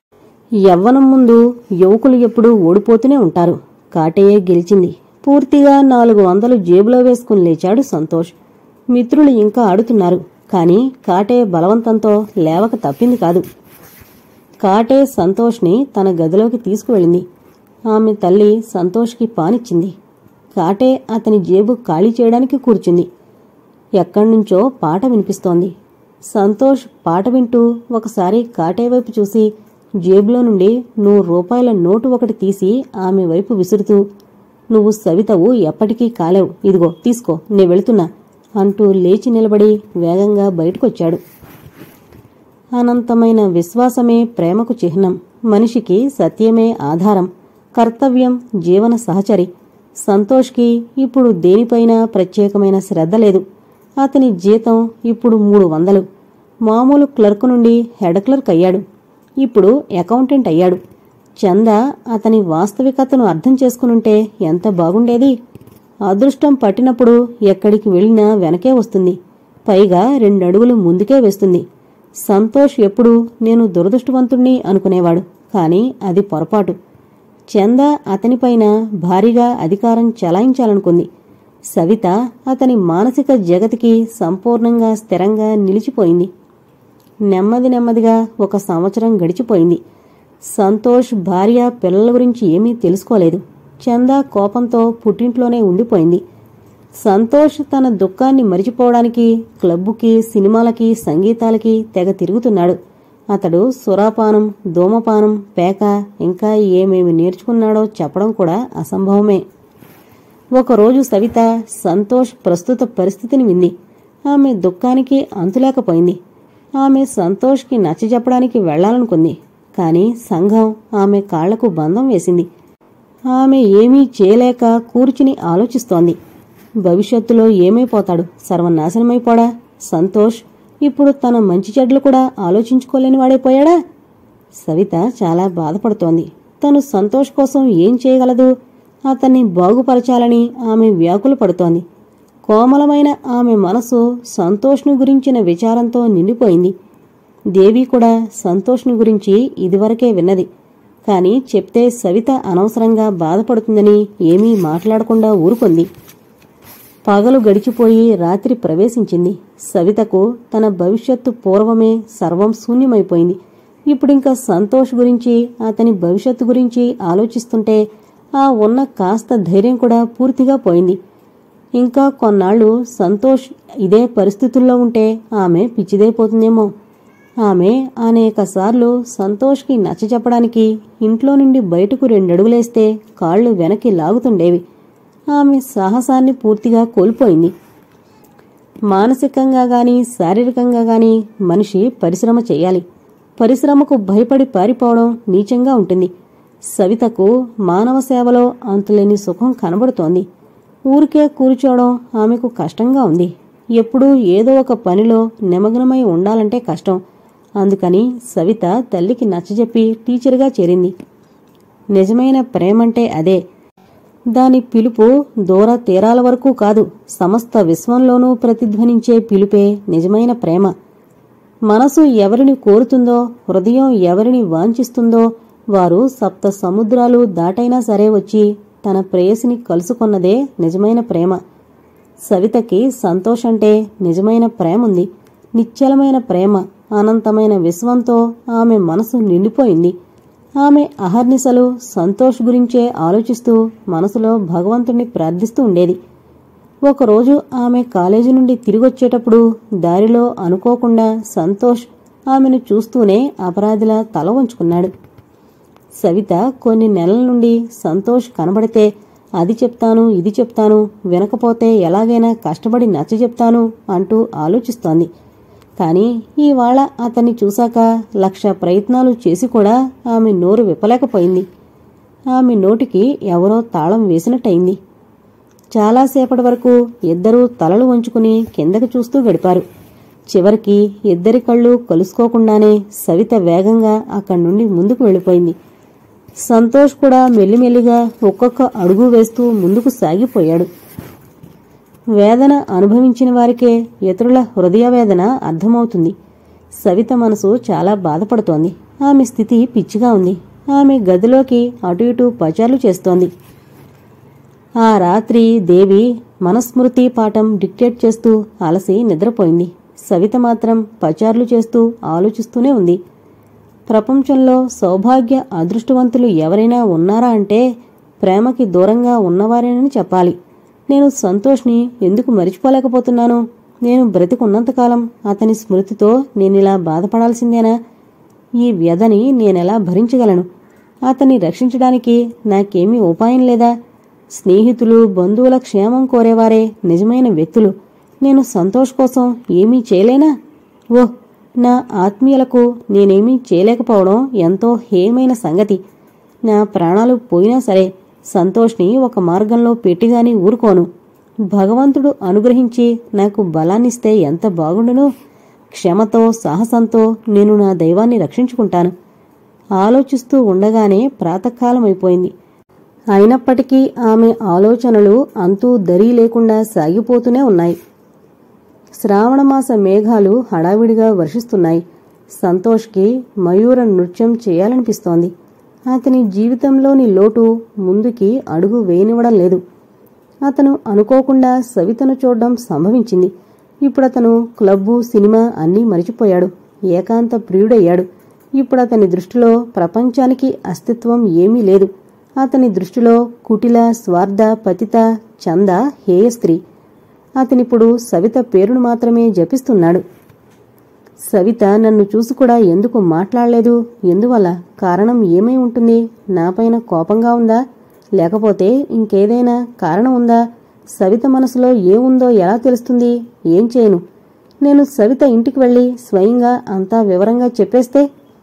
యవ్వనం ముందు యువకులు ఎప్పుడూ ఓడిపోతూనే ఉంటారు కాటేయే గెలిచింది పూర్తిగా నాలుగు వందలు జేబులో వేసుకుని లేచాడు సంతోష్ మిత్రులు ఇంకా ఆడుతున్నారు కాని కాటే బలవంతంతో లేవక తప్పింది కాదు కాటే సంతోష్ని తన గదిలోకి తీసుకువెళ్ళింది ఆమె తల్లి సంతోష్కి పానిచ్చింది కాటే అతని జేబు ఖాళీ చేయడానికి కూర్చుంది ఎక్కడ్నుంచో పాట వినిపిస్తోంది సంతోష్ పాట వింటూ ఒకసారి కాటే వైపు చూసి జేబులో నుండి నూరు రూపాయల నోటు ఒకటి తీసి ఆమె వైపు విసురుతూ నువ్వు సవితవు ఎప్పటికీ కాలేవు ఇదిగో తీసుకో నే వెళుతున్నా అంటూ లేచి నిలబడి వేగంగా బయటకొచ్చాడు అనంతమైన విశ్వాసమే ప్రేమకు చిహ్నం మనిషికి సత్యమే ఆధారం కర్తవ్యం జీవన సహచరి సంతోష్కి ఇప్పుడు దేనిపైనా ప్రత్యేకమైన శ్రద్ధ లేదు అతని జీతం ఇప్పుడు మూడు వందలు మామూలు క్లర్క్ నుండి హెడ్ క్లర్క్ అయ్యాడు ఇప్పుడు అకౌంటెంట్ అయ్యాడు చంద అతని వాస్తవికతను అర్థం చేసుకునుంటే ఎంత బాగుండేది అదృష్టం పట్టినప్పుడు ఎక్కడికి వెళ్ళినా వెనకే వస్తుంది పైగా రెండడుగులు ముందుకే వేస్తుంది సంతోష్ ఎప్పుడు నేను దురదృష్టవంతుణ్ణి అనుకునేవాడు కాని అది పొరపాటు చంద అతనిపైన భారీగా అధికారం చలాయించాలనుకుంది సవిత అతని మానసిక జగతికి సంపూర్ణంగా స్థిరంగా నిలిచిపోయింది నెమ్మది నెమ్మదిగా ఒక సంవత్సరం గడిచిపోయింది సంతోష్ భార్య పిల్లల గురించి ఏమీ తెలుసుకోలేదు చంద కోపంతో పుట్టింట్లోనే ఉండిపోయింది సంతోష్ తన దుఃఖాన్ని మరిచిపోవడానికి క్లబ్బుకి సినిమాలకి సంగీతాలకి తెగ తిరుగుతున్నాడు అతడు సురాపానం ధూమపానం పేక ఇంకా ఏమేమి నేర్చుకున్నాడో చెప్పడం కూడా అసంభవమే ఒకరోజు సవిత సంతోష్ ప్రస్తుత పరిస్థితిని వింది ఆమె దుఃఖానికి అంతులేకపోయింది ఆమె సంతోష్కి నచ్చజెప్పడానికి వెళ్లాలనుకుంది కాని సంఘం ఆమె కాళ్లకు బంధం వేసింది ఆమె ఏమీ చేయలేక కూర్చుని ఆలోచిస్తోంది భవిష్యత్తులో ఏమైపోతాడు సర్వనాశనమైపోడా సంతోష్ ఇప్పుడు తన మంచి చెడ్లు కూడా ఆలోచించుకోలేని వాడైపోయాడా సవిత చాలా బాధపడుతోంది తను సంతోష్ కోసం ఏం చేయగలదు అతన్ని బాగుపరచాలని ఆమె వ్యాకులు పడుతోంది కోమలమైన ఆమె మనసు సంతోష్ను గురించిన విచారంతో నిండిపోయింది దేవి కూడా సంతోష్ను గురించి ఇదివరకే విన్నది కాని చెప్తే సవిత అనవసరంగా బాధపడుతుందని ఏమీ మాట్లాడకుండా ఊరుకుంది పగలు గడిచిపోయి రాత్రి ప్రవేశించింది సవితకు తన భవిష్యత్తు పూర్వమే సర్వం శూన్యమైపోయింది ఇప్పుడింక సంతోష్ గురించి అతని భవిష్యత్తు గురించి ఆలోచిస్తుంటే ఆ ఉన్న కాస్త ధైర్యం కూడా పూర్తిగా పోయింది ఇంకా కొన్నాళ్లు సంతోష్ ఇదే పరిస్థితుల్లో ఉంటే ఆమె పిచ్చిదైపోతుందేమో ఆమె అనేకసార్లు సంతోష్కి నచ్చచెప్పడానికి ఇంట్లో నుండి బయటకు రెండడుగులేస్తే కాళ్లు వెనక్కి లాగుతుండేవి ఆమె సాహసాన్ని పూర్తిగా కోల్పోయింది మానసికంగా గాని శారీరకంగా గాని మనిషి పరిశ్రమ చేయాలి పరిశ్రమకు భయపడి పారిపోవడం నీచంగా ఉంటుంది సవితకు మానవ సేవలో అంతులేని సుఖం కనబడుతోంది ఊరికే కూర్చోవడం ఆమెకు కష్టంగా ఉంది ఎప్పుడూ ఏదో ఒక పనిలో నిమగ్నమై ఉండాలంటే కష్టం అందుకని సవిత తల్లికి నచ్చజెప్పి టీచర్గా చేరింది నిజమైన ప్రేమంటే అదే దాని పిలుపు దూర తీరాల వరకు కాదు సమస్త విశ్వంలోనూ ప్రతిధ్వనించే పిలుపే నిజమైన ప్రేమ మనసు ఎవరిని కోరుతుందో హృదయం ఎవరిని వాంఛిస్తుందో వారు సప్త సముద్రాలు దాటైనా సరే వచ్చి తన ప్రేయసిని కలుసుకొన్నదే నిజమైన ప్రేమ సవితకి సంతోషంటే నిజమైన ప్రేముంది నిశ్చలమైన ప్రేమ అనంతమైన విశ్వంతో ఆమె మనసు నిండిపోయింది ఆమె అహర్నిశలు సంతోష్ గురించే ఆలోచిస్తూ మనసులో భగవంతుణ్ణి ప్రార్థిస్తూ ఉండేది ఒకరోజు ఆమె కాలేజీ నుండి తిరిగొచ్చేటప్పుడు దారిలో అనుకోకుండా సంతోష్ ఆమెను చూస్తూనే అపరాధిలా తల వంచుకున్నాడు సవిత కొన్ని నెలల నుండి సంతోష్ కనబడితే అది చెప్తాను ఇది చెప్తాను వినకపోతే ఎలాగైనా కష్టపడి నచ్చ చెప్తాను అంటూ ఆలోచిస్తోంది కాని ఇవాళ అతన్ని చూశాక లక్ష ప్రయత్నాలు చేసి కూడా ఆమె నోరు విప్పలేకపోయింది ఆమె నోటికి ఎవరో తాళం వేసినట్టయింది చాలాసేపటి వరకు ఇద్దరూ తలలు వంచుకుని కిందకి చూస్తూ గడిపారు చివరికి ఇద్దరి కళ్ళు కలుసుకోకుండానే సవిత వేగంగా అక్కడి నుండి ముందుకు వెళ్ళిపోయింది సంతోష్ కూడా మెల్లిమెల్లిగా ఒక్కొక్క అడుగు వేస్తూ ముందుకు సాగిపోయాడు వేదన అనుభవించిన వారికే ఇతరుల హృదయ వేదన అర్థమవుతుంది సవిత మనసు చాలా బాధపడుతోంది ఆమె స్థితి పిచ్చిగా ఉంది ఆమె గదిలోకి అటు ఇటు పచార్లు చేస్తోంది ఆ రాత్రి దేవి మనస్మృతి పాఠం డిక్టేట్ చేస్తూ అలసి నిద్రపోయింది సవిత మాత్రం పచార్లు చేస్తూ ఆలోచిస్తూనే ఉంది ప్రపంచంలో సౌభాగ్య అదృష్టవంతులు ఎవరైనా ఉన్నారా అంటే ప్రేమకి దూరంగా ఉన్నవారేనని చెప్పాలి నేను సంతోష్ని ఎందుకు మరిచిపోలేకపోతున్నాను నేను బ్రతికున్నంతకాలం అతని స్మృతితో నేనిలా బాధపడాల్సిందేనా ఈ వ్యధని నేనెలా భరించగలను అతన్ని రక్షించడానికి నాకేమీ ఉపాయం లేదా స్నేహితులు బంధువుల క్షేమం కోరేవారే నిజమైన వ్యక్తులు నేను సంతోష్ కోసం ఏమీ చేయలేనా ఓహ్ నా ఆత్మీయులకు నేనేమీ చేయలేకపోవడం ఎంతో హేయమైన సంగతి నా ప్రాణాలు పోయినా సరే సంతోష్ని ఒక మార్గంలో పెట్టిగాని ఊరుకోను భగవంతుడు అనుగ్రహించి నాకు బలాన్నిస్తే ఎంత బాగుండును క్షమతో సాహసంతో నేను నా దైవాన్ని రక్షించుకుంటాను ఆలోచిస్తూ ఉండగానే ప్రాతకాలమైపోయింది అయినప్పటికీ ఆమె ఆలోచనలు అంతూ దరీ లేకుండా సాగిపోతూనే ఉన్నాయి శ్రావణమాస మేఘాలు హడావిడిగా వర్షిస్తున్నాయి సంతోష్కి మయూర నృత్యం చేయాలనిపిస్తోంది అతని జీవితంలోని లోటు ముందుకి అడుగు వేయనివ్వడం లేదు అతను అనుకోకుండా సవితను చూడడం సంభవించింది ఇప్పుడు అతను క్లబ్బు సినిమా అన్నీ మరిచిపోయాడు ఏకాంత ప్రియుడయ్యాడు ఇప్పుడు అతని దృష్టిలో ప్రపంచానికి అస్తిత్వం ఏమీ లేదు అతని దృష్టిలో కుటిల స్వార్థ పతిత చంద హేయ స్త్రీ అతనిప్పుడు సవిత పేరును మాత్రమే జపిస్తున్నాడు సవిత నన్ను చూసి కూడా ఎందుకు మాట్లాడలేదు ఎందువల్ల కారణం ఏమై ఉంటుంది నాపైన కోపంగా ఉందా లేకపోతే ఇంకేదైనా కారణం ఉందా సవిత మనసులో ఏముందో ఎలా తెలుస్తుంది ఏం చేయను నేను సవిత ఇంటికి వెళ్ళి స్వయంగా అంతా వివరంగా చెప్పేస్తే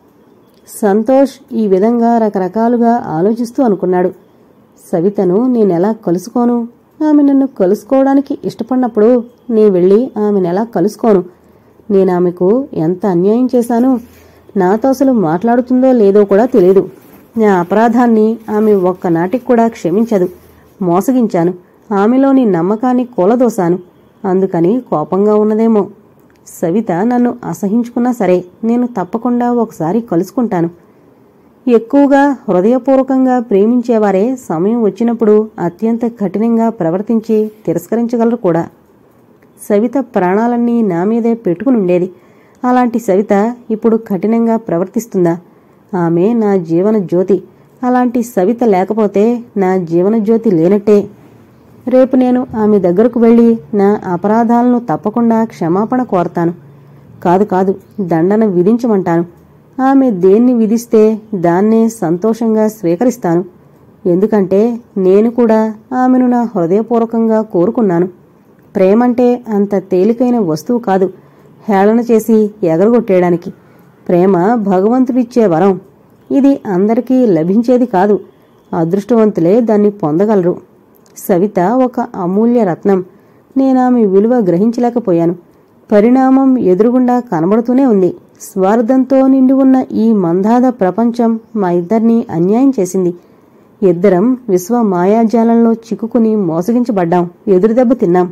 సంతోష్ ఈ విధంగా రకరకాలుగా ఆలోచిస్తూ అనుకున్నాడు సవితను నేనెలా కలుసుకోను ఆమె నన్ను కలుసుకోవడానికి ఇష్టపడినప్పుడు నే వెళ్ళి ఆమెనెలా కలుసుకోను నేను ఆమెకు ఎంత అన్యాయం చేశాను నాతో అసలు మాట్లాడుతుందో లేదో కూడా తెలియదు నా అపరాధాన్ని ఆమె ఒక్కనాటికి కూడా క్షమించదు మోసగించాను ఆమెలోని నమ్మకాన్ని కూలదోశాను అందుకని కోపంగా ఉన్నదేమో సవిత నన్ను అసహించుకున్నా సరే నేను తప్పకుండా ఒకసారి కలుసుకుంటాను ఎక్కువగా హృదయపూర్వకంగా ప్రేమించేవారే సమయం వచ్చినప్పుడు అత్యంత కఠినంగా ప్రవర్తించి తిరస్కరించగలరు కూడా సవిత ప్రాణాలన్నీ నా మీదే పెట్టుకుని ఉండేది అలాంటి సవిత ఇప్పుడు కఠినంగా ప్రవర్తిస్తుందా ఆమె నా జీవన జ్యోతి అలాంటి సవిత లేకపోతే నా జీవన జ్యోతి లేనట్టే రేపు నేను ఆమె దగ్గరకు వెళ్ళి నా అపరాధాలను తప్పకుండా క్షమాపణ కోరతాను కాదు కాదు దండన విధించమంటాను ఆమె దేన్ని విధిస్తే దాన్నే సంతోషంగా స్వీకరిస్తాను ఎందుకంటే నేను కూడా ఆమెను నా హృదయపూర్వకంగా కోరుకున్నాను ప్రేమంటే అంత తేలికైన వస్తువు కాదు హేళన చేసి ఎగరగొట్టేయడానికి ప్రేమ భగవంతుడిచ్చే వరం ఇది అందరికీ లభించేది కాదు అదృష్టవంతులే దాన్ని పొందగలరు సవిత ఒక అమూల్య రత్నం నేనామె విలువ గ్రహించలేకపోయాను పరిణామం ఎదురుగుండా కనబడుతూనే ఉంది స్వార్థంతో నిండి ఉన్న ఈ మందాద ప్రపంచం మా ఇద్దరిని అన్యాయం చేసింది ఇద్దరం విశ్వ మాయాజాలంలో చిక్కుకుని మోసగించబడ్డాం ఎదురుదెబ్బ తిన్నాం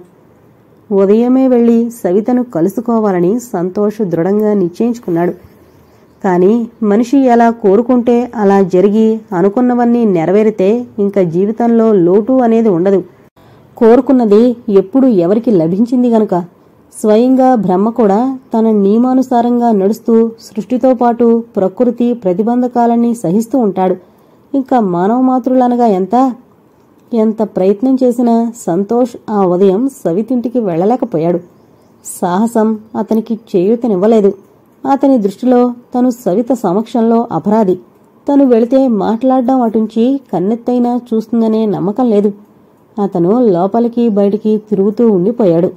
ఉదయమే వెళ్లి సవితను కలుసుకోవాలని సంతోష్ దృఢంగా నిశ్చయించుకున్నాడు కాని మనిషి ఎలా కోరుకుంటే అలా జరిగి అనుకున్నవన్నీ నెరవేరితే ఇంకా జీవితంలో లోటు అనేది ఉండదు కోరుకున్నది ఎప్పుడు ఎవరికి లభించింది గనుక స్వయంగా బ్రహ్మ కూడా తన నియమానుసారంగా నడుస్తూ సృష్టితో పాటు ప్రకృతి ప్రతిబంధకాలన్నీ సహిస్తూ ఉంటాడు ఇంకా మానవ మాతృలనగా ఎంత ఎంత ప్రయత్నం చేసినా సంతోష్ ఆ ఉదయం సవితింటికి వెళ్ళలేకపోయాడు సాహసం అతనికి చేయూతనివ్వలేదు అతని దృష్టిలో తను సవిత సమక్షంలో అపరాధి తను వెళితే మాట్లాడడం అటుంచి కన్నెత్తైనా చూస్తుందనే నమ్మకం లేదు అతను లోపలికి బయటికి తిరుగుతూ ఉండిపోయాడు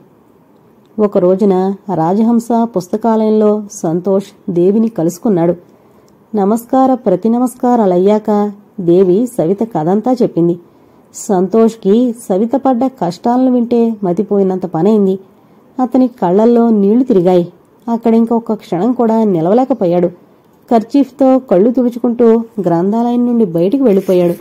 ఒక రోజున రాజహంస పుస్తకాలయంలో సంతోష్ దేవిని కలుసుకున్నాడు నమస్కార ప్రతి నమస్కారాలయ్యాక దేవి సవిత కథంతా చెప్పింది సంతోష్కి సవిత పడ్డ కష్టాలను వింటే మతిపోయినంత పనైంది అతని కళ్లల్లో నీళ్లు తిరిగాయి అక్కడింకొక క్షణం కూడా నిలవలేకపోయాడు కర్చీఫ్తో కళ్ళు తుడుచుకుంటూ గ్రంథాలయం నుండి బయటికి వెళ్ళిపోయాడు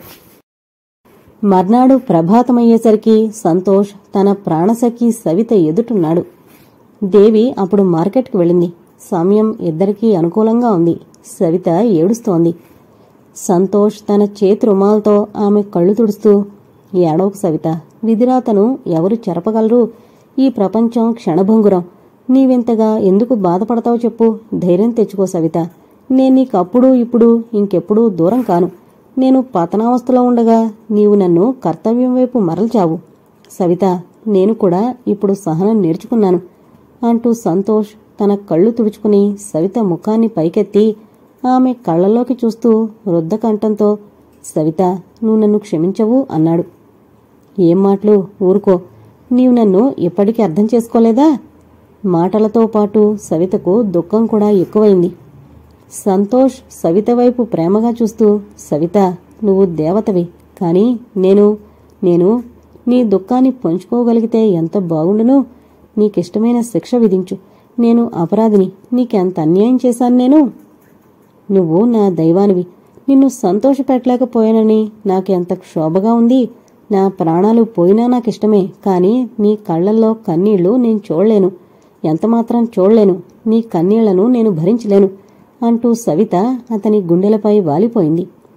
మర్నాడు ప్రభాతమయ్యేసరికి సంతోష్ తన ప్రాణసఖి సవిత ఎదుటున్నాడు దేవి అప్పుడు మార్కెట్కి వెళ్ళింది సమయం ఇద్దరికీ అనుకూలంగా ఉంది సవిత ఏడుస్తోంది సంతోష్ తన చేతి రుమాలతో ఆమె కళ్ళు తుడుస్తూ ఏడవకు సవిత విధిరాతను ఎవరు చెరపగలరు ఈ ప్రపంచం క్షణభంగురం నీవింతగా ఎందుకు బాధపడతావు చెప్పు ధైర్యం తెచ్చుకో సవిత నేను నీకు అప్పుడు ఇప్పుడు ఇంకెప్పుడూ దూరం కాను నేను పతనావస్థలో ఉండగా నీవు నన్ను కర్తవ్యం వైపు మరల్చావు సవిత నేను కూడా ఇప్పుడు సహనం నేర్చుకున్నాను అంటూ సంతోష్ తన కళ్ళు తుడుచుకుని సవిత ముఖాన్ని పైకెత్తి ఆమె కళ్ళలోకి చూస్తూ వృద్ధ కంఠంతో సవిత నువ్వు నన్ను క్షమించవు అన్నాడు ఏం మాటలు ఊరుకో నీవు నన్ను ఇప్పటికీ అర్థం చేసుకోలేదా మాటలతో పాటు సవితకు దుఃఖం కూడా ఎక్కువైంది సంతోష్ సవిత వైపు ప్రేమగా చూస్తూ సవిత నువ్వు దేవతవి కానీ నేను నేను నీ దుఃఖాన్ని పంచుకోగలిగితే ఎంత బాగుండును నీకిష్టమైన శిక్ష విధించు నేను అపరాధిని నీకెంత అన్యాయం చేశాను నేను నువ్వు నా దైవానివి నిన్ను సంతోషపెట్టలేకపోయానని నాకెంత క్షోభగా ఉంది నా ప్రాణాలు పోయినా నాకిష్టమే కానీ నీ కళ్ళల్లో కన్నీళ్లు నేను చూడలేను ఎంతమాత్రం చూడలేను నీ కన్నీళ్లను నేను భరించలేను అంటూ సవిత అతని గుండెలపై వాలిపోయింది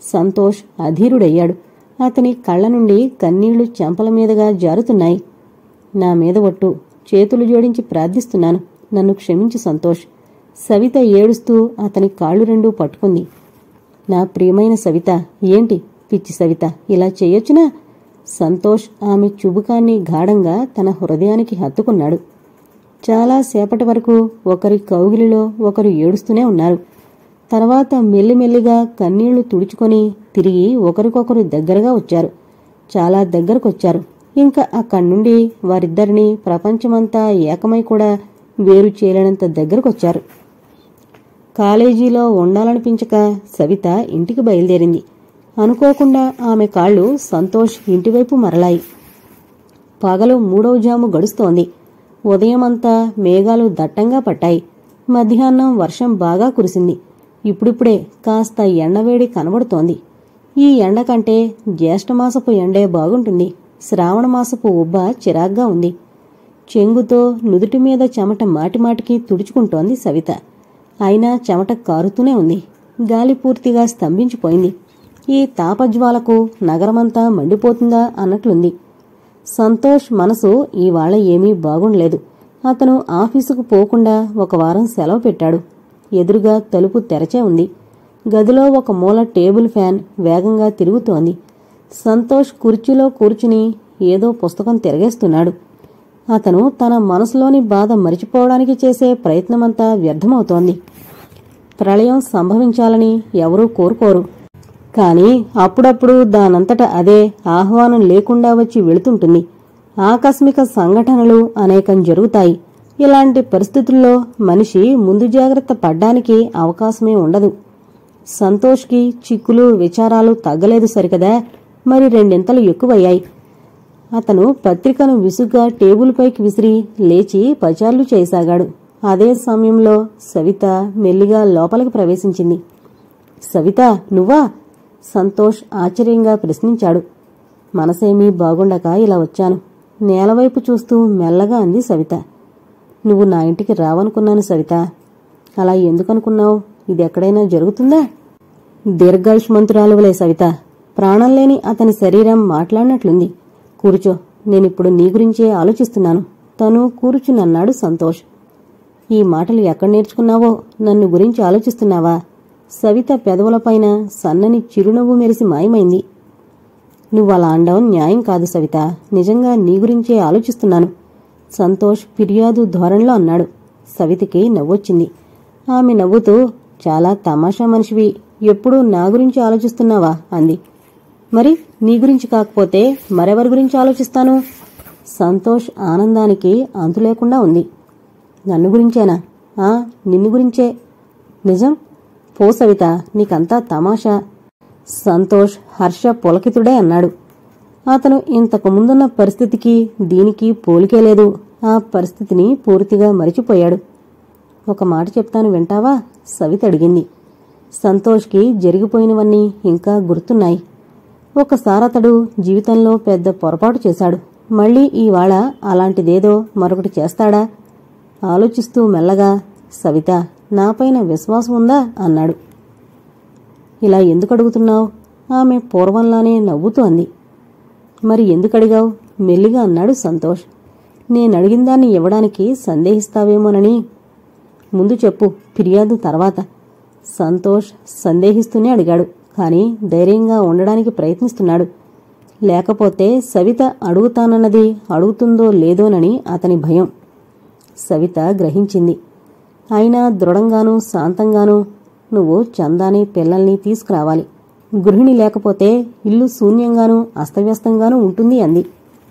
సంతోష్ అధీరుడయ్యాడు అతని కళ్ళ నుండి కన్నీళ్లు చెంపల మీదుగా జారుతున్నాయి నా మీద ఒట్టు చేతులు జోడించి ప్రార్థిస్తున్నాను నన్ను క్షమించు సంతోష్ సవిత ఏడుస్తూ అతని కాళ్ళు రెండూ పట్టుకుంది నా ప్రియమైన సవిత ఏంటి పిచ్చి సవిత ఇలా చేయొచ్చునా సంతోష్ ఆమె చుబుకాన్ని గాఢంగా తన హృదయానికి హత్తుకున్నాడు చాలా సేపటి వరకు ఒకరి కౌగిలిలో ఒకరు ఏడుస్తూనే ఉన్నారు తర్వాత మెల్లిమెల్లిగా కన్నీళ్లు తుడుచుకొని తిరిగి ఒకరికొకరు దగ్గరగా వచ్చారు చాలా దగ్గరకొచ్చారు ఇంకా అక్కడి నుండి వారిద్దరినీ ప్రపంచమంతా ఏకమై కూడా వేరు చేయలేనంత దగ్గరకొచ్చారు కాలేజీలో ఉండాలనిపించక సవిత ఇంటికి బయలుదేరింది అనుకోకుండా ఆమె కాళ్ళు సంతోష్ ఇంటివైపు మరలాయి పగలు మూడవ జాము గడుస్తోంది ఉదయమంతా మేఘాలు దట్టంగా పట్టాయి మధ్యాహ్నం వర్షం బాగా కురిసింది ఇప్పుడిప్పుడే కాస్త ఎండవేడి కనబడుతోంది ఈ ఎండ కంటే జ్యేష్ఠమాసపు ఎండే బాగుంటుంది శ్రావణమాసపు ఉబ్బ చిరాగ్గా ఉంది చెంగుతో నుదుటి మీద చెమట మాటిమాటికి తుడుచుకుంటోంది సవిత అయినా చెమట కారుతూనే ఉంది గాలి పూర్తిగా స్తంభించిపోయింది ఈ తాపజ్వాలకు నగరమంతా మండిపోతుందా అన్నట్లుంది సంతోష్ మనసు ఇవాళ ఏమీ బాగుండలేదు అతను ఆఫీసుకు పోకుండా ఒక వారం సెలవు పెట్టాడు ఎదురుగా తలుపు తెరచే ఉంది గదిలో ఒక మూల టేబుల్ ఫ్యాన్ వేగంగా తిరుగుతోంది సంతోష్ కుర్చీలో కూర్చుని ఏదో పుస్తకం తిరగేస్తున్నాడు అతను తన మనసులోని బాధ మరిచిపోవడానికి చేసే ప్రయత్నమంతా వ్యర్థమవుతోంది ప్రళయం సంభవించాలని ఎవరూ కోరుకోరు కాని అప్పుడప్పుడు దానంతట అదే ఆహ్వానం లేకుండా వచ్చి వెళుతుంటుంది ఆకస్మిక సంఘటనలు అనేకం జరుగుతాయి ఇలాంటి పరిస్థితుల్లో మనిషి ముందు జాగ్రత్త పడ్డానికి అవకాశమే ఉండదు సంతోష్కి చిక్కులు విచారాలు తగ్గలేదు సరికదా మరి రెండింతలు ఎక్కువయ్యాయి అతను పత్రికను విసుగ్గా టేబుల్పైకి విసిరి లేచి పచార్లు చేయసాగాడు అదే సమయంలో సవిత మెల్లిగా లోపలికి ప్రవేశించింది సవిత నువ్వా సంతోష్ ఆశ్చర్యంగా ప్రశ్నించాడు మనసేమీ బాగుండక ఇలా వచ్చాను నేలవైపు చూస్తూ మెల్లగా అంది సవిత నువ్వు నా ఇంటికి రావనుకున్నాను సవిత అలా ఎందుకనుకున్నావు ఇది ఎక్కడైనా జరుగుతుందా దీర్ఘాయుష్మంతురాలువలే సవిత ప్రాణం లేని అతని శరీరం మాట్లాడినట్లుంది కూర్చో నేనిప్పుడు నీ గురించే ఆలోచిస్తున్నాను తను కూర్చునన్నాడు సంతోష్ ఈ మాటలు ఎక్కడ నేర్చుకున్నావో నన్ను గురించి ఆలోచిస్తున్నావా సవిత పెదవులపైన సన్నని చిరునవ్వు మెరిసి మాయమైంది నువ్వలా అండవం న్యాయం కాదు సవిత నిజంగా నీ గురించే ఆలోచిస్తున్నాను సంతోష్ ఫిర్యాదు ధోరణిలో అన్నాడు సవితకి నవ్వొచ్చింది ఆమె నవ్వుతూ చాలా తమాషా మనిషివి ఎప్పుడూ నా గురించి ఆలోచిస్తున్నావా అంది మరి నీ గురించి కాకపోతే మరెవరి గురించి ఆలోచిస్తాను సంతోష్ ఆనందానికి అంతు లేకుండా ఉంది నన్ను గురించేనా ఆ నిన్ను గురించే నిజం పో సవిత నీకంతా తమాషా సంతోష్ హర్ష పులకితుడే అన్నాడు అతను ఇంతకు ముందున్న పరిస్థితికి దీనికి పోలికే లేదు ఆ పరిస్థితిని పూర్తిగా మరిచిపోయాడు ఒక మాట చెప్తాను వింటావా సవిత అడిగింది సంతోష్కి జరిగిపోయినవన్నీ ఇంకా గుర్తున్నాయి ఒకసారి అతడు జీవితంలో పెద్ద పొరపాటు చేశాడు మళ్ళీ ఇవాళ అలాంటిదేదో మరొకటి చేస్తాడా ఆలోచిస్తూ మెల్లగా సవిత నాపైన విశ్వాసం ఉందా అన్నాడు ఇలా ఎందుకు అడుగుతున్నావు ఆమె పూర్వంలానే నవ్వుతూ అంది మరి ఎందుకు అడిగావు మెల్లిగా అన్నాడు సంతోష్ నేను అడిగిన దాన్ని ఇవ్వడానికి సందేహిస్తావేమోనని ముందు చెప్పు ఫిర్యాదు తర్వాత సంతోష్ సందేహిస్తూనే అడిగాడు కాని ధైర్యంగా ఉండడానికి ప్రయత్నిస్తున్నాడు లేకపోతే సవిత అడుగుతానన్నది అడుగుతుందో లేదోనని అతని భయం సవిత గ్రహించింది అయినా దృఢంగానూ శాంతంగానూ నువ్వు చందాని పిల్లల్ని తీసుకురావాలి గృహిణి లేకపోతే ఇల్లు శూన్యంగానూ అస్తవ్యస్తంగానూ ఉంటుంది అంది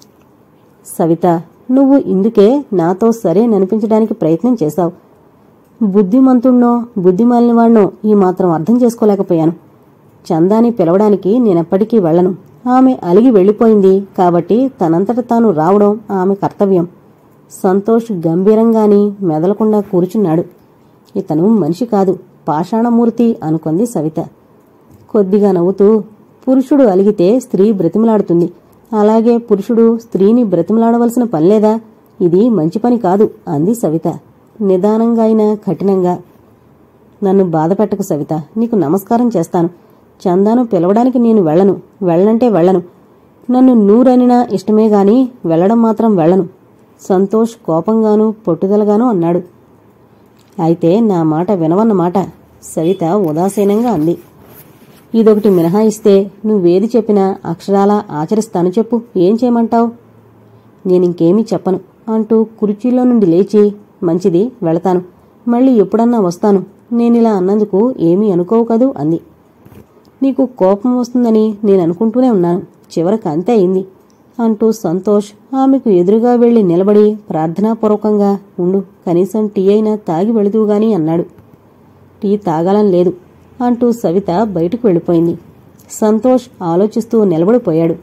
సవిత నువ్వు ఇందుకే నాతో సరేననిపించడానికి ప్రయత్నం చేశావు బుద్ధిమంతుణ్ణో బుద్ధిమాలినవాణ్ణో ఈ మాత్రం అర్థం చేసుకోలేకపోయాను చందాని పిలవడానికి నేనెప్పటికీ వెళ్ళను ఆమె అలిగి వెళ్ళిపోయింది కాబట్టి తనంతట తాను రావడం ఆమె కర్తవ్యం సంతోష్ గంభీరంగాని మెదలకుండా కూర్చున్నాడు ఇతను మనిషి కాదు పాషాణమూర్తి అనుకుంది సవిత కొద్దిగా నవ్వుతూ పురుషుడు అలిగితే స్త్రీ బ్రతిమలాడుతుంది అలాగే పురుషుడు స్త్రీని బ్రతిమలాడవలసిన పనిలేదా ఇది మంచి పని కాదు అంది సవిత నిదానంగా అయినా కఠినంగా నన్ను బాధపెట్టకు సవిత నీకు నమస్కారం చేస్తాను చందాను పిలవడానికి నేను వెళ్ళను వెళ్ళనంటే వెళ్ళను నన్ను నూరనినా ఇష్టమే గాని వెళ్ళడం మాత్రం వెళ్ళను సంతోష్ కోపంగానూ పట్టుదలగానూ అన్నాడు అయితే నా మాట వినవన్నమాట సవిత ఉదాసీనంగా అంది ఇదొకటి మినహాయిస్తే నువ్వేది చెప్పినా అక్షరాలా ఆచరిస్తాను చెప్పు ఏం చేయమంటావు నేనింకేమీ చెప్పను అంటూ కుర్చీలో నుండి లేచి మంచిది వెళతాను మళ్ళీ ఎప్పుడన్నా వస్తాను నేనిలా అన్నందుకు ఏమీ అనుకోవు కదూ అంది నీకు కోపం వస్తుందని నేను అనుకుంటూనే ఉన్నాను చివరకు అంతే అయింది అంటూ సంతోష్ ఆమెకు ఎదురుగా వెళ్లి నిలబడి ప్రార్థనాపూర్వకంగా ఉండు కనీసం టీ అయినా తాగి వెళుదువుగాని అన్నాడు టీ తాగాలని లేదు అంటూ సవిత బయటకు వెళ్ళిపోయింది సంతోష్ ఆలోచిస్తూ నిలబడిపోయాడు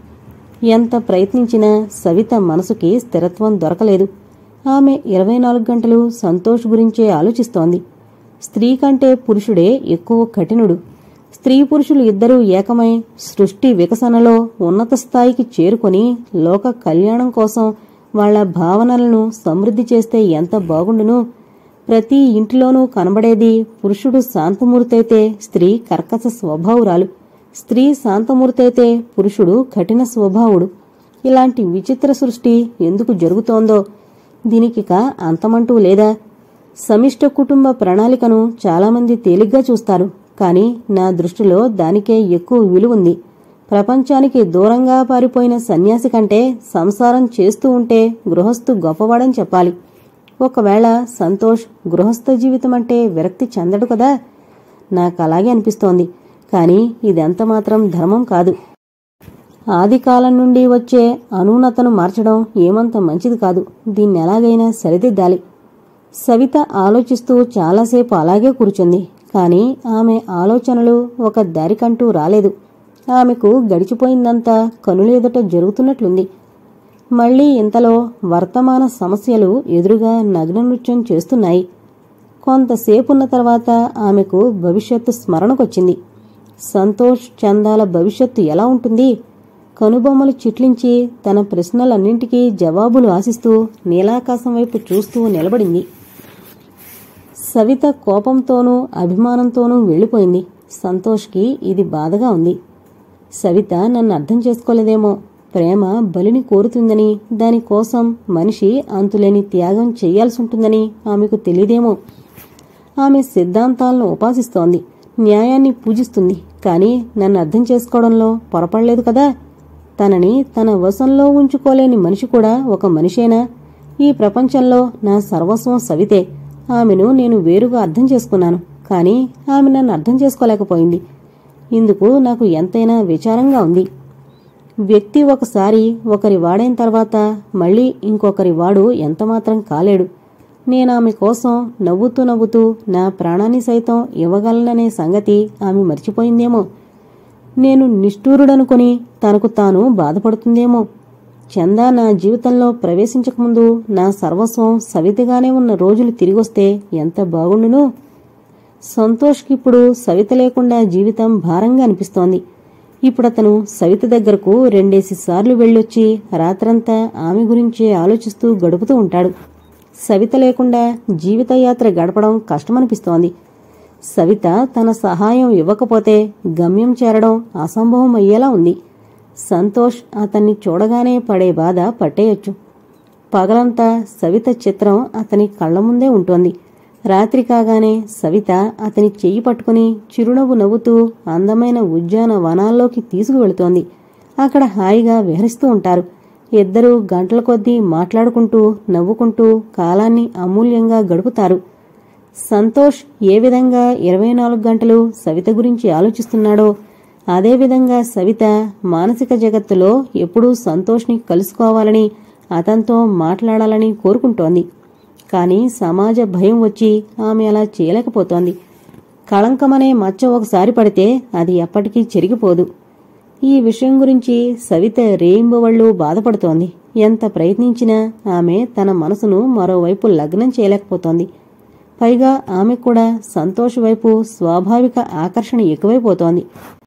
ఎంత ప్రయత్నించినా సవిత మనసుకి స్థిరత్వం దొరకలేదు ఆమె ఇరవై నాలుగు గంటలు సంతోష్ గురించే ఆలోచిస్తోంది స్త్రీ కంటే పురుషుడే ఎక్కువ కఠినుడు స్త్రీ పురుషులు ఇద్దరూ ఏకమై సృష్టి వికసనలో ఉన్నత స్థాయికి చేరుకొని లోక కళ్యాణం కోసం వాళ్ల భావనలను సమృద్ధి చేస్తే ఎంత బాగుండును ప్రతి ఇంటిలోనూ కనబడేది పురుషుడు శాంతమూర్తయితే స్త్రీ కర్కశ స్వభావురాలు స్త్రీ శాంతమూర్తయితే పురుషుడు కఠిన స్వభావుడు ఇలాంటి విచిత్ర సృష్టి ఎందుకు జరుగుతోందో దీనికిక అంతమంటూ లేదా సమిష్ట కుటుంబ ప్రణాళికను చాలామంది తేలిగ్గా చూస్తారు కానీ నా దృష్టిలో దానికే ఎక్కువ విలువుంది ప్రపంచానికి దూరంగా పారిపోయిన సన్యాసి కంటే సంసారం చేస్తూ ఉంటే గృహస్థు గొప్పవాడని చెప్పాలి ఒకవేళ సంతోష్ గృహస్థ జీవితం అంటే విరక్తి చెందడు కదా నాకు అలాగే అనిపిస్తోంది కానీ ఇదెంత మాత్రం ధర్మం కాదు ఆది కాలం నుండి వచ్చే అనూనతను మార్చడం ఏమంత మంచిది కాదు దీన్ని ఎలాగైనా సరిదిద్దాలి సవిత ఆలోచిస్తూ చాలాసేపు అలాగే కూర్చుంది కాని ఆమె ఆలోచనలు ఒక దారికంటూ రాలేదు ఆమెకు గడిచిపోయిందంతా కనులేదట జరుగుతున్నట్లుంది మళ్లీ ఇంతలో వర్తమాన సమస్యలు ఎదురుగా నగ్న నృత్యం చేస్తున్నాయి కొంతసేపున్న తర్వాత ఆమెకు భవిష్యత్తు స్మరణకొచ్చింది సంతోష్ చందాల భవిష్యత్తు ఎలా ఉంటుంది కనుబొమ్మలు చిట్లించి తన ప్రశ్నలన్నింటికీ జవాబులు ఆశిస్తూ నీలాకాశం వైపు చూస్తూ నిలబడింది సవిత కోపంతోనూ అభిమానంతోనూ వెళ్ళిపోయింది సంతోష్కి ఇది బాధగా ఉంది సవిత నన్ను అర్థం చేసుకోలేదేమో ప్రేమ బలిని కోరుతుందని దానికోసం మనిషి అంతులేని త్యాగం చెయ్యాల్సి ఉంటుందని ఆమెకు తెలియదేమో ఆమె సిద్ధాంతాలను ఉపాసిస్తోంది న్యాయాన్ని పూజిస్తుంది కానీ నన్ను అర్థం చేసుకోవడంలో పొరపడలేదు కదా తనని తన వశంలో ఉంచుకోలేని మనిషి కూడా ఒక మనిషేనా ఈ ప్రపంచంలో నా సర్వస్వం సవితే ఆమెను నేను వేరుగా అర్థం చేసుకున్నాను కానీ ఆమె నన్ను అర్థం చేసుకోలేకపోయింది ఇందుకు నాకు ఎంతైనా విచారంగా ఉంది వ్యక్తి ఒకసారి ఒకరి వాడైన తర్వాత మళ్ళీ ఇంకొకరి వాడు ఎంతమాత్రం కాలేడు నేనామె కోసం నవ్వుతూ నవ్వుతూ నా ప్రాణాన్ని సైతం ఇవ్వగలననే సంగతి ఆమె మర్చిపోయిందేమో నేను నిష్ఠూరుడనుకొని తనకు తాను బాధపడుతుందేమో చందా నా జీవితంలో ప్రవేశించకముందు నా సర్వస్వం సవితగానే ఉన్న రోజులు తిరిగొస్తే ఎంత బాగుండును సంతోష్కిప్పుడు సవిత లేకుండా జీవితం భారంగా అనిపిస్తోంది ఇప్పుడతను సవిత దగ్గరకు రెండేసి సార్లు వెళ్ళొచ్చి రాత్రంతా ఆమె గురించే ఆలోచిస్తూ గడుపుతూ ఉంటాడు సవిత లేకుండా జీవితయాత్ర గడపడం కష్టమనిపిస్తోంది సవిత తన సహాయం ఇవ్వకపోతే గమ్యం చేరడం అసంభవం అయ్యేలా ఉంది సంతోష్ అతన్ని చూడగానే పడే బాధ పట్టేయొచ్చు పగలంతా సవిత చిత్రం అతని కళ్ల ముందే ఉంటోంది రాత్రి కాగానే సవిత అతని చెయ్యి పట్టుకుని చిరునవ్వు నవ్వుతూ అందమైన ఉద్యాన వనాల్లోకి తీసుకువెళుతోంది అక్కడ హాయిగా విహరిస్తూ ఉంటారు ఇద్దరూ గంటల కొద్దీ మాట్లాడుకుంటూ నవ్వుకుంటూ కాలాన్ని అమూల్యంగా గడుపుతారు సంతోష్ ఏ విధంగా ఇరవై నాలుగు గంటలు సవిత గురించి ఆలోచిస్తున్నాడో అదేవిధంగా సవిత మానసిక జగత్తులో ఎప్పుడూ సంతోష్ని కలుసుకోవాలని అతనితో మాట్లాడాలని కోరుకుంటోంది కానీ సమాజ భయం వచ్చి ఆమె అలా చేయలేకపోతోంది కళంకమనే మచ్చ ఒకసారి పడితే అది ఎప్పటికీ చెరిగిపోదు ఈ విషయం గురించి సవిత రేయింబవళ్ళు బాధపడుతోంది ఎంత ప్రయత్నించినా ఆమె తన మనసును మరోవైపు లగ్నం చేయలేకపోతోంది పైగా ఆమె కూడా సంతోష్ వైపు స్వాభావిక ఆకర్షణ ఎక్కువైపోతోంది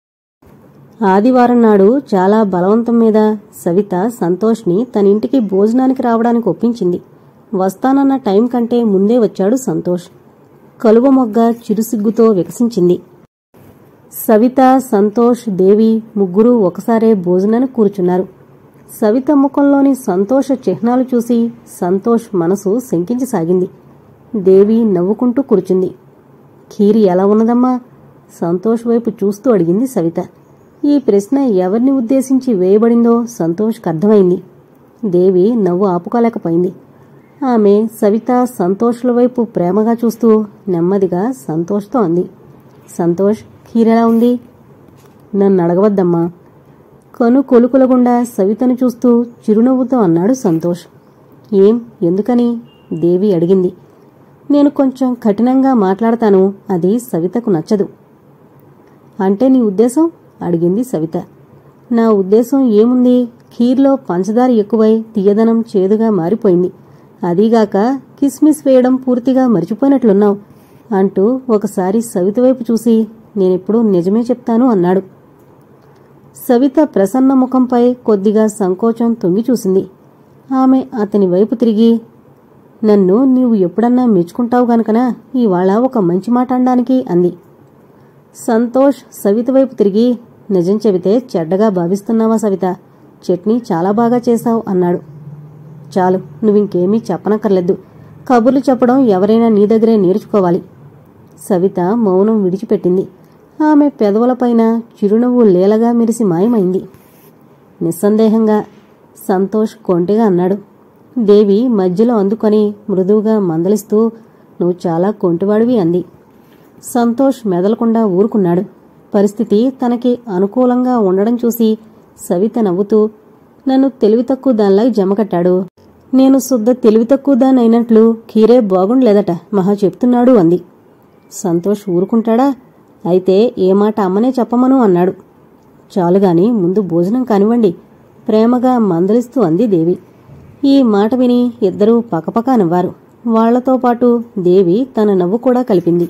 ఆదివారం నాడు చాలా బలవంతం మీద సవిత సంతోష్ని తన ఇంటికి భోజనానికి రావడానికి ఒప్పించింది వస్తానన్న టైం కంటే ముందే వచ్చాడు సంతోష్ కలువ మొగ్గ చిరుసిగ్గుతో వికసించింది సవిత సంతోష్ దేవి ముగ్గురు ఒకసారే భోజనానికి కూర్చున్నారు సవిత ముఖంలోని సంతోష చిహ్నాలు చూసి సంతోష్ మనసు శంకించసాగింది దేవి నవ్వుకుంటూ కూర్చుంది ఖీరి ఎలా ఉన్నదమ్మా సంతోష్ వైపు చూస్తూ అడిగింది సవిత ఈ ప్రశ్న ఎవరిని ఉద్దేశించి వేయబడిందో సంతోష్కి అర్థమైంది దేవి నవ్వు ఆపుకోలేకపోయింది ఆమె సవిత సంతోష్ల వైపు ప్రేమగా చూస్తూ నెమ్మదిగా సంతోష్తో అంది సంతోష్ ఖీరెలా ఉంది నన్ను అడగవద్దమ్మా కను కొలుకులగుండా సవితను చూస్తూ చిరునవ్వుతో అన్నాడు సంతోష్ ఏం ఎందుకని దేవి అడిగింది నేను కొంచెం కఠినంగా మాట్లాడతాను అది సవితకు నచ్చదు అంటే నీ ఉద్దేశం అడిగింది సవిత నా ఉద్దేశం ఏముంది ఖీర్లో పంచదార ఎక్కువై తీయదనం చేదుగా మారిపోయింది అదీగాక కిస్మిస్ వేయడం పూర్తిగా మర్చిపోయినట్లున్నావు అంటూ ఒకసారి సవిత వైపు చూసి నేనెప్పుడూ నిజమే చెప్తాను అన్నాడు సవిత ప్రసన్న ముఖంపై కొద్దిగా సంకోచం తొంగి చూసింది ఆమె అతని వైపు తిరిగి నన్ను నీవు ఎప్పుడన్నా మెచ్చుకుంటావు గనుకనా ఇవాళ ఒక మంచి మాట అనడానికి అంది సంతోష్ సవిత వైపు తిరిగి నిజం చెబితే చెడ్డగా భావిస్తున్నావా సవిత చట్నీ చాలా బాగా చేశావు అన్నాడు చాలు నువ్వింకేమీ చెప్పనక్కర్లేదు కబుర్లు చెప్పడం ఎవరైనా నీ దగ్గరే నేర్చుకోవాలి సవిత మౌనం విడిచిపెట్టింది ఆమె పెదవులపైన చిరునవ్వు లీలగా మెరిసి మాయమైంది నిస్సందేహంగా సంతోష్ కొంటిగా అన్నాడు దేవి మధ్యలో అందుకొని మృదువుగా మందలిస్తూ నువ్వు చాలా కొంటివాడివి అంది సంతోష్ మెదలకుండా ఊరుకున్నాడు పరిస్థితి తనకి అనుకూలంగా ఉండడం చూసి సవిత నవ్వుతూ నన్ను తెలివి తక్కువ దానిలా జమకట్టాడు నేను శుద్ధ తెలివి తక్కువ దాని అయినట్లు ఖీరే బాగుండలేదట మహా చెప్తున్నాడు అంది సంతోష్ ఊరుకుంటాడా అయితే ఏ మాట అమ్మనే చెప్పమను అన్నాడు చాలుగాని ముందు భోజనం కానివ్వండి ప్రేమగా మందలిస్తూ అంది దేవి ఈ మాట విని ఇద్దరూ పకపక నవ్వారు వాళ్లతో పాటు దేవి తన నవ్వు కూడా కలిపింది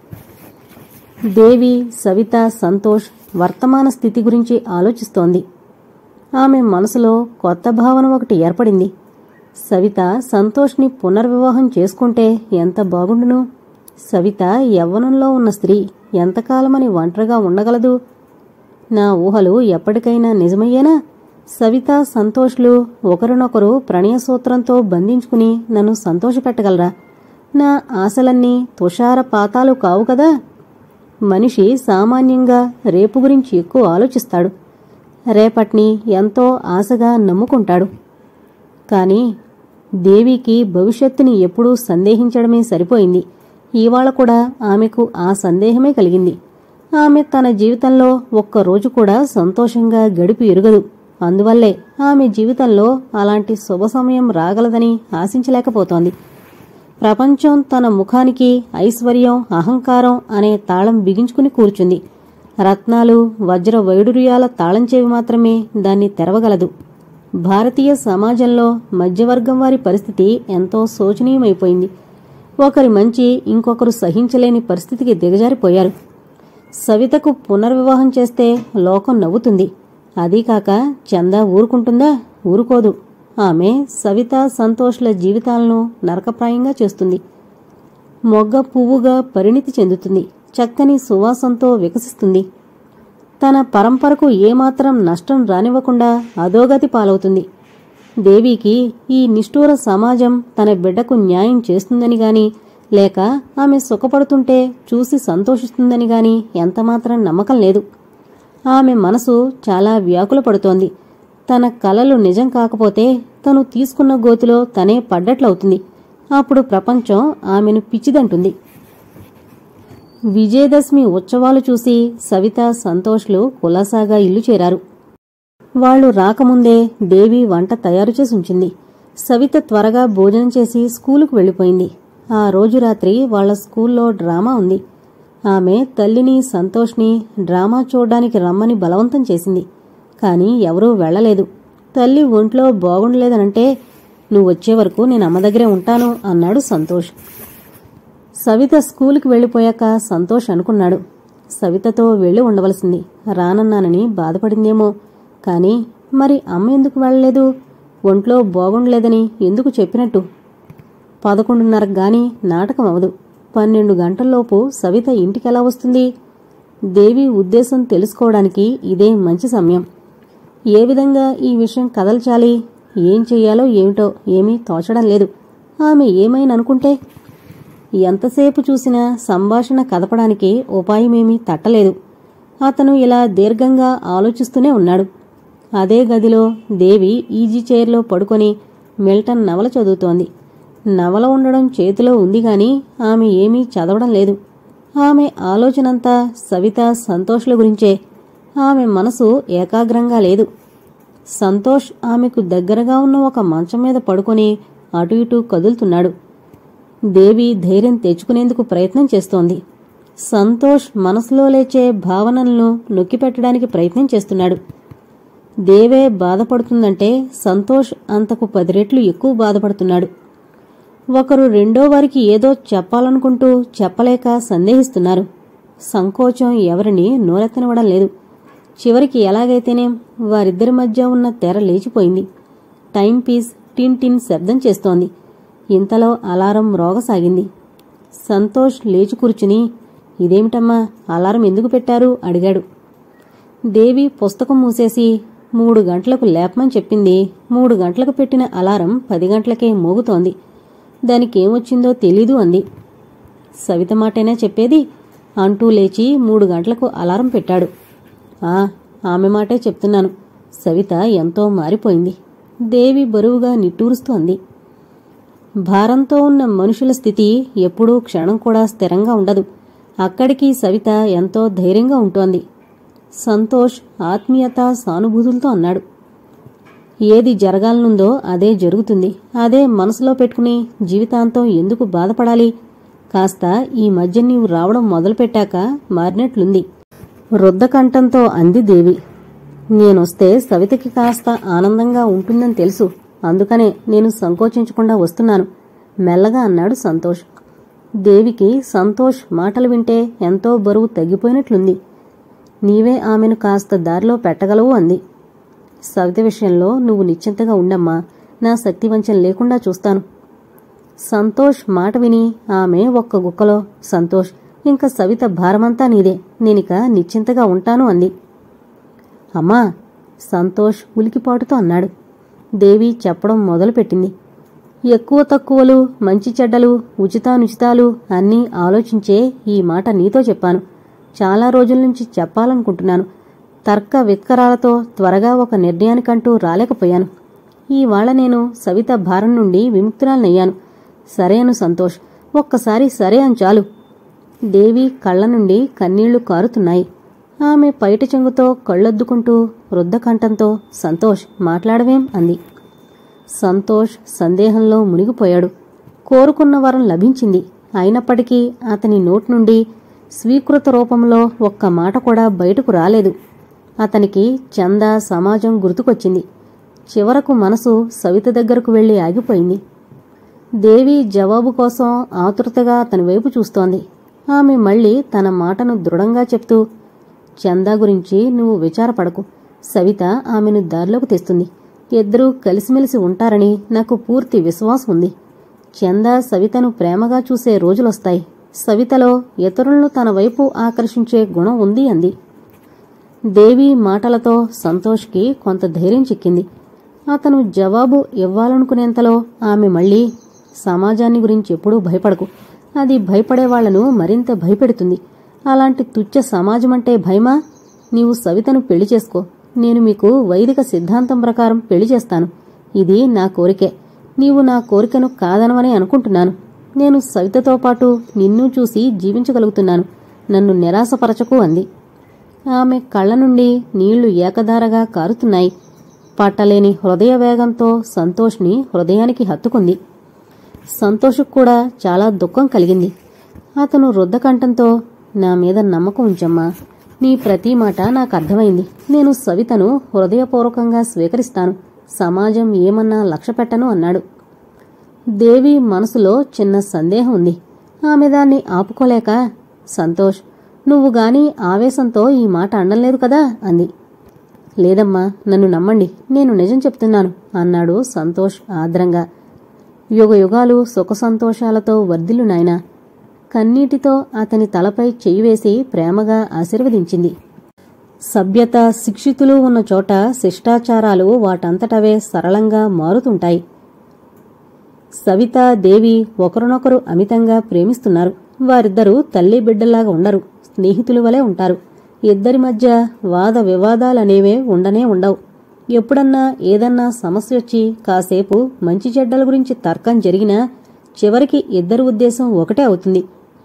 దేవి సవిత సంతోష్ వర్తమాన స్థితి గురించి ఆలోచిస్తోంది ఆమె మనసులో కొత్త భావన ఒకటి ఏర్పడింది సవిత సంతోష్ని పునర్వివాహం చేసుకుంటే ఎంత బాగుండును సవిత యవ్వనంలో ఉన్న స్త్రీ ఎంతకాలమని ఒంటరిగా ఉండగలదు నా ఊహలు ఎప్పటికైనా నిజమయ్యేనా సవిత సంతోష్లు ఒకరినొకరు ప్రణయసూత్రంతో బంధించుకుని నన్ను సంతోషపెట్టగలరా నా ఆశలన్నీ తుషార పాతాలు కావు కదా మనిషి సామాన్యంగా రేపు గురించి ఎక్కువ ఆలోచిస్తాడు రేపటిని ఎంతో ఆశగా నమ్ముకుంటాడు కాని దేవికి భవిష్యత్తుని ఎప్పుడూ సందేహించడమే సరిపోయింది ఇవాళ కూడా ఆమెకు ఆ సందేహమే కలిగింది ఆమె తన జీవితంలో ఒక్కరోజు కూడా సంతోషంగా గడిపి ఎరుగదు అందువల్లే ఆమె జీవితంలో అలాంటి శుభ సమయం రాగలదని ఆశించలేకపోతోంది ప్రపంచం తన ముఖానికి ఐశ్వర్యం అహంకారం అనే తాళం బిగించుకుని కూర్చుంది రత్నాలు వజ్ర వైడూర్యాల తాళం చెవి మాత్రమే దాన్ని తెరవగలదు భారతీయ సమాజంలో మధ్యవర్గం వారి పరిస్థితి ఎంతో శోచనీయమైపోయింది ఒకరి మంచి ఇంకొకరు సహించలేని పరిస్థితికి దిగజారిపోయారు సవితకు పునర్వివాహం చేస్తే లోకం నవ్వుతుంది అదీకాక చందా ఊరుకుంటుందా ఊరుకోదు ఆమె సవిత సంతోష్ల జీవితాలను నరకప్రాయంగా చేస్తుంది మొగ్గ పువ్వుగా పరిణితి చెందుతుంది చక్కని సువాసంతో వికసిస్తుంది తన పరంపరకు ఏమాత్రం నష్టం రానివ్వకుండా అధోగతి పాలవుతుంది దేవికి ఈ నిష్ఠూర సమాజం తన బిడ్డకు న్యాయం చేస్తుందని గాని లేక ఆమె సుఖపడుతుంటే చూసి సంతోషిస్తుందని గాని ఎంతమాత్రం నమ్మకం లేదు ఆమె మనసు చాలా వ్యాకుల పడుతోంది తన కలలు నిజం కాకపోతే తను తీసుకున్న గోతిలో తనే పడ్డట్లవుతుంది అప్పుడు ప్రపంచం ఆమెను పిచ్చిదంటుంది విజయదశమి ఉత్సవాలు చూసి సవిత సంతోష్లు కులాసాగా ఇల్లు చేరారు వాళ్లు రాకముందే దేవి వంట తయారు చేసి ఉంచింది సవిత త్వరగా భోజనం చేసి స్కూలుకు వెళ్ళిపోయింది ఆ రోజు రాత్రి వాళ్ల స్కూల్లో డ్రామా ఉంది ఆమె తల్లిని సంతోష్ని డ్రామా చూడ్డానికి రమ్మని బలవంతం చేసింది కాని ఎవరూ వెళ్లలేదు తల్లి ఒంట్లో బాగుండలేదనంటే నువ్వు వచ్చే వరకు నేను అమ్మ దగ్గరే ఉంటాను అన్నాడు సంతోష్ సవిత స్కూలుకి వెళ్ళిపోయాక సంతోష్ అనుకున్నాడు సవితతో వెళ్ళి ఉండవలసింది రానన్నానని బాధపడిందేమో కాని మరి అమ్మ ఎందుకు వెళ్ళలేదు ఒంట్లో బాగుండలేదని ఎందుకు చెప్పినట్టు పదకొండున్నరకు గాని నాటకం అవదు పన్నెండు గంటల్లోపు సవిత ఇంటికెలా వస్తుంది దేవి ఉద్దేశం తెలుసుకోవడానికి ఇదే మంచి సమయం ఏ విధంగా ఈ విషయం కదల్చాలి ఏం చెయ్యాలో ఏమిటో ఏమీ తోచడం లేదు ఆమె ఏమైనా అనుకుంటే ఎంతసేపు చూసినా సంభాషణ కదపడానికి ఉపాయమేమీ తట్టలేదు అతను ఇలా దీర్ఘంగా ఆలోచిస్తూనే ఉన్నాడు అదే గదిలో దేవి ఈజీ చైర్లో పడుకొని మిల్టన్ నవల చదువుతోంది నవల ఉండడం చేతిలో ఉంది గాని ఆమె ఏమీ చదవడం లేదు ఆమె ఆలోచనంతా సవిత సంతోష్ల గురించే ఆమె మనసు ఏకాగ్రంగా లేదు సంతోష్ ఆమెకు దగ్గరగా ఉన్న ఒక మంచం మీద పడుకొని అటు ఇటు కదులుతున్నాడు దేవి ధైర్యం తెచ్చుకునేందుకు ప్రయత్నం చేస్తోంది సంతోష్ మనసులో లేచే భావనలను నొక్కిపెట్టడానికి ప్రయత్నం చేస్తున్నాడు దేవే బాధపడుతుందంటే సంతోష్ అంతకు పది రెట్లు ఎక్కువ బాధపడుతున్నాడు ఒకరు రెండో వారికి ఏదో చెప్పాలనుకుంటూ చెప్పలేక సందేహిస్తున్నారు సంకోచం ఎవరిని నోరెత్తనివ్వడం లేదు చివరికి ఎలాగైతేనేం వారిద్దరి మధ్య ఉన్న తెర లేచిపోయింది టైం పీస్ టిన్ టిన్ శబ్దం చేస్తోంది ఇంతలో అలారం రోగసాగింది సంతోష్ లేచి కూర్చుని ఇదేమిటమ్మా అలారం ఎందుకు పెట్టారు అడిగాడు దేవి పుస్తకం మూసేసి మూడు గంటలకు లేపమని చెప్పింది మూడు గంటలకు పెట్టిన అలారం పది గంటలకే మోగుతోంది దానికేమొచ్చిందో తెలీదు అంది సవిత మాటైనా చెప్పేది అంటూ లేచి మూడు గంటలకు అలారం పెట్టాడు ఆ ఆమె మాటే చెప్తున్నాను సవిత ఎంతో మారిపోయింది దేవి బరువుగా నిట్టూరుస్తూ అంది భారంతో ఉన్న మనుషుల స్థితి ఎప్పుడూ క్షణం కూడా స్థిరంగా ఉండదు అక్కడికి సవిత ఎంతో ధైర్యంగా ఉంటోంది సంతోష్ ఆత్మీయత సానుభూతులతో అన్నాడు ఏది జరగాలనుందో అదే జరుగుతుంది అదే మనసులో పెట్టుకుని జీవితాంతం ఎందుకు బాధపడాలి కాస్త ఈ మధ్య నీవు రావడం మొదలుపెట్టాక మారినట్లుంది రుద్దకంఠంతో అంది దేవి నేనొస్తే సవితకి కాస్త ఆనందంగా ఉంటుందని తెలుసు అందుకనే నేను సంకోచించకుండా వస్తున్నాను మెల్లగా అన్నాడు సంతోష్ దేవికి సంతోష్ మాటలు వింటే ఎంతో బరువు తగ్గిపోయినట్లుంది నీవే ఆమెను కాస్త దారిలో పెట్టగలవు అంది సవిత విషయంలో నువ్వు నిశ్చింతగా ఉండమ్మా నా శక్తివంచం లేకుండా చూస్తాను సంతోష్ మాట విని ఆమె ఒక్క గుక్కలో సంతోష్ ఇంకా సవిత భారమంతా నీదే నేనిక నిశ్చింతగా ఉంటాను అంది అమ్మా సంతోష్ ఉలికిపాటుతో అన్నాడు దేవి చెప్పడం మొదలుపెట్టింది ఎక్కువ తక్కువలు మంచి చెడ్డలు ఉచితానుచితాలు అన్నీ ఆలోచించే ఈ మాట నీతో చెప్పాను చాలా రోజుల నుంచి చెప్పాలనుకుంటున్నాను తర్క విత్కరాలతో త్వరగా ఒక నిర్ణయానికంటూ రాలేకపోయాను ఈవాళ నేను సవిత భారం నుండి విముక్తురాలనయ్యాను సరే అను సంతోష్ ఒక్కసారి సరే అని చాలు దేవి కళ్ళ నుండి కన్నీళ్లు కారుతున్నాయి ఆమె పైట చెంగుతో కళ్ళొద్దుకుంటూ వృద్ధకంఠంతో సంతోష్ మాట్లాడవేం అంది సంతోష్ సందేహంలో మునిగిపోయాడు కోరుకున్న వరం లభించింది అయినప్పటికీ అతని నోటి నుండి స్వీకృత రూపంలో ఒక్క మాట కూడా బయటకు రాలేదు అతనికి చంద సమాజం గుర్తుకొచ్చింది చివరకు మనసు సవిత దగ్గరకు వెళ్లి ఆగిపోయింది దేవి జవాబు కోసం ఆతృతగా అతని వైపు చూస్తోంది ఆమె మళ్ళీ తన మాటను దృఢంగా చెప్తూ చందా గురించి నువ్వు విచారపడకు సవిత ఆమెను దారిలోకి తెస్తుంది ఇద్దరూ కలిసిమెలిసి ఉంటారని నాకు పూర్తి విశ్వాసం ఉంది చందా సవితను ప్రేమగా చూసే రోజులొస్తాయి సవితలో ఇతరులను తన వైపు ఆకర్షించే గుణం ఉంది అంది దేవి మాటలతో సంతోష్కి కొంత ధైర్యం చిక్కింది అతను జవాబు ఇవ్వాలనుకునేంతలో ఆమె మళ్ళీ సమాజాన్ని గురించి ఎప్పుడూ భయపడకు అది భయపడే వాళ్లను మరింత భయపెడుతుంది అలాంటి తుచ్చ సమాజమంటే భయమా నీవు సవితను పెళ్లి చేసుకో నేను మీకు వైదిక సిద్ధాంతం ప్రకారం పెళ్లి చేస్తాను ఇది నా కోరికే నీవు నా కోరికను కాదనవని అనుకుంటున్నాను నేను సవితతో పాటు నిన్ను చూసి జీవించగలుగుతున్నాను నన్ను నిరాశపరచకు అంది ఆమె కళ్ళ నుండి నీళ్లు ఏకధారగా కారుతున్నాయి పట్టలేని హృదయ వేగంతో సంతోష్ని హృదయానికి హత్తుకుంది సంతోష్కు కూడా చాలా దుఃఖం కలిగింది అతను రుద్దకంఠంతో నా మీద నమ్మకం ఉంచమ్మా నీ ప్రతి మాట నాకు అర్థమైంది నేను సవితను హృదయపూర్వకంగా స్వీకరిస్తాను సమాజం ఏమన్నా లక్ష్య పెట్టను అన్నాడు దేవి మనసులో చిన్న సందేహం ఉంది ఆమె దాన్ని ఆపుకోలేక సంతోష్ నువ్వు గాని ఆవేశంతో ఈ మాట అండలేదు కదా అంది లేదమ్మా నన్ను నమ్మండి నేను నిజం చెప్తున్నాను అన్నాడు సంతోష్ ఆద్రంగా యుగ యుగాలు సుఖ సంతోషాలతో వర్ధిల్లు నాయనా కన్నీటితో అతని తలపై చెయ్యి వేసి ప్రేమగా ఆశీర్వదించింది సభ్యత శిక్షితులు ఉన్న చోట శిష్టాచారాలు వాటంతటవే సరళంగా మారుతుంటాయి సవిత దేవి ఒకరినొకరు అమితంగా ప్రేమిస్తున్నారు వారిద్దరూ తల్లి బిడ్డల్లాగా ఉండరు స్నేహితుల వలె ఉంటారు ఇద్దరి మధ్య వాద వివాదాలనేవే ఉండనే ఉండవు ఎప్పుడన్నా ఏదన్నా సమస్య వచ్చి కాసేపు మంచి చెడ్డల గురించి తర్కం జరిగినా చివరికి ఇద్దరి ఉద్దేశం ఒకటే అవుతుంది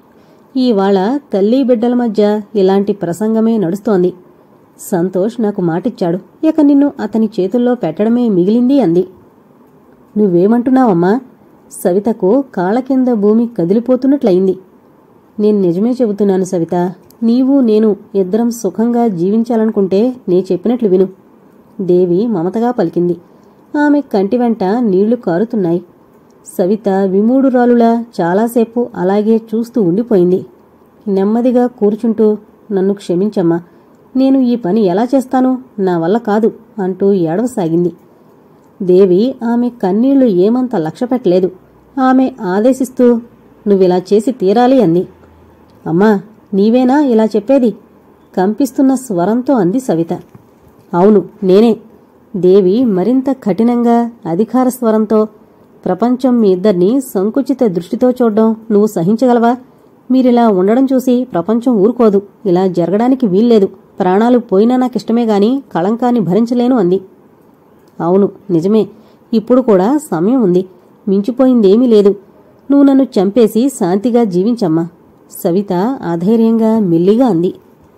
ఇవాళ తల్లి బిడ్డల మధ్య ఇలాంటి ప్రసంగమే నడుస్తోంది సంతోష్ నాకు మాటిచ్చాడు ఇక నిన్ను అతని చేతుల్లో పెట్టడమే మిగిలింది అంది నువ్వేమంటున్నావమ్మా సవితకు కాళ్ళ కింద భూమి కదిలిపోతున్నట్లయింది నేను నిజమే చెబుతున్నాను సవిత నీవు నేను ఇద్దరం సుఖంగా జీవించాలనుకుంటే నే చెప్పినట్లు విను దేవి మమతగా పలికింది ఆమె కంటి వెంట నీళ్లు కారుతున్నాయి సవిత విమూడురాలులా చాలాసేపు అలాగే చూస్తూ ఉండిపోయింది నెమ్మదిగా కూర్చుంటూ నన్ను క్షమించమ్మా నేను ఈ పని ఎలా చేస్తాను నా వల్ల కాదు అంటూ ఏడవసాగింది దేవి ఆమె కన్నీళ్లు ఏమంత లక్ష్యపెట్టలేదు ఆమె ఆదేశిస్తూ నువ్విలా చేసి తీరాలి అంది అమ్మా నీవేనా ఇలా చెప్పేది కంపిస్తున్న స్వరంతో అంది సవిత అవును నేనే దేవి మరింత కఠినంగా అధికార స్వరంతో ప్రపంచం మీ ఇద్దరిని సంకుచిత దృష్టితో చూడడం నువ్వు సహించగలవా మీరిలా ఉండడం చూసి ప్రపంచం ఊరుకోదు ఇలా జరగడానికి వీల్లేదు ప్రాణాలు పోయినా నాకిష్టమే గాని కళంకాన్ని భరించలేను అంది అవును నిజమే ఇప్పుడు కూడా సమయం ఉంది మించిపోయిందేమీ లేదు నువ్వు నన్ను చంపేసి శాంతిగా జీవించమ్మా సవిత అధైర్యంగా మెల్లిగా అంది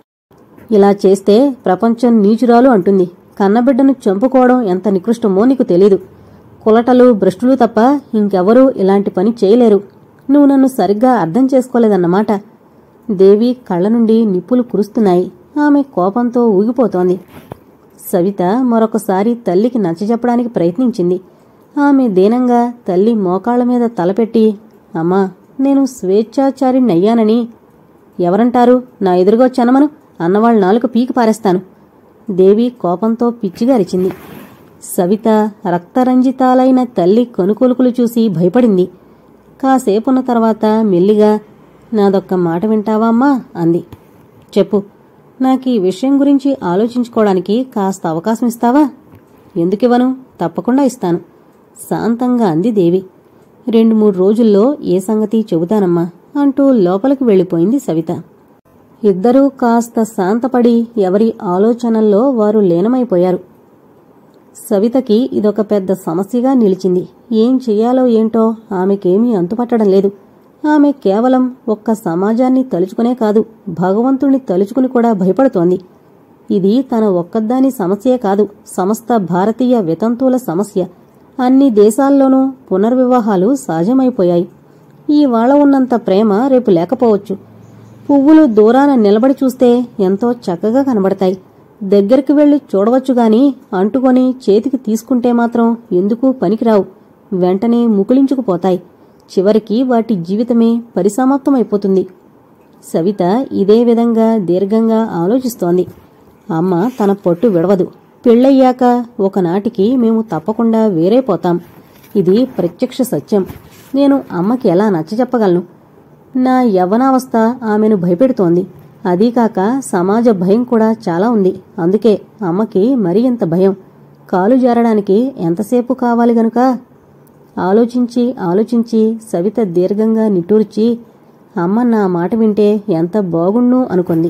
ఇలా చేస్తే ప్రపంచం నీచురాలు అంటుంది కన్నబిడ్డను చంపుకోవడం ఎంత నికృష్టమో నీకు తెలీదు కులటలు భ్రష్టులు తప్ప ఇంకెవరూ ఇలాంటి పని చేయలేరు నువ్వు నన్ను సరిగ్గా అర్థం చేసుకోలేదన్నమాట దేవి కళ్ళ నుండి నిప్పులు కురుస్తున్నాయి ఆమె కోపంతో ఊగిపోతోంది సవిత మరొకసారి తల్లికి నచ్చజెప్పడానికి ప్రయత్నించింది ఆమె దీనంగా తల్లి మోకాళ్ల మీద తలపెట్టి అమ్మా నేను స్వేచ్ఛాచారిణ్ణయ్యానని ఎవరంటారు నా ఎదురుగా వచ్చనమను అన్నవాళ్ళ నాలుక పీకి పారేస్తాను దేవి కోపంతో పిచ్చిగా అరిచింది సవిత రక్తరంజితాలైన తల్లి కనుకొలుకులు చూసి భయపడింది కాసేపున్న తర్వాత మెల్లిగా నాదొక్క మాట వింటావా అమ్మా అంది చెప్పు నాకు ఈ విషయం గురించి ఆలోచించుకోవడానికి కాస్త అవకాశం ఇస్తావా ఎందుకివ్వను తప్పకుండా ఇస్తాను శాంతంగా అంది దేవి రెండు మూడు రోజుల్లో ఏ సంగతి చెబుతానమ్మా అంటూ లోపలికి వెళ్ళిపోయింది సవిత ఇద్దరూ కాస్త శాంతపడి ఎవరి ఆలోచనల్లో వారు లీనమైపోయారు సవితకి ఇదొక పెద్ద సమస్యగా నిలిచింది ఏం చెయ్యాలో ఏంటో ఆమెకేమీ అంతుపట్టడం లేదు ఆమె కేవలం ఒక్క సమాజాన్ని తలుచుకునే కాదు భగవంతుణ్ణి తలుచుకుని కూడా భయపడుతోంది ఇది తన ఒక్కదాని సమస్యే కాదు సమస్త భారతీయ వితంతువుల సమస్య అన్ని దేశాల్లోనూ పునర్వివాహాలు సహజమైపోయాయి ఇవాళ ఉన్నంత ప్రేమ రేపు లేకపోవచ్చు పువ్వులు దూరాన నిలబడి చూస్తే ఎంతో చక్కగా కనబడతాయి దగ్గరికి వెళ్లి చూడవచ్చు గాని అంటుకొని చేతికి తీసుకుంటే మాత్రం ఎందుకు పనికిరావు వెంటనే ముకుళించుకుపోతాయి చివరికి వాటి జీవితమే పరిసమాప్తమైపోతుంది సవిత ఇదే విధంగా దీర్ఘంగా ఆలోచిస్తోంది అమ్మ తన పట్టు విడవదు పెళ్ళయ్యాక ఒకనాటికి మేము తప్పకుండా వేరైపోతాం ఇది ప్రత్యక్ష సత్యం నేను అమ్మకి ఎలా నచ్చజెప్పగలను నా యవ్వనావస్థ ఆమెను భయపెడుతోంది అదీకాక సమాజ భయం కూడా చాలా ఉంది అందుకే అమ్మకి మరీ ఇంత భయం కాలు జారడానికి ఎంతసేపు కావాలి గనుక ఆలోచించి ఆలోచించి సవిత దీర్ఘంగా నిట్టూర్చి అమ్మ నా మాట వింటే ఎంత బాగుణ్ణు అనుకుంది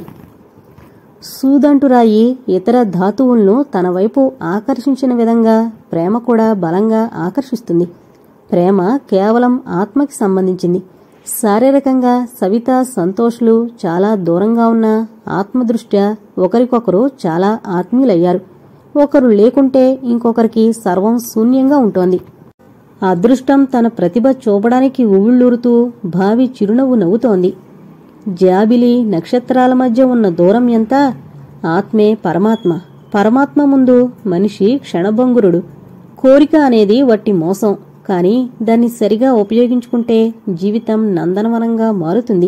సూదంటురాయి ఇతర ధాతువులను తన వైపు ఆకర్షించిన విధంగా ప్రేమ కూడా బలంగా ఆకర్షిస్తుంది ప్రేమ కేవలం ఆత్మకి సంబంధించింది శారీరకంగా సవిత సంతోష్లు చాలా దూరంగా ఉన్న ఆత్మదృష్ట్యా ఒకరికొకరు చాలా ఆత్మీయులయ్యారు ఒకరు లేకుంటే ఇంకొకరికి సర్వం శూన్యంగా ఉంటోంది అదృష్టం తన ప్రతిభ చూపడానికి ఉవ్విళ్ళూరుతూ భావి చిరునవ్వు నవ్వుతోంది జాబిలి నక్షత్రాల మధ్య ఉన్న దూరం ఎంత ఆత్మే పరమాత్మ పరమాత్మ ముందు మనిషి క్షణభంగురుడు కోరిక అనేది వట్టి మోసం కాని దాన్ని సరిగా ఉపయోగించుకుంటే జీవితం నందనవనంగా మారుతుంది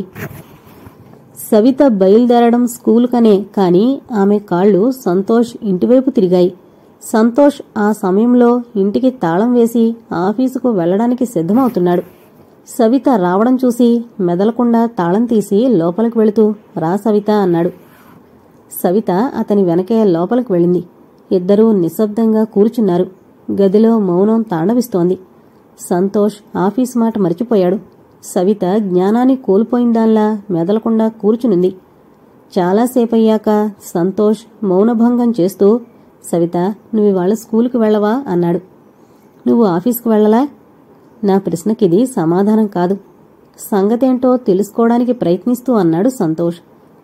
సవిత బయలుదేరడం స్కూలుకనే కాని ఆమె కాళ్ళు సంతోష్ ఇంటివైపు తిరిగాయి సంతోష్ ఆ సమయంలో ఇంటికి తాళం వేసి ఆఫీసుకు వెళ్లడానికి సిద్ధమవుతున్నాడు సవిత రావడం చూసి మెదలకుండా తాళం తీసి లోపలికి వెళుతూ రా సవిత అన్నాడు సవిత అతని వెనకే లోపలికి వెళ్ళింది ఇద్దరూ నిశ్శబ్దంగా కూర్చున్నారు గదిలో మౌనం తాండవిస్తోంది సంతోష్ ఆఫీస్ మాట మర్చిపోయాడు సవిత జ్ఞానాన్ని కోల్పోయిందాల్లా మెదలకుండా కూర్చునుంది చాలాసేపయ్యాక సంతోష్ మౌనభంగం చేస్తూ సవిత నువ్వు ఇవాళ స్కూలుకి వెళ్ళవా అన్నాడు నువ్వు ఆఫీస్కి వెళ్ళలా నా ప్రశ్నకిది సమాధానం కాదు సంగతేంటో తెలుసుకోవడానికి ప్రయత్నిస్తూ అన్నాడు సంతోష్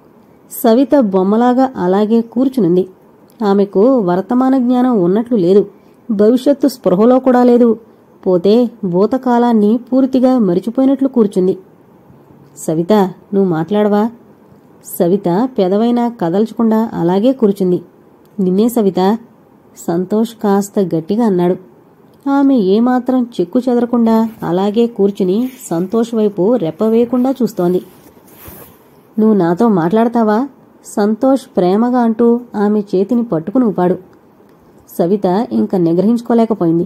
సవిత బొమ్మలాగా అలాగే కూర్చునుంది ఆమెకు వర్తమాన జ్ఞానం ఉన్నట్లు లేదు భవిష్యత్తు స్పృహలో కూడా లేదు పోతే భూతకాలాన్ని పూర్తిగా మరిచిపోయినట్లు కూర్చుంది సవిత నువ్వు మాట్లాడవా సవిత పెదవైనా కదల్చకుండా అలాగే కూర్చుంది నిన్నే సవిత సంతోష్ కాస్త గట్టిగా అన్నాడు ఆమె ఏమాత్రం చెక్కు చెదరకుండా అలాగే కూర్చుని సంతోష్ వైపు రెప్పవేయకుండా చూస్తోంది నువ్వు నాతో మాట్లాడతావా సంతోష్ ప్రేమగా అంటూ ఆమె చేతిని పట్టుకుని ఊపాడు సవిత ఇంక నిగ్రహించుకోలేకపోయింది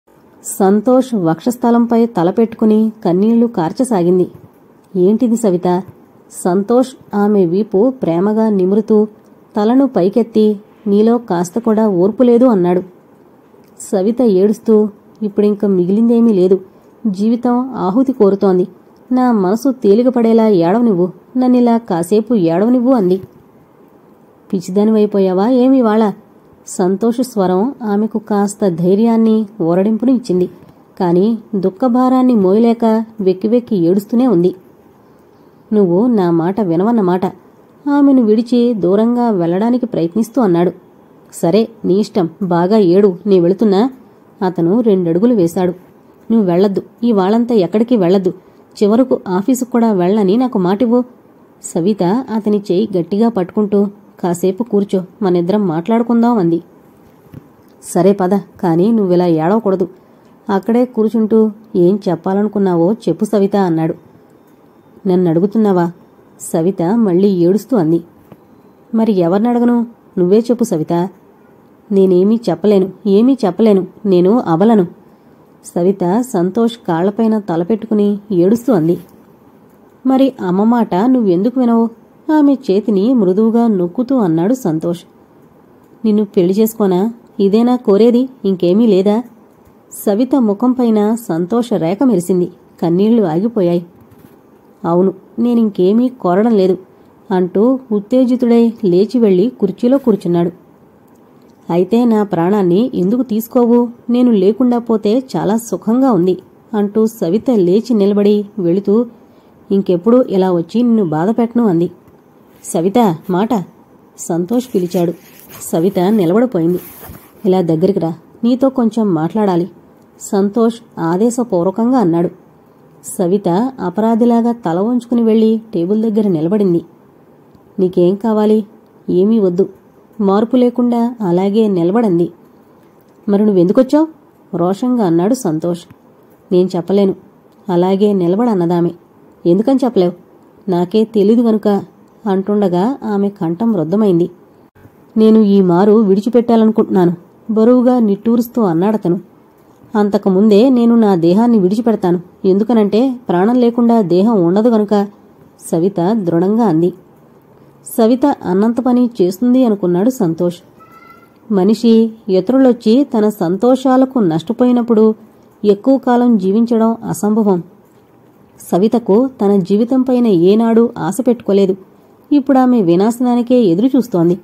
సంతోష్ వక్షస్థలంపై తల పెట్టుకుని కన్నీళ్లు కార్చసాగింది ఏంటిది సవిత సంతోష్ ఆమె వీపు ప్రేమగా నిమురుతూ తలను పైకెత్తి నీలో కాస్త కూడా ఓర్పు లేదు అన్నాడు సవిత ఏడుస్తూ ఇప్పుడింక మిగిలిందేమీ లేదు జీవితం ఆహుతి కోరుతోంది నా మనసు తేలికపడేలా ఏడవనివ్వు నన్నిలా కాసేపు ఏడవనివ్వు అంది పిచ్చిదానివైపోయావా ఏమి వాళ్ళ సంతోష స్వరం ఆమెకు కాస్త ధైర్యాన్ని ఊరడింపుని ఇచ్చింది కాని దుఃఖభారాన్ని మోయలేక వెక్కి వెక్కి ఏడుస్తూనే ఉంది నువ్వు నా మాట వినవన్నమాట ఆమెను విడిచి దూరంగా వెళ్ళడానికి ప్రయత్నిస్తూ అన్నాడు సరే నీ ఇష్టం బాగా ఏడు నీ వెళుతున్నా అతను రెండడుగులు వేశాడు నువ్వు వెళ్ళొద్దు ఈ వాళ్ళంతా ఎక్కడికి వెళ్ళొద్దు చివరకు ఆఫీసుకు కూడా వెళ్ళని నాకు మాటివ్వు సవిత అతని చేయి గట్టిగా పట్టుకుంటూ కాసేపు కూర్చో మనిద్దరం మాట్లాడుకుందాం అంది సరే పద కానీ నువ్విలా ఏడవకూడదు అక్కడే కూర్చుంటూ ఏం చెప్పాలనుకున్నావో చెప్పు సవిత అన్నాడు నన్ను అడుగుతున్నావా సవిత మళ్ళీ ఏడుస్తూ అంది మరి ఎవరినడగను నువ్వే చెప్పు సవిత నేనేమీ చెప్పలేను ఏమీ చెప్పలేను నేను అబలను సవిత సంతోష్ కాళ్లపైన తలపెట్టుకుని ఏడుస్తూ అంది మరి అమ్మ మాట నువ్వెందుకు వినవు ఆమె చేతిని మృదువుగా నొక్కుతూ అన్నాడు సంతోష్ నిన్ను పెళ్లి చేసుకోనా ఇదేనా కోరేది ఇంకేమీ లేదా సవిత ముఖంపైన సంతోష రేఖ మెరిసింది కన్నీళ్లు ఆగిపోయాయి అవును నేనింకేమీ కోరడం లేదు అంటూ ఉత్తేజితుడై లేచి వెళ్లి కుర్చీలో కూర్చున్నాడు అయితే నా ప్రాణాన్ని ఎందుకు తీసుకోవు నేను లేకుండా పోతే చాలా సుఖంగా ఉంది అంటూ సవిత లేచి నిలబడి వెళుతూ ఇంకెప్పుడు ఇలా వచ్చి నిన్ను బాధపెట్టను అంది సవిత మాట సంతోష్ పిలిచాడు సవిత నిలబడిపోయింది ఇలా దగ్గరికి రా నీతో కొంచెం మాట్లాడాలి సంతోష్ ఆదేశపూర్వకంగా అన్నాడు సవిత అపరాధిలాగా తల వంచుకుని వెళ్లి టేబుల్ దగ్గర నిలబడింది నీకేం కావాలి ఏమీ వద్దు మార్పు లేకుండా అలాగే నిలబడంది మరి నువ్వెందుకొచ్చావు రోషంగా అన్నాడు సంతోష్ నేను చెప్పలేను అలాగే నిలబడన్నదామె ఎందుకని చెప్పలేవు నాకే తెలీదు గనుక అంటుండగా ఆమె కంఠం వృద్ధమైంది నేను ఈ మారు విడిచిపెట్టాలనుకుంటున్నాను బరువుగా నిట్టూరుస్తూ అన్నాడతను అంతకుముందే నేను నా దేహాన్ని విడిచిపెడతాను ఎందుకనంటే ప్రాణం లేకుండా దేహం ఉండదు గనుక సవిత దృఢంగా అంది సవిత అన్నంత పని చేస్తుంది అనుకున్నాడు సంతోష్ మనిషి ఇతరులొచ్చి తన సంతోషాలకు నష్టపోయినప్పుడు ఎక్కువ కాలం జీవించడం అసంభవం సవితకు తన జీవితంపైన ఏనాడు ఆశ పెట్టుకోలేదు ఇప్పుడామె వినాశనానికే ఎదురు చూస్తోంది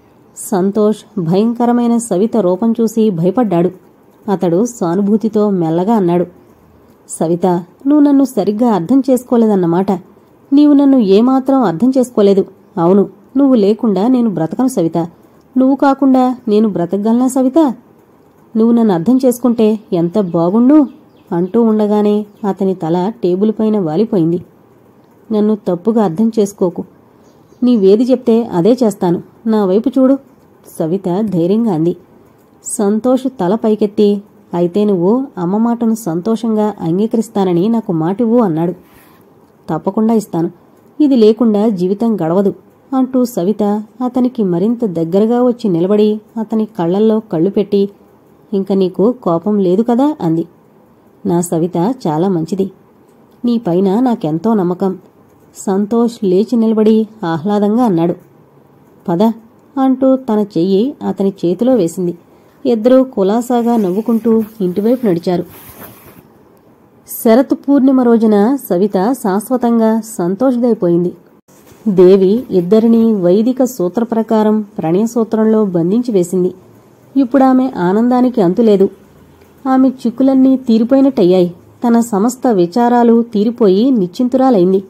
సంతోష్ భయంకరమైన సవిత రూపం చూసి భయపడ్డాడు అతడు సానుభూతితో మెల్లగా అన్నాడు సవిత నువ్వు నన్ను సరిగ్గా అర్థం చేసుకోలేదన్నమాట నీవు నన్ను ఏమాత్రం అర్థం చేసుకోలేదు అవును నువ్వు లేకుండా నేను బ్రతకను సవిత నువ్వు కాకుండా నేను బ్రతకగలనా సవిత నువ్వు నన్ను అర్థం చేసుకుంటే ఎంత బాగుండు అంటూ ఉండగానే అతని తల టేబుల్ పైన వాలిపోయింది నన్ను తప్పుగా అర్థం చేసుకోకు నీవేది చెప్తే అదే చేస్తాను నా వైపు చూడు సవిత ధైర్యంగా అంది సంతోష్ తల పైకెత్తి అయితే నువ్వు అమ్మ మాటను సంతోషంగా అంగీకరిస్తానని నాకు మాటివ్వు అన్నాడు తప్పకుండా ఇస్తాను ఇది లేకుండా జీవితం గడవదు అంటూ సవిత అతనికి మరింత దగ్గరగా వచ్చి నిలబడి అతని కళ్ళల్లో కళ్ళు పెట్టి ఇంక నీకు కోపం లేదు కదా అంది నా సవిత చాలా మంచిది నీ పైన నాకెంతో నమ్మకం సంతోష్ లేచి నిలబడి ఆహ్లాదంగా అన్నాడు పద అంటూ తన చెయ్యి అతని చేతిలో వేసింది ఇద్దరూ కులాసాగా నవ్వుకుంటూ ఇంటివైపు నడిచారు శరత్ పూర్ణిమ రోజున సవిత శాశ్వతంగా సంతోషదైపోయింది దేవి ఇద్దరినీ వైదిక సూత్ర ప్రకారం ప్రణయ సూత్రంలో బంధించి వేసింది ఇప్పుడామె ఆనందానికి అంతులేదు ఆమె చిక్కులన్నీ తీరిపోయినట్టయ్యాయి తన సమస్త విచారాలు తీరిపోయి నిశ్చింతురాలైంది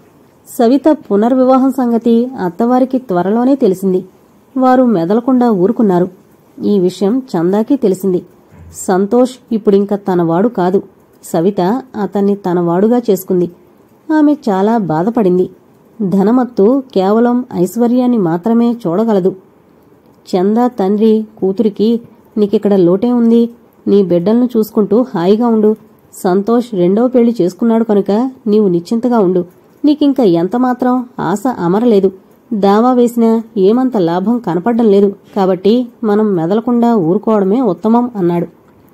సవిత పునర్వివాహం సంగతి అత్తవారికి త్వరలోనే తెలిసింది వారు మెదలకుండా ఊరుకున్నారు ఈ విషయం చందాకి తెలిసింది సంతోష్ ఇప్పుడింక తనవాడు కాదు సవిత అతన్ని తనవాడుగా చేసుకుంది ఆమె చాలా బాధపడింది ధనమత్తు కేవలం ఐశ్వర్యాన్ని మాత్రమే చూడగలదు చందా తండ్రి కూతురికి నీకిక్కడ లోటే ఉంది నీ బిడ్డలను చూసుకుంటూ హాయిగా ఉండు సంతోష్ రెండో పెళ్లి చేసుకున్నాడు కనుక నీవు నిశ్చింతగా ఉండు నీకింక ఎంతమాత్రం ఆశ అమరలేదు దావా వేసినా ఏమంత లాభం కనపడ్డం లేదు కాబట్టి మనం మెదలకుండా ఊరుకోవడమే ఉత్తమం అన్నాడు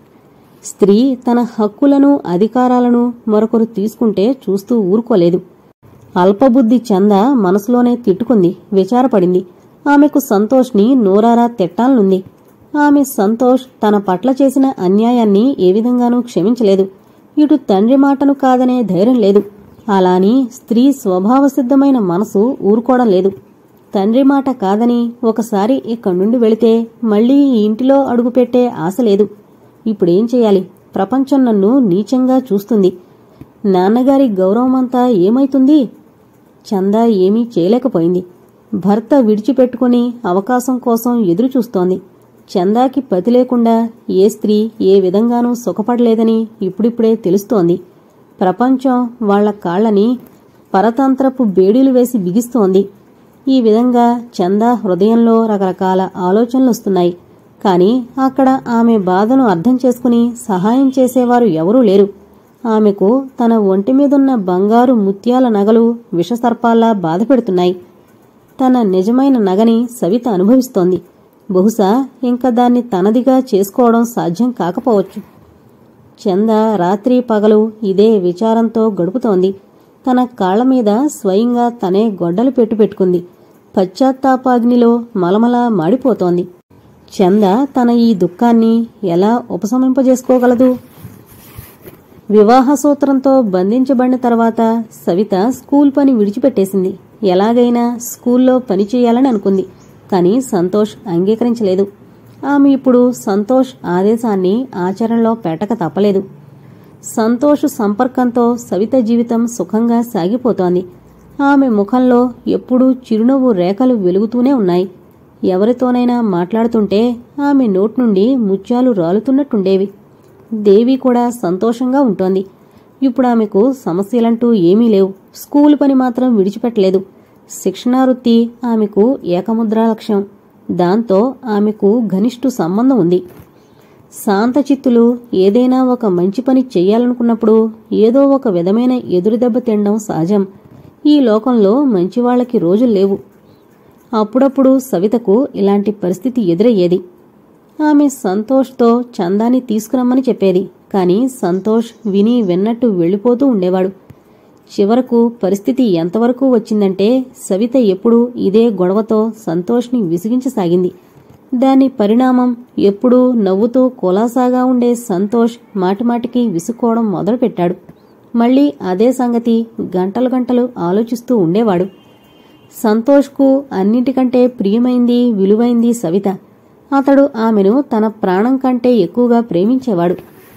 స్త్రీ తన హక్కులను అధికారాలను మరొకరు తీసుకుంటే చూస్తూ ఊరుకోలేదు అల్పబుద్ధి చంద మనసులోనే తిట్టుకుంది విచారపడింది ఆమెకు సంతోష్ని నోరారా తిట్టాలనుంది ఆమె సంతోష్ తన పట్ల చేసిన అన్యాయాన్ని ఏ విధంగానూ క్షమించలేదు ఇటు తండ్రి మాటను కాదనే ధైర్యం లేదు అలాని స్త్రీ స్వభావసిద్ధమైన మనసు ఊరుకోవడం లేదు తండ్రి మాట కాదని ఒకసారి ఇక్కడి నుండి వెళితే మళ్ళీ ఈ ఇంటిలో అడుగుపెట్టే ఆశ లేదు ఇప్పుడేం చేయాలి ప్రపంచం నన్ను నీచంగా చూస్తుంది నాన్నగారి గౌరవమంతా ఏమైతుంది చందా ఏమీ చేయలేకపోయింది భర్త విడిచిపెట్టుకుని అవకాశం కోసం ఎదురు చూస్తోంది చందాకి పతి లేకుండా ఏ స్త్రీ ఏ విధంగానూ సుఖపడలేదని ఇప్పుడిప్పుడే తెలుస్తోంది ప్రపంచం వాళ్ల కాళ్ళని పరతంత్రపు బేడీలు వేసి బిగిస్తోంది ఈ విధంగా చందా హృదయంలో రకరకాల ఆలోచనలు వస్తున్నాయి కాని అక్కడ ఆమె బాధను అర్థం చేసుకుని సహాయం చేసేవారు ఎవరూ లేరు ఆమెకు తన ఒంటి మీదున్న బంగారు ముత్యాల నగలు విషసర్పాల్లా బాధపెడుతున్నాయి తన నిజమైన నగని సవిత అనుభవిస్తోంది బహుశా ఇంకా దాన్ని తనదిగా చేసుకోవడం సాధ్యం కాకపోవచ్చు చంద రాత్రి పగలు ఇదే విచారంతో గడుపుతోంది తన కాళ్ల మీద స్వయంగా తనే గొడ్డలు పెట్టు పెట్టుకుంది పశ్చాత్తాపాగ్నిలో మలమల మాడిపోతోంది చంద తన ఈ దుఃఖాన్ని ఎలా ఉపశమింపజేసుకోగలదు వివాహ సూత్రంతో బంధించబడిన తర్వాత సవిత స్కూల్ పని విడిచిపెట్టేసింది ఎలాగైనా స్కూల్లో పని చేయాలని అనుకుంది కానీ సంతోష్ అంగీకరించలేదు ఆమె ఇప్పుడు సంతోష్ ఆదేశాన్ని ఆచరణలో పెట్టక తప్పలేదు సంతోష్ సంపర్కంతో సవిత జీవితం సుఖంగా సాగిపోతోంది ఆమె ముఖంలో ఎప్పుడూ చిరునవ్వు రేఖలు వెలుగుతూనే ఉన్నాయి ఎవరితోనైనా మాట్లాడుతుంటే ఆమె నోట్ నుండి ముత్యాలు రాలుతున్నట్టుండేవి దేవి కూడా సంతోషంగా ఉంటోంది ఇప్పుడు ఆమెకు సమస్యలంటూ ఏమీ లేవు స్కూల్ పని మాత్రం విడిచిపెట్టలేదు శిక్షణావృత్తి ఆమెకు ఏకముద్రా లక్ష్యం దాంతో ఆమెకు ఘనిష్ఠు సంబంధం ఉంది శాంతచిత్తులు ఏదైనా ఒక మంచి పని చెయ్యాలనుకున్నప్పుడు ఏదో ఒక విధమైన ఎదురుదెబ్బ తినడం సహజం ఈ లోకంలో మంచివాళ్లకి రోజులు లేవు అప్పుడప్పుడు సవితకు ఇలాంటి పరిస్థితి ఎదురయ్యేది ఆమె సంతోష్తో చందాని తీసుకురమ్మని చెప్పేది కాని సంతోష్ విని విన్నట్టు వెళ్ళిపోతూ ఉండేవాడు చివరకు పరిస్థితి ఎంతవరకు వచ్చిందంటే సవిత ఎప్పుడూ ఇదే గొడవతో సంతోష్ని విసిగించసాగింది దాని పరిణామం ఎప్పుడూ నవ్వుతూ కులాసాగా ఉండే సంతోష్ మాటిమాటికి విసుక్కోవడం మొదలుపెట్టాడు మళ్ళీ అదే సంగతి గంటలు గంటలు ఆలోచిస్తూ ఉండేవాడు సంతోష్కు అన్నిటికంటే ప్రియమైంది విలువైంది సవిత అతడు ఆమెను తన ప్రాణం కంటే ఎక్కువగా ప్రేమించేవాడు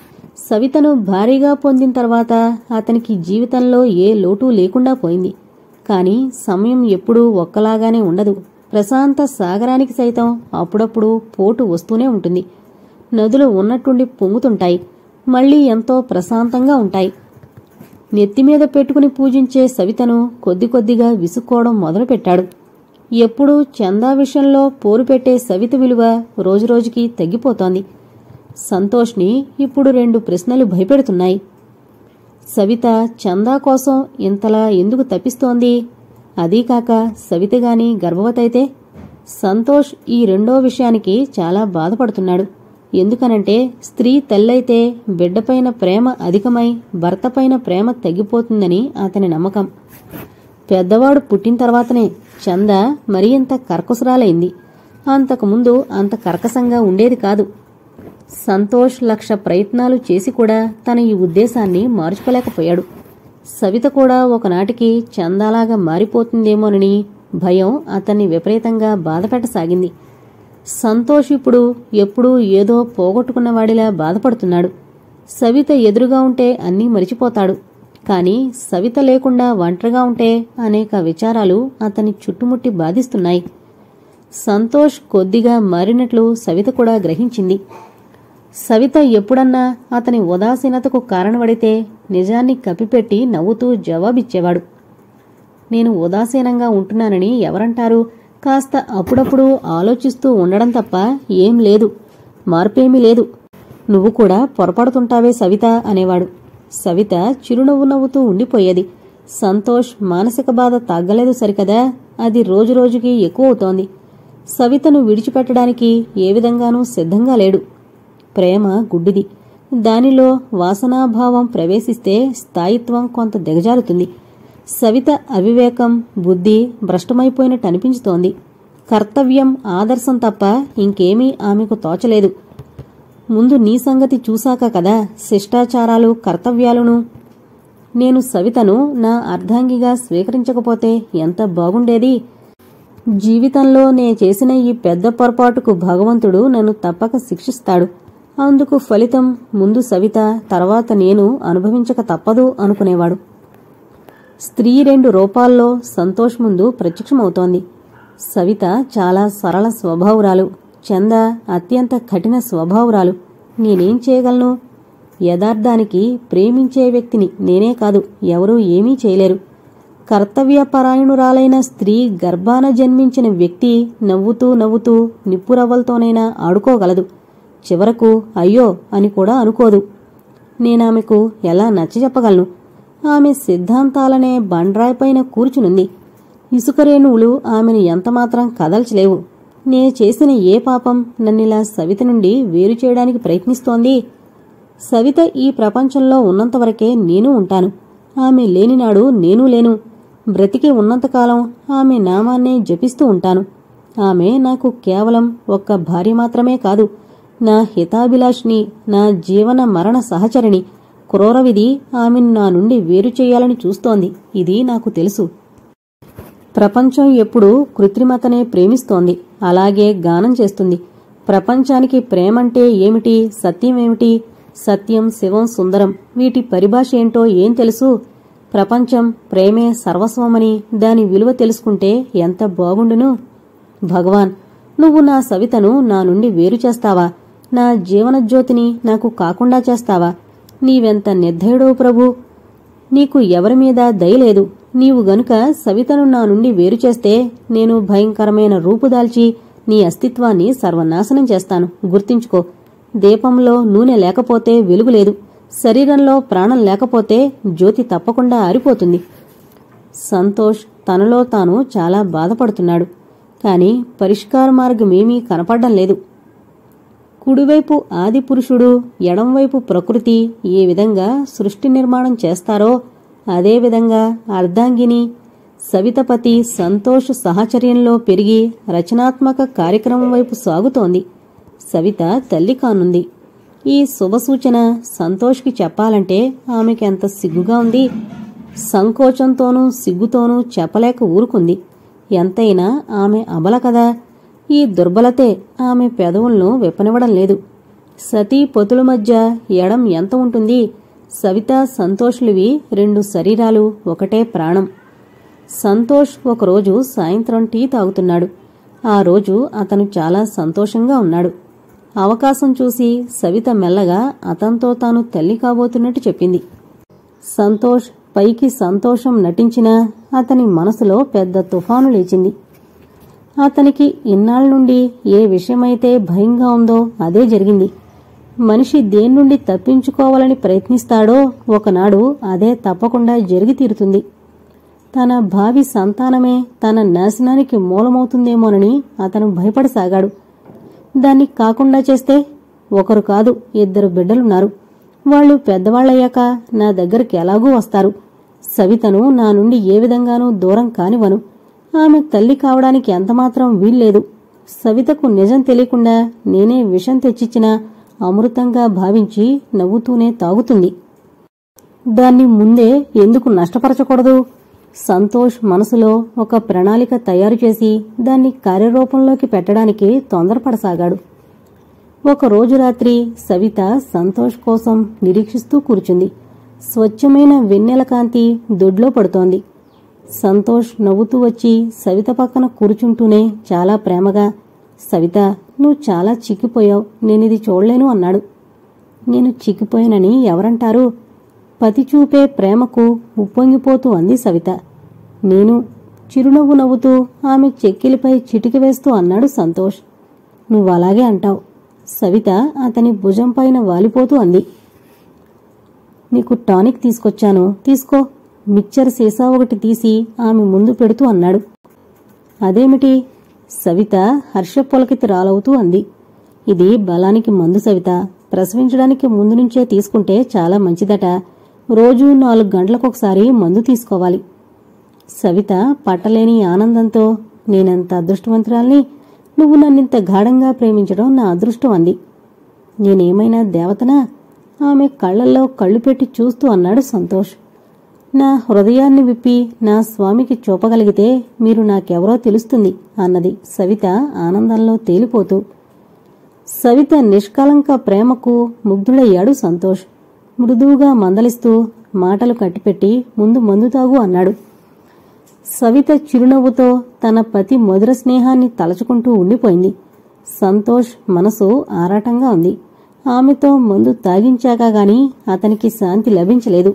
సవితను భారీగా పొందిన తర్వాత అతనికి జీవితంలో ఏ లోటు లేకుండా పోయింది కాని సమయం ఎప్పుడూ ఒక్కలాగానే ఉండదు ప్రశాంత సాగరానికి సైతం అప్పుడప్పుడు పోటు వస్తూనే ఉంటుంది నదులు ఉన్నట్టుండి పొంగుతుంటాయి మళ్ళీ ఎంతో ప్రశాంతంగా ఉంటాయి నెత్తిమీద పెట్టుకుని పూజించే సవితను కొద్ది కొద్దిగా విసుక్కోవడం మొదలుపెట్టాడు ఎప్పుడూ చందా విషయంలో పోరు పెట్టే సవిత విలువ రోజురోజుకి తగ్గిపోతోంది సంతోష్ని ఇప్పుడు రెండు ప్రశ్నలు భయపెడుతున్నాయి సవిత చందా కోసం ఇంతలా ఎందుకు తప్పిస్తోంది అదీకాక సవిత గాని గర్భవతైతే సంతోష్ ఈ రెండో విషయానికి చాలా బాధపడుతున్నాడు ఎందుకనంటే స్త్రీ తల్లైతే బిడ్డపైన ప్రేమ అధికమై భర్తపైన ప్రేమ తగ్గిపోతుందని అతని నమ్మకం పెద్దవాడు పుట్టిన తర్వాతనే చంద మరీ అంత కర్కసురాలైంది అంతకుముందు అంత కర్కశంగా ఉండేది కాదు సంతోష్ లక్ష ప్రయత్నాలు చేసి కూడా తన ఈ ఉద్దేశాన్ని మార్చుకోలేకపోయాడు సవిత కూడా ఒకనాటికి చందాలాగా మారిపోతుందేమోనని భయం అతన్ని విపరీతంగా బాధపెట్టసాగింది సంతోష్ ఇప్పుడు ఎప్పుడూ ఏదో పోగొట్టుకున్నవాడిలా బాధపడుతున్నాడు సవిత ఎదురుగా ఉంటే అన్నీ మరిచిపోతాడు కాని సవిత లేకుండా ఒంటరిగా ఉంటే అనేక విచారాలు అతని చుట్టుముట్టి బాధిస్తున్నాయి సంతోష్ కొద్దిగా మారినట్లు సవిత కూడా గ్రహించింది సవిత ఎప్పుడన్నా అతని ఉదాసీనతకు కారణపడితే నిజాన్ని కప్పిపెట్టి నవ్వుతూ జవాబిచ్చేవాడు నేను ఉదాసీనంగా ఉంటున్నానని ఎవరంటారు కాస్త అప్పుడప్పుడు ఆలోచిస్తూ ఉండడం తప్ప ఏం లేదు మార్పేమీ లేదు నువ్వు కూడా పొరపడుతుంటావే సవిత అనేవాడు సవిత చిరునవ్వు నవ్వుతూ ఉండిపోయేది సంతోష్ మానసిక బాధ తగ్గలేదు సరికదా అది రోజురోజుకి ఎక్కువ అవుతోంది సవితను విడిచిపెట్టడానికి ఏ విధంగానూ సిద్ధంగా లేడు ప్రేమ గుడ్డిది దానిలో వాసనాభావం ప్రవేశిస్తే స్థాయిత్వం కొంత దిగజారుతుంది సవిత అవివేకం బుద్ధి భ్రష్టమైపోయినట్టు అనిపించుతోంది కర్తవ్యం ఆదర్శం తప్ప ఇంకేమీ ఆమెకు తోచలేదు ముందు నీ సంగతి చూశాక కదా శిష్టాచారాలు కర్తవ్యాలను నేను సవితను నా అర్ధాంగిగా స్వీకరించకపోతే ఎంత బాగుండేది జీవితంలో నే చేసిన ఈ పెద్ద పొరపాటుకు భగవంతుడు నన్ను తప్పక శిక్షిస్తాడు అందుకు ఫలితం ముందు సవిత తర్వాత నేను అనుభవించక తప్పదు అనుకునేవాడు స్త్రీ రెండు రూపాల్లో సంతోష్ ముందు ప్రత్యక్షమవుతోంది సవిత చాలా సరళ స్వభావురాలు చంద అత్యంత కఠిన స్వభావురాలు నేనేం చేయగలను యథార్థానికి ప్రేమించే వ్యక్తిని నేనే కాదు ఎవరూ ఏమీ చేయలేరు కర్తవ్యపరాయణురాలైన స్త్రీ గర్భాన జన్మించిన వ్యక్తి నవ్వుతూ నవ్వుతూ నిప్పురవ్వలతోనైనా ఆడుకోగలదు చివరకు అయ్యో అని కూడా అనుకోదు నేనామెకు ఎలా నచ్చజెప్పగలను ఆమె సిద్ధాంతాలనే బండ్రాయిపైన కూర్చునుంది ఇసుకరేణువులు ఆమెను ఎంతమాత్రం కదల్చలేవు నే చేసిన ఏ పాపం నన్నిలా సవిత నుండి వేరు చేయడానికి ప్రయత్నిస్తోంది సవిత ఈ ప్రపంచంలో ఉన్నంతవరకే నేను ఉంటాను ఆమె లేనినాడు నేను లేను బ్రతికి ఉన్నంతకాలం ఆమె నామాన్నే జపిస్తూ ఉంటాను ఆమె నాకు కేవలం ఒక్క భార్య మాత్రమే కాదు నా హితాభిలాషిని నా జీవన మరణ సహచరిణి క్రూరవిధి ఆమెను నా నుండి వేరు చేయాలని చూస్తోంది ఇది నాకు తెలుసు ప్రపంచం ఎప్పుడూ కృత్రిమతనే ప్రేమిస్తోంది అలాగే గానం చేస్తుంది ప్రపంచానికి ప్రేమంటే ఏమిటి సత్యమేమిటి సత్యం శివం సుందరం వీటి పరిభాష ఏంటో ఏం తెలుసు ప్రపంచం ప్రేమే సర్వస్వమని దాని విలువ తెలుసుకుంటే ఎంత బాగుండును భగవాన్ నువ్వు నా సవితను నా నుండి వేరు చేస్తావా నా జీవనజ్యోతిని నాకు కాకుండా చేస్తావా నీవెంత నిర్దయుడో ప్రభు నీకు ఎవరి మీద దయలేదు నీవు గనుక సవితను నా నుండి వేరు చేస్తే నేను భయంకరమైన రూపుదాల్చి నీ అస్తిత్వాన్ని సర్వనాశనం చేస్తాను గుర్తించుకో దీపంలో నూనె లేకపోతే వెలుగులేదు శరీరంలో ప్రాణం లేకపోతే జ్యోతి తప్పకుండా ఆరిపోతుంది సంతోష్ తనలో తాను చాలా బాధపడుతున్నాడు కాని పరిష్కార మార్గమేమీ కనపడడం లేదు కుడివైపు ఆదిపురుషుడు ఎడంవైపు ప్రకృతి ఏ విధంగా సృష్టి నిర్మాణం చేస్తారో అదేవిధంగా అర్ధాంగిని సవితపతి సంతోష్ సహచర్యంలో పెరిగి రచనాత్మక కార్యక్రమం వైపు సాగుతోంది సవిత తల్లి కానుంది ఈ శుభసూచన సంతోష్కి చెప్పాలంటే ఆమెకెంత సిగ్గుగా ఉంది సంకోచంతోనూ సిగ్గుతోనూ చెప్పలేక ఊరుకుంది ఎంతైనా ఆమె అబల కదా ఈ దుర్బలతే ఆమె పెదవులను విప్పనివ్వడం లేదు సతీ పొతుల మధ్య ఎడం ఎంత ఉంటుంది సవిత సంతోష్లువి రెండు శరీరాలు ఒకటే ప్రాణం సంతోష్ ఒకరోజు సాయంత్రం టీ తాగుతున్నాడు ఆ రోజు అతను చాలా సంతోషంగా ఉన్నాడు అవకాశం చూసి సవిత మెల్లగా అతనితో తాను తల్లి కాబోతున్నట్టు చెప్పింది సంతోష్ పైకి సంతోషం నటించినా అతని మనసులో పెద్ద తుఫాను లేచింది అతనికి ఇన్నాళ్ళ నుండి ఏ విషయమైతే భయంగా ఉందో అదే జరిగింది మనిషి దేని నుండి తప్పించుకోవాలని ప్రయత్నిస్తాడో ఒకనాడు అదే తప్పకుండా జరిగి తీరుతుంది తన భావి సంతానమే తన నాశనానికి మూలమవుతుందేమోనని అతను భయపడసాగాడు దాన్ని కాకుండా చేస్తే ఒకరు కాదు ఇద్దరు బిడ్డలున్నారు వాళ్ళు పెద్దవాళ్ళయ్యాక నా దగ్గరికి ఎలాగూ వస్తారు సవితను నా నుండి ఏ విధంగానూ దూరం కానివను ఆమె తల్లి కావడానికి ఎంతమాత్రం వీల్లేదు సవితకు నిజం తెలియకుండా నేనే విషం తెచ్చిచ్చినా అమృతంగా భావించి నవ్వుతూనే తాగుతుంది దాన్ని ముందే ఎందుకు నష్టపరచకూడదు సంతోష్ మనసులో ఒక ప్రణాళిక తయారు చేసి దాన్ని కార్యరూపంలోకి పెట్టడానికి తొందరపడసాగాడు ఒక రోజు రాత్రి సవిత సంతోష్ కోసం నిరీక్షిస్తూ కూర్చుంది స్వచ్ఛమైన వెన్నెల కాంతి దొడ్లో పడుతోంది సంతోష్ నవ్వుతూ వచ్చి సవిత పక్కన కూర్చుంటూనే చాలా ప్రేమగా సవిత నువ్వు చాలా చిక్కిపోయావు నేనిది చూడలేను అన్నాడు నేను చిక్కిపోయానని ఎవరంటారు పతి చూపే ప్రేమకు ఉప్పొంగిపోతూ అంది సవిత నేను చిరునవ్వు నవ్వుతూ ఆమె చెక్కిలిపై చిటికి వేస్తూ అన్నాడు సంతోష్ నువ్వలాగే అంటావు సవిత అతని భుజంపైన వాలిపోతూ అంది నీకు టానిక్ తీసుకొచ్చాను తీసుకో మిక్చర్ సీసా ఒకటి తీసి ఆమె ముందు పెడుతూ అన్నాడు అదేమిటి సవిత హర్షపులకితి రాలవుతూ అంది ఇది బలానికి మందు సవిత ప్రసవించడానికి ముందు నుంచే తీసుకుంటే చాలా మంచిదట రోజూ నాలుగు గంటలకొకసారి మందు తీసుకోవాలి సవిత పట్టలేని ఆనందంతో నేనెంత అదృష్టవంతురాల్ని నువ్వు నన్నింత గాఢంగా ప్రేమించడం నా అదృష్టం అంది నేనేమైనా దేవతనా ఆమె కళ్ళల్లో కళ్ళు పెట్టి చూస్తూ అన్నాడు సంతోష్ నా హృదయాన్ని విప్పి నా స్వామికి చూపగలిగితే మీరు నాకెవరో తెలుస్తుంది అన్నది సవిత ఆనందంలో తేలిపోతూ సవిత నిష్కలంక ప్రేమకు ముగ్ధుడయ్యాడు సంతోష్ మృదువుగా మందలిస్తూ మాటలు కట్టిపెట్టి ముందు మందు తాగు అన్నాడు సవిత చిరునవ్వుతో తన పతి మధుర స్నేహాన్ని తలచుకుంటూ ఉండిపోయింది సంతోష్ మనసు ఆరాటంగా ఉంది ఆమెతో మందు తాగించాక గాని అతనికి శాంతి లభించలేదు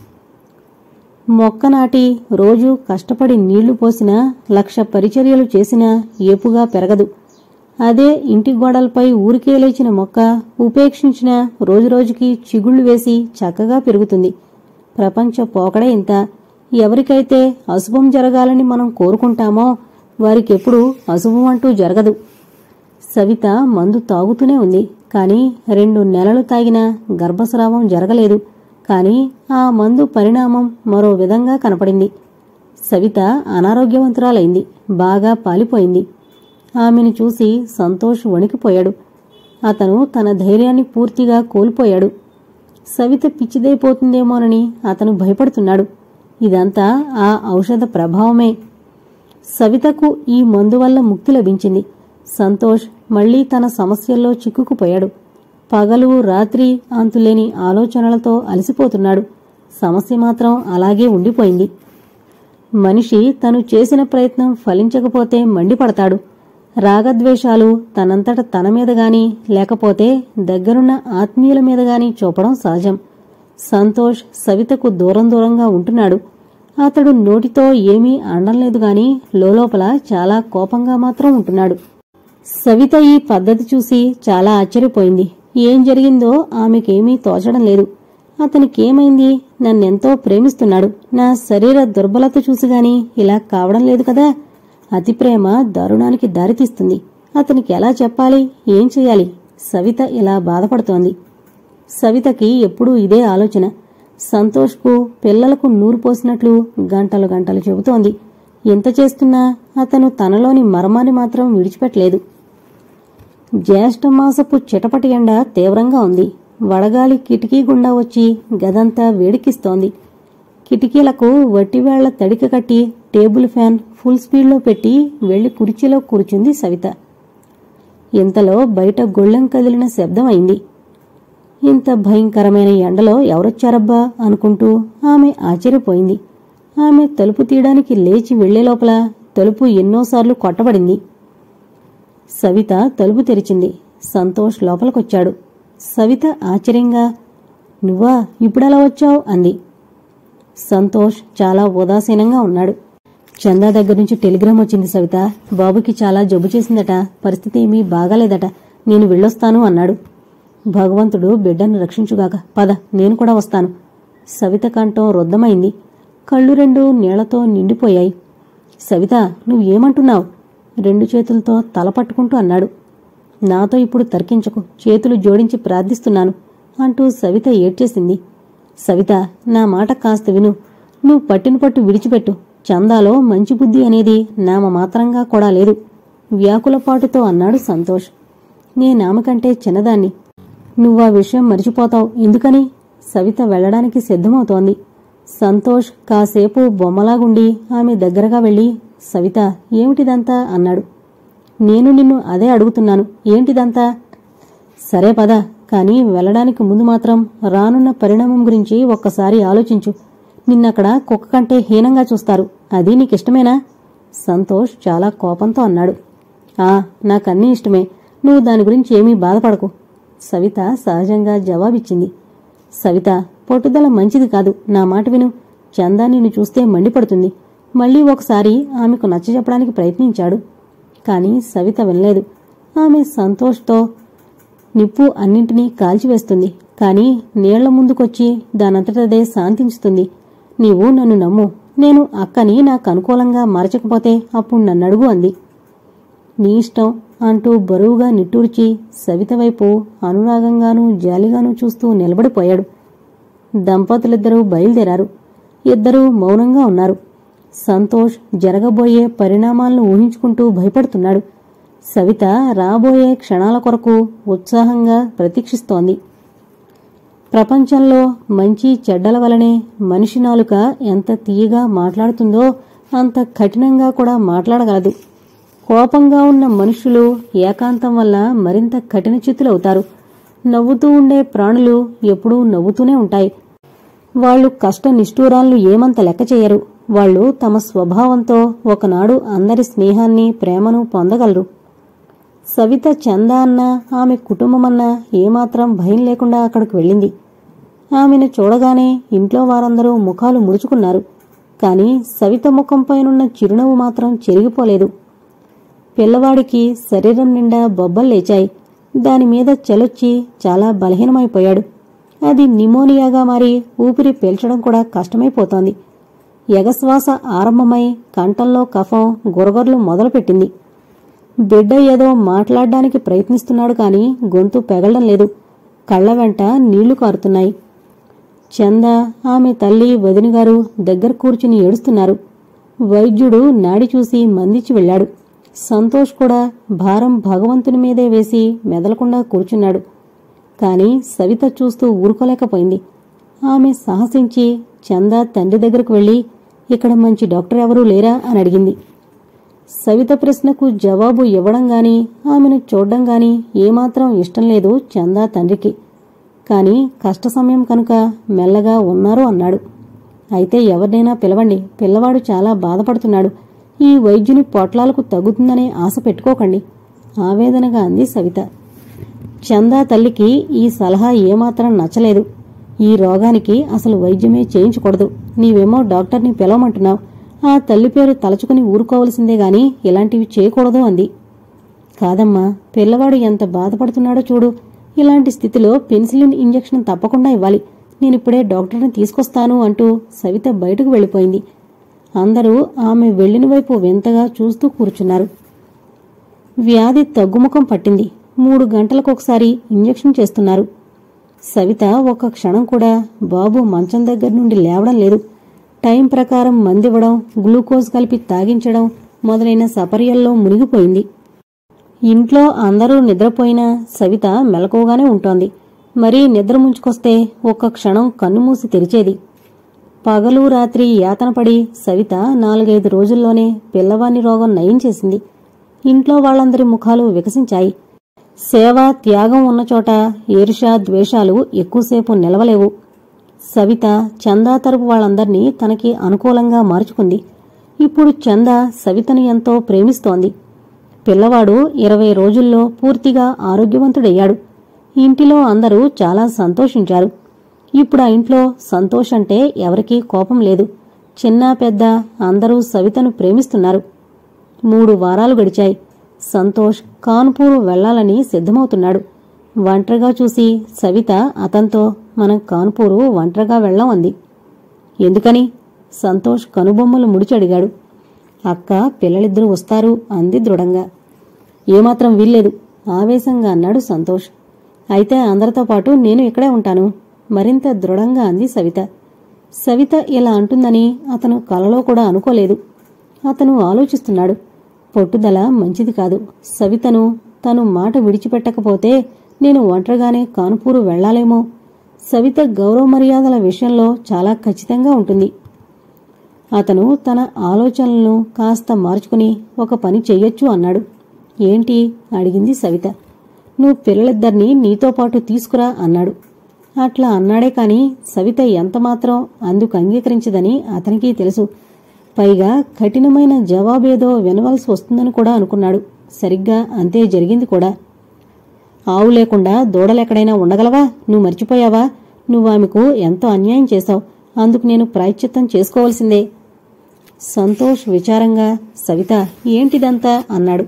మొక్క నాటి రోజు కష్టపడి నీళ్లు పోసినా లక్ష పరిచర్యలు చేసినా ఏపుగా పెరగదు అదే ఇంటి గోడలపై ఊరికే లేచిన మొక్క ఉపేక్షించిన రోజురోజుకి చిగుళ్లు వేసి చక్కగా పెరుగుతుంది ప్రపంచ పోకడే ఇంత ఎవరికైతే అశుభం జరగాలని మనం కోరుకుంటామో వారికెప్పుడు అశుభం అంటూ జరగదు సవిత మందు తాగుతూనే ఉంది కాని రెండు నెలలు తాగినా గర్భస్రావం జరగలేదు కాని ఆ మందు పరిణామం మరో విధంగా కనపడింది సవిత అనారోగ్యవంతురాలైంది బాగా పాలిపోయింది ఆమెను చూసి సంతోష్ వణికిపోయాడు అతను తన ధైర్యాన్ని పూర్తిగా కోల్పోయాడు సవిత పిచ్చిదైపోతుందేమోనని అతను భయపడుతున్నాడు ఇదంతా ఆ ఔషధ ప్రభావమే సవితకు ఈ మందు వల్ల ముక్తి లభించింది సంతోష్ మళ్లీ తన సమస్యల్లో చిక్కుకుపోయాడు పగలు రాత్రి అంతులేని ఆలోచనలతో అలసిపోతున్నాడు సమస్య మాత్రం అలాగే ఉండిపోయింది మనిషి తను చేసిన ప్రయత్నం ఫలించకపోతే మండిపడతాడు రాగద్వేషాలు తనంతట తన మీద గాని లేకపోతే దగ్గరున్న ఆత్మీయుల మీద గాని చూపడం సహజం సంతోష్ సవితకు దూరం దూరంగా ఉంటున్నాడు అతడు నోటితో ఏమీ అనడంలేదు గాని లోలోపల చాలా కోపంగా మాత్రం ఉంటున్నాడు సవిత ఈ పద్ధతి చూసి చాలా ఆశ్చర్యపోయింది ఏం జరిగిందో ఆమెకేమీ తోచడం లేదు అతనికేమైంది నన్నెంతో ప్రేమిస్తున్నాడు నా శరీర దుర్బలత చూసిగాని ఇలా కావడం లేదు కదా అతి ప్రేమ దారుణానికి దారితీస్తుంది అతనికి ఎలా చెప్పాలి ఏం చెయ్యాలి సవిత ఇలా బాధపడుతోంది సవితకి ఎప్పుడూ ఇదే ఆలోచన సంతోష్కు పిల్లలకు నూరు పోసినట్లు గంటలు గంటలు చెబుతోంది ఎంత చేస్తున్నా అతను తనలోని మర్మాన్ని మాత్రం విడిచిపెట్టలేదు జ్యేష్ఠమాసపు చిటపటి ఎండ తీవ్రంగా ఉంది వడగాలి కిటికీ గుండా వచ్చి గదంతా వేడికిస్తోంది కిటికీలకు వట్టివేళ్ల తడిక కట్టి టేబుల్ ఫ్యాన్ ఫుల్ స్పీడ్లో పెట్టి వెళ్లి కుర్చీలో కూర్చుంది సవిత ఇంతలో బయట గొళ్ళెం కదిలిన శబ్దం అయింది ఇంత భయంకరమైన ఎండలో ఎవరొచ్చారబ్బా అనుకుంటూ ఆమె ఆశ్చర్యపోయింది ఆమె తలుపు తీయడానికి లేచి వెళ్లే లోపల తలుపు ఎన్నోసార్లు కొట్టబడింది సవిత తలుపు తెరిచింది సంతోష్ లోపలికొచ్చాడు సవిత ఆశ్చర్యంగా నువ్వా ఇప్పుడెలా వచ్చావు అంది సంతోష్ చాలా ఉదాసీనంగా ఉన్నాడు చందా దగ్గర నుంచి టెలిగ్రామ్ వచ్చింది సవిత బాబుకి చాలా జబ్బు చేసిందట పరిస్థితి ఏమీ బాగాలేదట నేను వెళ్ళొస్తాను అన్నాడు భగవంతుడు బిడ్డను రక్షించుగాక పద నేను కూడా వస్తాను సవిత కంఠం రుద్దమైంది కళ్ళు రెండు నీళ్లతో నిండిపోయాయి సవిత నువ్వేమంటున్నావు రెండు చేతులతో తల పట్టుకుంటూ అన్నాడు నాతో ఇప్పుడు తర్కించకు చేతులు జోడించి ప్రార్థిస్తున్నాను అంటూ సవిత ఏడ్చేసింది సవిత నా మాట కాస్త విను నువ్వు పట్టిన పట్టు విడిచిపెట్టు చందాలో మంచి బుద్ధి అనేది నామ మాత్రంగా కూడా లేదు వ్యాకులపాటుతో అన్నాడు సంతోష్ నేనామకంటే చిన్నదాన్ని నువ్వా విషయం మరిచిపోతావు ఎందుకని సవిత వెళ్ళడానికి సిద్ధమవుతోంది సంతోష్ కాసేపు బొమ్మలాగుండి ఆమె దగ్గరగా వెళ్ళి సవిత ఏమిటిదంతా అన్నాడు నేను నిన్ను అదే అడుగుతున్నాను ఏంటిదంతా సరే పద కానీ వెళ్ళడానికి ముందు మాత్రం రానున్న పరిణామం గురించి ఒక్కసారి ఆలోచించు నిన్నక్కడ కుక్క కంటే హీనంగా చూస్తారు అది నీకిష్టమేనా సంతోష్ చాలా కోపంతో అన్నాడు ఆ నాకన్నీ ఇష్టమే నువ్వు దాని గురించి ఏమీ బాధపడకు సవిత సహజంగా జవాబిచ్చింది సవిత పట్టుదల మంచిది కాదు నా మాట విను చందా నిన్ను చూస్తే మండిపడుతుంది మళ్ళీ ఒకసారి ఆమెకు నచ్చజెప్పడానికి ప్రయత్నించాడు కాని సవిత వినలేదు ఆమె సంతోష్తో నిప్పు అన్నింటినీ కాల్చివేస్తుంది కాని నీళ్ల ముందుకొచ్చి దానంతటదే శాంతించుతుంది నీవు నన్ను నమ్ము నేను అక్కని నాకు అనుకూలంగా మరచకపోతే అప్పుడు నన్నడుగు అంది నీ ఇష్టం అంటూ బరువుగా నిట్టూర్చి సవిత వైపు అనురాగంగానూ జాలిగానూ చూస్తూ నిలబడిపోయాడు దంపతులిద్దరూ బయలుదేరారు ఇద్దరూ మౌనంగా ఉన్నారు సంతోష్ జరగబోయే పరిణామాలను ఊహించుకుంటూ భయపడుతున్నాడు సవిత రాబోయే క్షణాల కొరకు ఉత్సాహంగా ప్రతీక్షిస్తోంది ప్రపంచంలో మంచి చెడ్డల వలనే మనిషి నాలుక ఎంత తీయగా మాట్లాడుతుందో అంత కఠినంగా కూడా మాట్లాడగలదు కోపంగా ఉన్న మనుషులు ఏకాంతం వల్ల మరింత కఠిన చిత్తులవుతారు నవ్వుతూ ఉండే ప్రాణులు ఎప్పుడూ నవ్వుతూనే ఉంటాయి వాళ్ళు కష్ట నిష్ఠూరాలను ఏమంత లెక్క చేయరు వాళ్ళు తమ స్వభావంతో ఒకనాడు అందరి స్నేహాన్ని ప్రేమను పొందగలరు సవిత చందా అన్న ఆమె కుటుంబమన్నా ఏమాత్రం భయం లేకుండా అక్కడికి వెళ్ళింది ఆమెను చూడగానే ఇంట్లో వారందరూ ముఖాలు ముడుచుకున్నారు కాని సవిత ముఖంపైనున్న చిరునవ్వు మాత్రం చెరిగిపోలేదు పిల్లవాడికి శరీరం నిండా బొబ్బలు లేచాయి దానిమీద చెలొచ్చి చాలా బలహీనమైపోయాడు అది నిమోనియాగా మారి ఊపిరి పీల్చడం కూడా కష్టమైపోతోంది ఎగశ్వాస ఆరంభమై కంఠంలో కఫం గురగొరలు మొదలుపెట్టింది బిడ్డ ఏదో మాట్లాడడానికి ప్రయత్నిస్తున్నాడు కాని గొంతు పెగలడం లేదు కళ్ళ వెంట నీళ్లు కారుతున్నాయి చంద ఆమె తల్లి వదినగారు దగ్గర కూర్చుని ఏడుస్తున్నారు వైద్యుడు నాడి చూసి మందిచ్చి వెళ్ళాడు సంతోష్ కూడా భారం భగవంతుని మీదే వేసి మెదలకుండా కూర్చున్నాడు కాని సవిత చూస్తూ ఊరుకోలేకపోయింది ఆమె సాహసించి చంద తండ్రి దగ్గరకు వెళ్ళి ఇక్కడ మంచి డాక్టర్ ఎవరూ లేరా అని అడిగింది సవిత ప్రశ్నకు జవాబు ఇవ్వడం గాని ఆమెను చూడ్డం గాని ఏమాత్రం ఇష్టం లేదు చందా తండ్రికి కాని కష్ట సమయం కనుక మెల్లగా ఉన్నారు అన్నాడు అయితే ఎవరినైనా పిలవండి పిల్లవాడు చాలా బాధపడుతున్నాడు ఈ వైద్యుని పొట్లాలకు తగ్గుతుందనే ఆశ పెట్టుకోకండి ఆవేదనగా అంది సవిత చందా తల్లికి ఈ సలహా ఏమాత్రం నచ్చలేదు ఈ రోగానికి అసలు వైద్యమే చేయించకూడదు నీవేమో డాక్టర్ని పిలవమంటున్నావు ఆ తల్లి పేరు తలచుకుని ఊరుకోవలసిందే గాని ఇలాంటివి చేయకూడదు అంది కాదమ్మా పిల్లవాడు ఎంత బాధపడుతున్నాడో చూడు ఇలాంటి స్థితిలో పెన్సిలిన్ ఇంజెక్షన్ తప్పకుండా ఇవ్వాలి నేనిప్పుడే డాక్టర్ని తీసుకొస్తాను అంటూ సవిత బయటకు వెళ్ళిపోయింది అందరూ ఆమె వెళ్లిన వైపు వింతగా చూస్తూ కూర్చున్నారు వ్యాధి తగ్గుముఖం పట్టింది మూడు గంటలకొకసారి ఇంజెక్షన్ చేస్తున్నారు సవిత ఒక్క క్షణం కూడా బాబు మంచం దగ్గర నుండి లేవడం లేదు టైం ప్రకారం మందివ్వడం గ్లూకోజ్ కలిపి తాగించడం మొదలైన సపర్యల్లో మునిగిపోయింది ఇంట్లో అందరూ నిద్రపోయినా సవిత మెలకువగానే ఉంటోంది మరీ నిద్ర ముంచుకొస్తే ఒక్క క్షణం కన్నుమూసి తెరిచేది పగలు రాత్రి యాతనపడి సవిత నాలుగైదు రోజుల్లోనే పిల్లవాని రోగం నయం చేసింది ఇంట్లో వాళ్ళందరి ముఖాలు వికసించాయి సేవ త్యాగం ఉన్న చోట ఈర్ష ద్వేషాలు ఎక్కువసేపు నిలవలేవు సవిత చందా తరపు వాళ్ళందర్నీ తనకి అనుకూలంగా మార్చుకుంది ఇప్పుడు చంద సవితను ఎంతో ప్రేమిస్తోంది పిల్లవాడు ఇరవై రోజుల్లో పూర్తిగా ఆరోగ్యవంతుడయ్యాడు ఇంటిలో అందరూ చాలా సంతోషించారు ఇప్పుడు ఆ ఇంట్లో సంతోష్ అంటే ఎవరికీ కోపం లేదు చిన్న పెద్ద అందరూ సవితను ప్రేమిస్తున్నారు మూడు వారాలు గడిచాయి సంతోష్ కాన్పూర్ వెళ్లాలని సిద్ధమవుతున్నాడు ఒంటరిగా చూసి సవిత అతనితో మనం కాన్పూరు ఒంటరిగా వెళ్ళాం అంది ఎందుకని సంతోష్ కనుబొమ్మలు ముడిచి అడిగాడు అక్క పిల్లలిద్దరూ వస్తారు అంది దృఢంగా ఏమాత్రం వీల్లేదు ఆవేశంగా అన్నాడు సంతోష్ అయితే అందరితో పాటు నేను ఇక్కడే ఉంటాను మరింత దృఢంగా అంది సవిత సవిత ఇలా అంటుందని అతను కలలో కూడా అనుకోలేదు అతను ఆలోచిస్తున్నాడు పట్టుదల మంచిది కాదు సవితను తను మాట విడిచిపెట్టకపోతే నేను ఒంటరిగానే కానుపూరు వెళ్లాలేమో సవిత గౌరవ మర్యాదల విషయంలో చాలా ఖచ్చితంగా ఉంటుంది అతను తన ఆలోచనలను కాస్త మార్చుకుని ఒక పని చెయ్యొచ్చు అన్నాడు ఏంటి అడిగింది సవిత నువ్వు పిల్లలిద్దరినీ నీతో పాటు తీసుకురా అన్నాడు అట్లా అన్నాడే కాని సవిత ఎంతమాత్రం అందుకు అంగీకరించదని అతనికి తెలుసు పైగా కఠినమైన జవాబేదో వినవలసి వస్తుందని కూడా అనుకున్నాడు సరిగ్గా అంతే జరిగింది కూడా ఆవు లేకుండా దూడలెక్కడైనా ఉండగలవా నువ్వు మర్చిపోయావా నువ్వు ఆమెకు ఎంతో అన్యాయం చేశావు అందుకు నేను ప్రాయశ్చిత్తం చేసుకోవాల్సిందే సంతోష్ విచారంగా సవిత ఏంటిదంతా అన్నాడు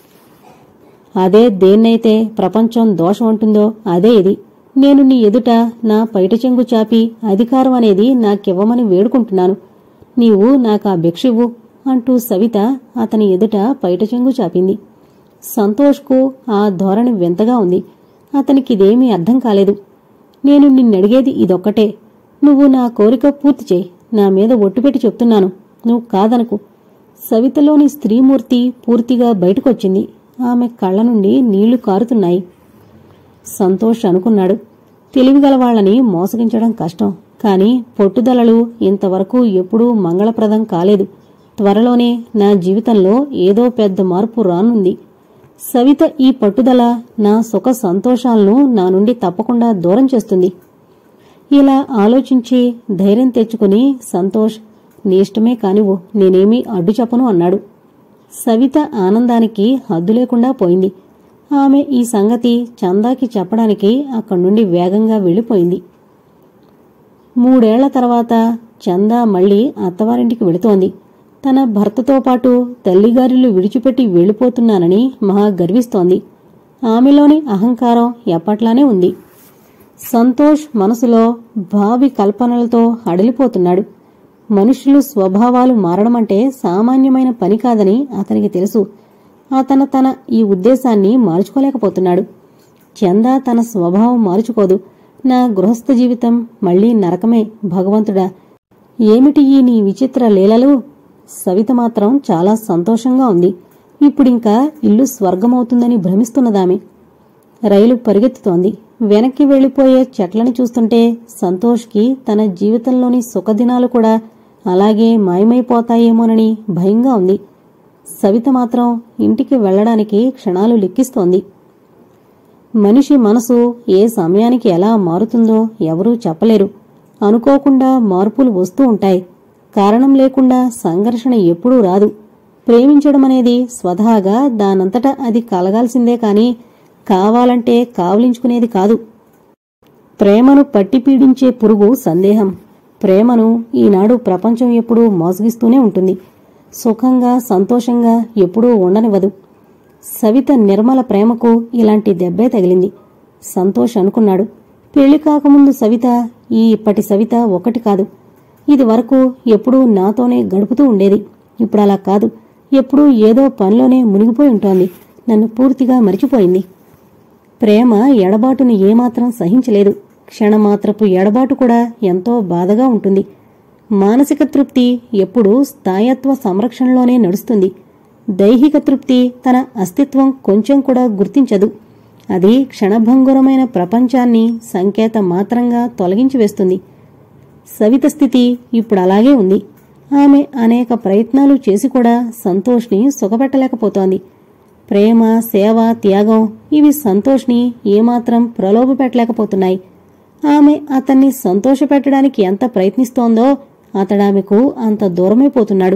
అదే దేన్నైతే ప్రపంచం దోషం అంటుందో అదే ఇది నేను నీ ఎదుట నా పైట చెంగు చాపి అధికారం అనేది నాకివ్వమని వేడుకుంటున్నాను నీవు నాకు ఆ భిక్షివ్వు అంటూ సవిత అతని ఎదుట పైట చెంగు చాపింది సంతోష్కు ఆ ధోరణి వింతగా ఉంది అతనికిదేమీ అర్థం కాలేదు నేను నిన్నడిగేది ఇదొక్కటే నువ్వు నా కోరిక పూర్తి చేయి నా మీద ఒట్టుపెట్టి చెప్తున్నాను నువ్వు కాదనకు సవితలోని స్త్రీమూర్తి పూర్తిగా బయటకొచ్చింది ఆమె కళ్ళ నుండి నీళ్లు కారుతున్నాయి సంతోష్ అనుకున్నాడు తెలివిగల వాళ్ళని మోసగించడం కష్టం కాని పొట్టుదలలు ఇంతవరకు ఎప్పుడూ మంగళప్రదం కాలేదు త్వరలోనే నా జీవితంలో ఏదో పెద్ద మార్పు రానుంది సవిత ఈ పట్టుదల నా సుఖ సంతోషాలను నా నుండి తప్పకుండా దూరం చేస్తుంది ఇలా ఆలోచించి ధైర్యం తెచ్చుకుని సంతోష్ నీ ఇష్టమే కానివ్వు నేనేమీ అడ్డు చెప్పను అన్నాడు సవిత ఆనందానికి హద్దు లేకుండా పోయింది ఆమె ఈ సంగతి చందాకి చెప్పడానికి అక్కడి నుండి వేగంగా వెళ్ళిపోయింది మూడేళ్ల తర్వాత చందా మళ్లీ అత్తవారింటికి వెళుతోంది తన భర్తతో పాటు తల్లిగారిలు విడిచిపెట్టి వెళ్ళిపోతున్నానని మహా గర్విస్తోంది ఆమెలోని అహంకారం ఎప్పట్లానే ఉంది సంతోష్ మనసులో భావి కల్పనలతో హడలిపోతున్నాడు మనుషులు స్వభావాలు మారడమంటే సామాన్యమైన పని కాదని అతనికి తెలుసు అతను తన ఈ ఉద్దేశాన్ని మార్చుకోలేకపోతున్నాడు చందా తన స్వభావం మార్చుకోదు నా గృహస్థ జీవితం మళ్లీ నరకమే భగవంతుడా ఏమిటి ఈ నీ విచిత్ర లీలలు సవిత మాత్రం చాలా సంతోషంగా ఉంది ఇప్పుడింకా ఇల్లు స్వర్గమవుతుందని భ్రమిస్తున్నదామె రైలు పరిగెత్తుతోంది వెనక్కి వెళ్లిపోయే చెట్లను చూస్తుంటే సంతోష్కి తన జీవితంలోని సుఖదినాలు కూడా అలాగే మాయమైపోతాయేమోనని భయంగా ఉంది సవిత మాత్రం ఇంటికి వెళ్లడానికి క్షణాలు లెక్కిస్తోంది మనిషి మనసు ఏ సమయానికి ఎలా మారుతుందో ఎవరూ చెప్పలేరు అనుకోకుండా మార్పులు వస్తూ ఉంటాయి కారణం లేకుండా సంఘర్షణ ఎప్పుడూ రాదు ప్రేమించడమనేది స్వతహాగా దానంతట అది కలగాల్సిందే కాని కావాలంటే కావలించుకునేది కాదు ప్రేమను పట్టి పీడించే పురుగు సందేహం ప్రేమను ఈనాడు ప్రపంచం ఎప్పుడూ మోసగిస్తూనే ఉంటుంది సుఖంగా సంతోషంగా ఎప్పుడూ ఉండనివ్వదు సవిత నిర్మల ప్రేమకు ఇలాంటి దెబ్బే తగిలింది సంతోష్ అనుకున్నాడు పెళ్లి కాకముందు సవిత ఈ ఇప్పటి సవిత ఒకటి కాదు ఇది వరకు ఎప్పుడూ నాతోనే గడుపుతూ ఉండేది ఇప్పుడు అలా కాదు ఎప్పుడూ ఏదో పనిలోనే మునిగిపోయి ఉంటోంది నన్ను పూర్తిగా మరిచిపోయింది ప్రేమ ఎడబాటును ఏమాత్రం సహించలేదు క్షణమాత్రపు ఎడబాటు కూడా ఎంతో బాధగా ఉంటుంది మానసిక తృప్తి ఎప్పుడూ స్థాయత్వ సంరక్షణలోనే నడుస్తుంది దైహిక తృప్తి తన అస్తిత్వం కొంచెం కూడా గుర్తించదు అది క్షణభంగురమైన ప్రపంచాన్ని సంకేత మాత్రంగా తొలగించి వేస్తుంది సవిత స్థితి ఇప్పుడు అలాగే ఉంది ఆమె అనేక ప్రయత్నాలు చేసి కూడా సంతోష్ని సుఖపెట్టలేకపోతోంది ప్రేమ సేవ త్యాగం ఇవి సంతోష్ని ఏమాత్రం ప్రలోభపెట్టలేకపోతున్నాయి ఆమె అతన్ని సంతోషపెట్టడానికి ఎంత ప్రయత్నిస్తోందో అతడామెకు అంత దూరమైపోతున్నాడు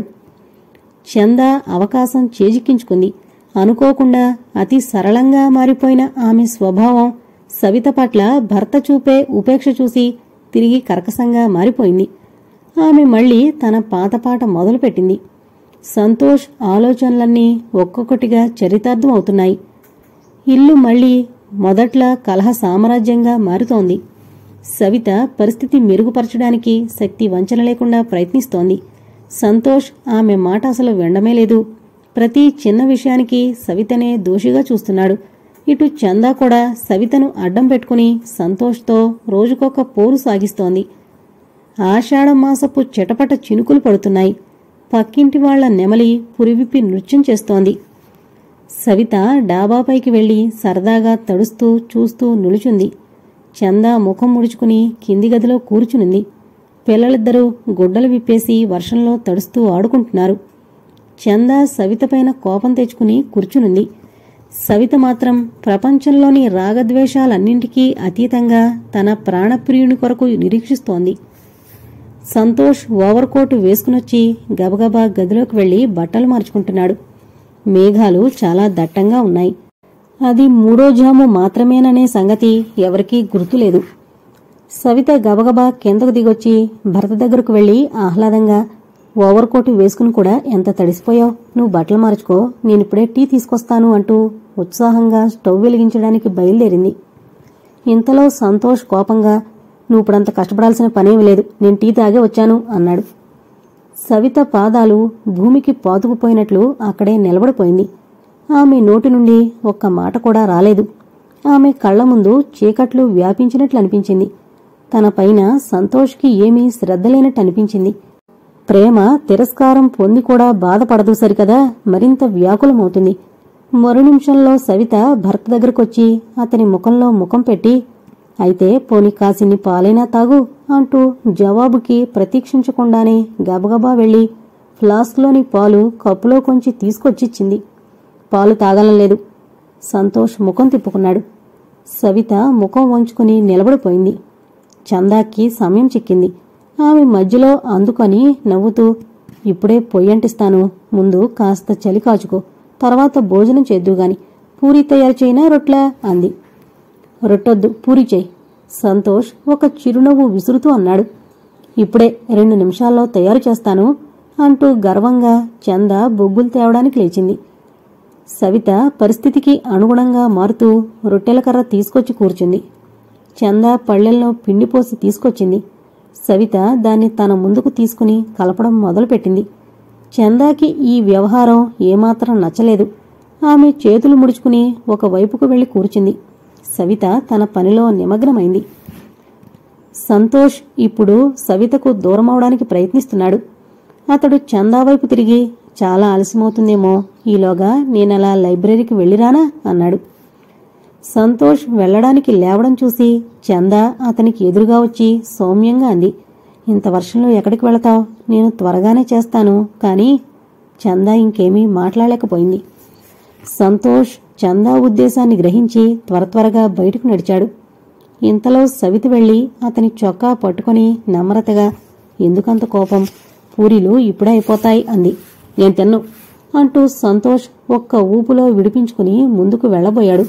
చంద అవకాశం చేజిక్కించుకుంది అనుకోకుండా అతి సరళంగా మారిపోయిన ఆమె స్వభావం సవిత పట్ల భర్త చూపే ఉపేక్ష చూసి తిరిగి కర్కశంగా మారిపోయింది ఆమె మళ్లీ తన పాతపాట మొదలుపెట్టింది సంతోష్ ఆలోచనలన్నీ ఒక్కొక్కటిగా చరితార్థం అవుతున్నాయి ఇల్లు మళ్లీ మొదట్లా కలహ సామ్రాజ్యంగా మారుతోంది సవిత పరిస్థితి మెరుగుపరచడానికి శక్తి వంచన లేకుండా ప్రయత్నిస్తోంది సంతోష్ ఆమె మాట అసలు వినడమే లేదు ప్రతి చిన్న విషయానికి సవితనే దోషిగా చూస్తున్నాడు ఇటు చందా కూడా సవితను అడ్డం పెట్టుకుని సంతోష్తో రోజుకొక పోరు సాగిస్తోంది ఆషాఢమాసపు చెటపట చినుకులు పడుతున్నాయి పక్కింటి వాళ్ల నెమలి పురివిప్పి నృత్యం చేస్తోంది సవిత డాబాపైకి వెళ్లి సరదాగా తడుస్తూ చూస్తూ నిలుచుంది చందా ముఖం ముడుచుకుని కింది గదిలో కూర్చునుంది పిల్లలిద్దరూ గుడ్డలు విప్పేసి వర్షంలో తడుస్తూ ఆడుకుంటున్నారు చందా సవితపైన కోపం తెచ్చుకుని కూర్చునుంది సవిత మాత్రం ప్రపంచంలోని రాగద్వేషాలన్నింటికీ అతీతంగా తన ప్రాణప్రియుని కొరకు నిరీక్షిస్తోంది సంతోష్ ఓవర్ కోటు వేసుకునొచ్చి గబగబా గదిలోకి వెళ్లి బట్టలు మార్చుకుంటున్నాడు మేఘాలు చాలా దట్టంగా ఉన్నాయి అది మూడో జాము మాత్రమేననే సంగతి ఎవరికీ గుర్తులేదు సవిత గబగబా కిందకు దిగొచ్చి భర్త దగ్గరకు వెళ్లి ఆహ్లాదంగా ఓవర్ కోటు వేసుకుని కూడా ఎంత తడిసిపోయావు నువ్వు బట్టలు మార్చుకో నేనిప్పుడే టీ తీసుకొస్తాను అంటూ ఉత్సాహంగా స్టవ్ వెలిగించడానికి బయలుదేరింది ఇంతలో సంతోష్ కోపంగా నువ్వు ఇప్పుడంత కష్టపడాల్సిన పనేమి లేదు నేను టీ తాగే వచ్చాను అన్నాడు సవిత పాదాలు భూమికి పాతుకుపోయినట్లు అక్కడే నిలబడిపోయింది ఆమె నోటి నుండి ఒక్క మాట కూడా రాలేదు ఆమె కళ్ల ముందు చీకట్లు వ్యాపించినట్లు అనిపించింది తన పైన సంతోష్కి ఏమీ శ్రద్ధ లేనట్టు అనిపించింది ప్రేమ తిరస్కారం పొంది కూడా బాధపడదు సరికదా మరింత వ్యాకులమవుతుంది మరు నిమిషంలో సవిత భర్త దగ్గరకొచ్చి అతని ముఖంలో ముఖం పెట్టి అయితే పోని కాసిని పాలైనా తాగు అంటూ జవాబుకి ప్రతీక్షించకుండానే గబగబా వెళ్లి ఫ్లాస్క్లోని పాలు కప్పులో కొంచి తీసుకొచ్చిచ్చింది పాలు తాగలం సంతోష్ ముఖం తిప్పుకున్నాడు సవిత ముఖం వంచుకుని నిలబడిపోయింది చందాకి సమయం చిక్కింది ఆమె మధ్యలో అందుకొని నవ్వుతూ ఇప్పుడే పొయ్యంటిస్తాను ముందు కాస్త చలి కాచుకో తర్వాత భోజనం చేద్దుగాని పూరి తయారు చేయనా రొట్లా అంది రొట్టొద్దు పూరి చేయి సంతోష్ ఒక చిరునవ్వు విసురుతూ అన్నాడు ఇప్పుడే రెండు నిమిషాల్లో తయారు చేస్తాను అంటూ గర్వంగా చంద బొగ్గులు తేవడానికి లేచింది సవిత పరిస్థితికి అనుగుణంగా మారుతూ రొట్టెల కర్ర తీసుకొచ్చి కూర్చుంది చంద పళ్ళెల్లో పిండి పోసి తీసుకొచ్చింది సవిత దాన్ని తన ముందుకు తీసుకుని కలపడం మొదలుపెట్టింది చందాకి ఈ వ్యవహారం ఏమాత్రం నచ్చలేదు ఆమె చేతులు ముడుచుకుని ఒక వైపుకు వెళ్లి కూర్చుంది సవిత తన పనిలో నిమగ్నమైంది సంతోష్ ఇప్పుడు సవితకు దూరమవడానికి ప్రయత్నిస్తున్నాడు అతడు చందా వైపు తిరిగి చాలా ఆలస్యమవుతుందేమో ఈలోగా నేనలా లైబ్రరీకి వెళ్ళిరానా అన్నాడు సంతోష్ వెళ్ళడానికి లేవడం చూసి చందా అతనికి ఎదురుగా వచ్చి సౌమ్యంగా అంది ఇంత వర్షంలో ఎక్కడికి వెళతావు నేను త్వరగానే చేస్తాను కానీ చందా ఇంకేమీ మాట్లాడలేకపోయింది సంతోష్ చందా ఉద్దేశాన్ని గ్రహించి త్వర త్వరగా బయటకు నడిచాడు ఇంతలో సవిత వెళ్లి అతని చొక్కా పట్టుకుని నమ్రతగా ఎందుకంత కోపం పూరీలు ఇప్పుడే అయిపోతాయి అంది నేను తిన్ను అంటూ సంతోష్ ఒక్క ఊపులో విడిపించుకుని ముందుకు వెళ్ళబోయాడు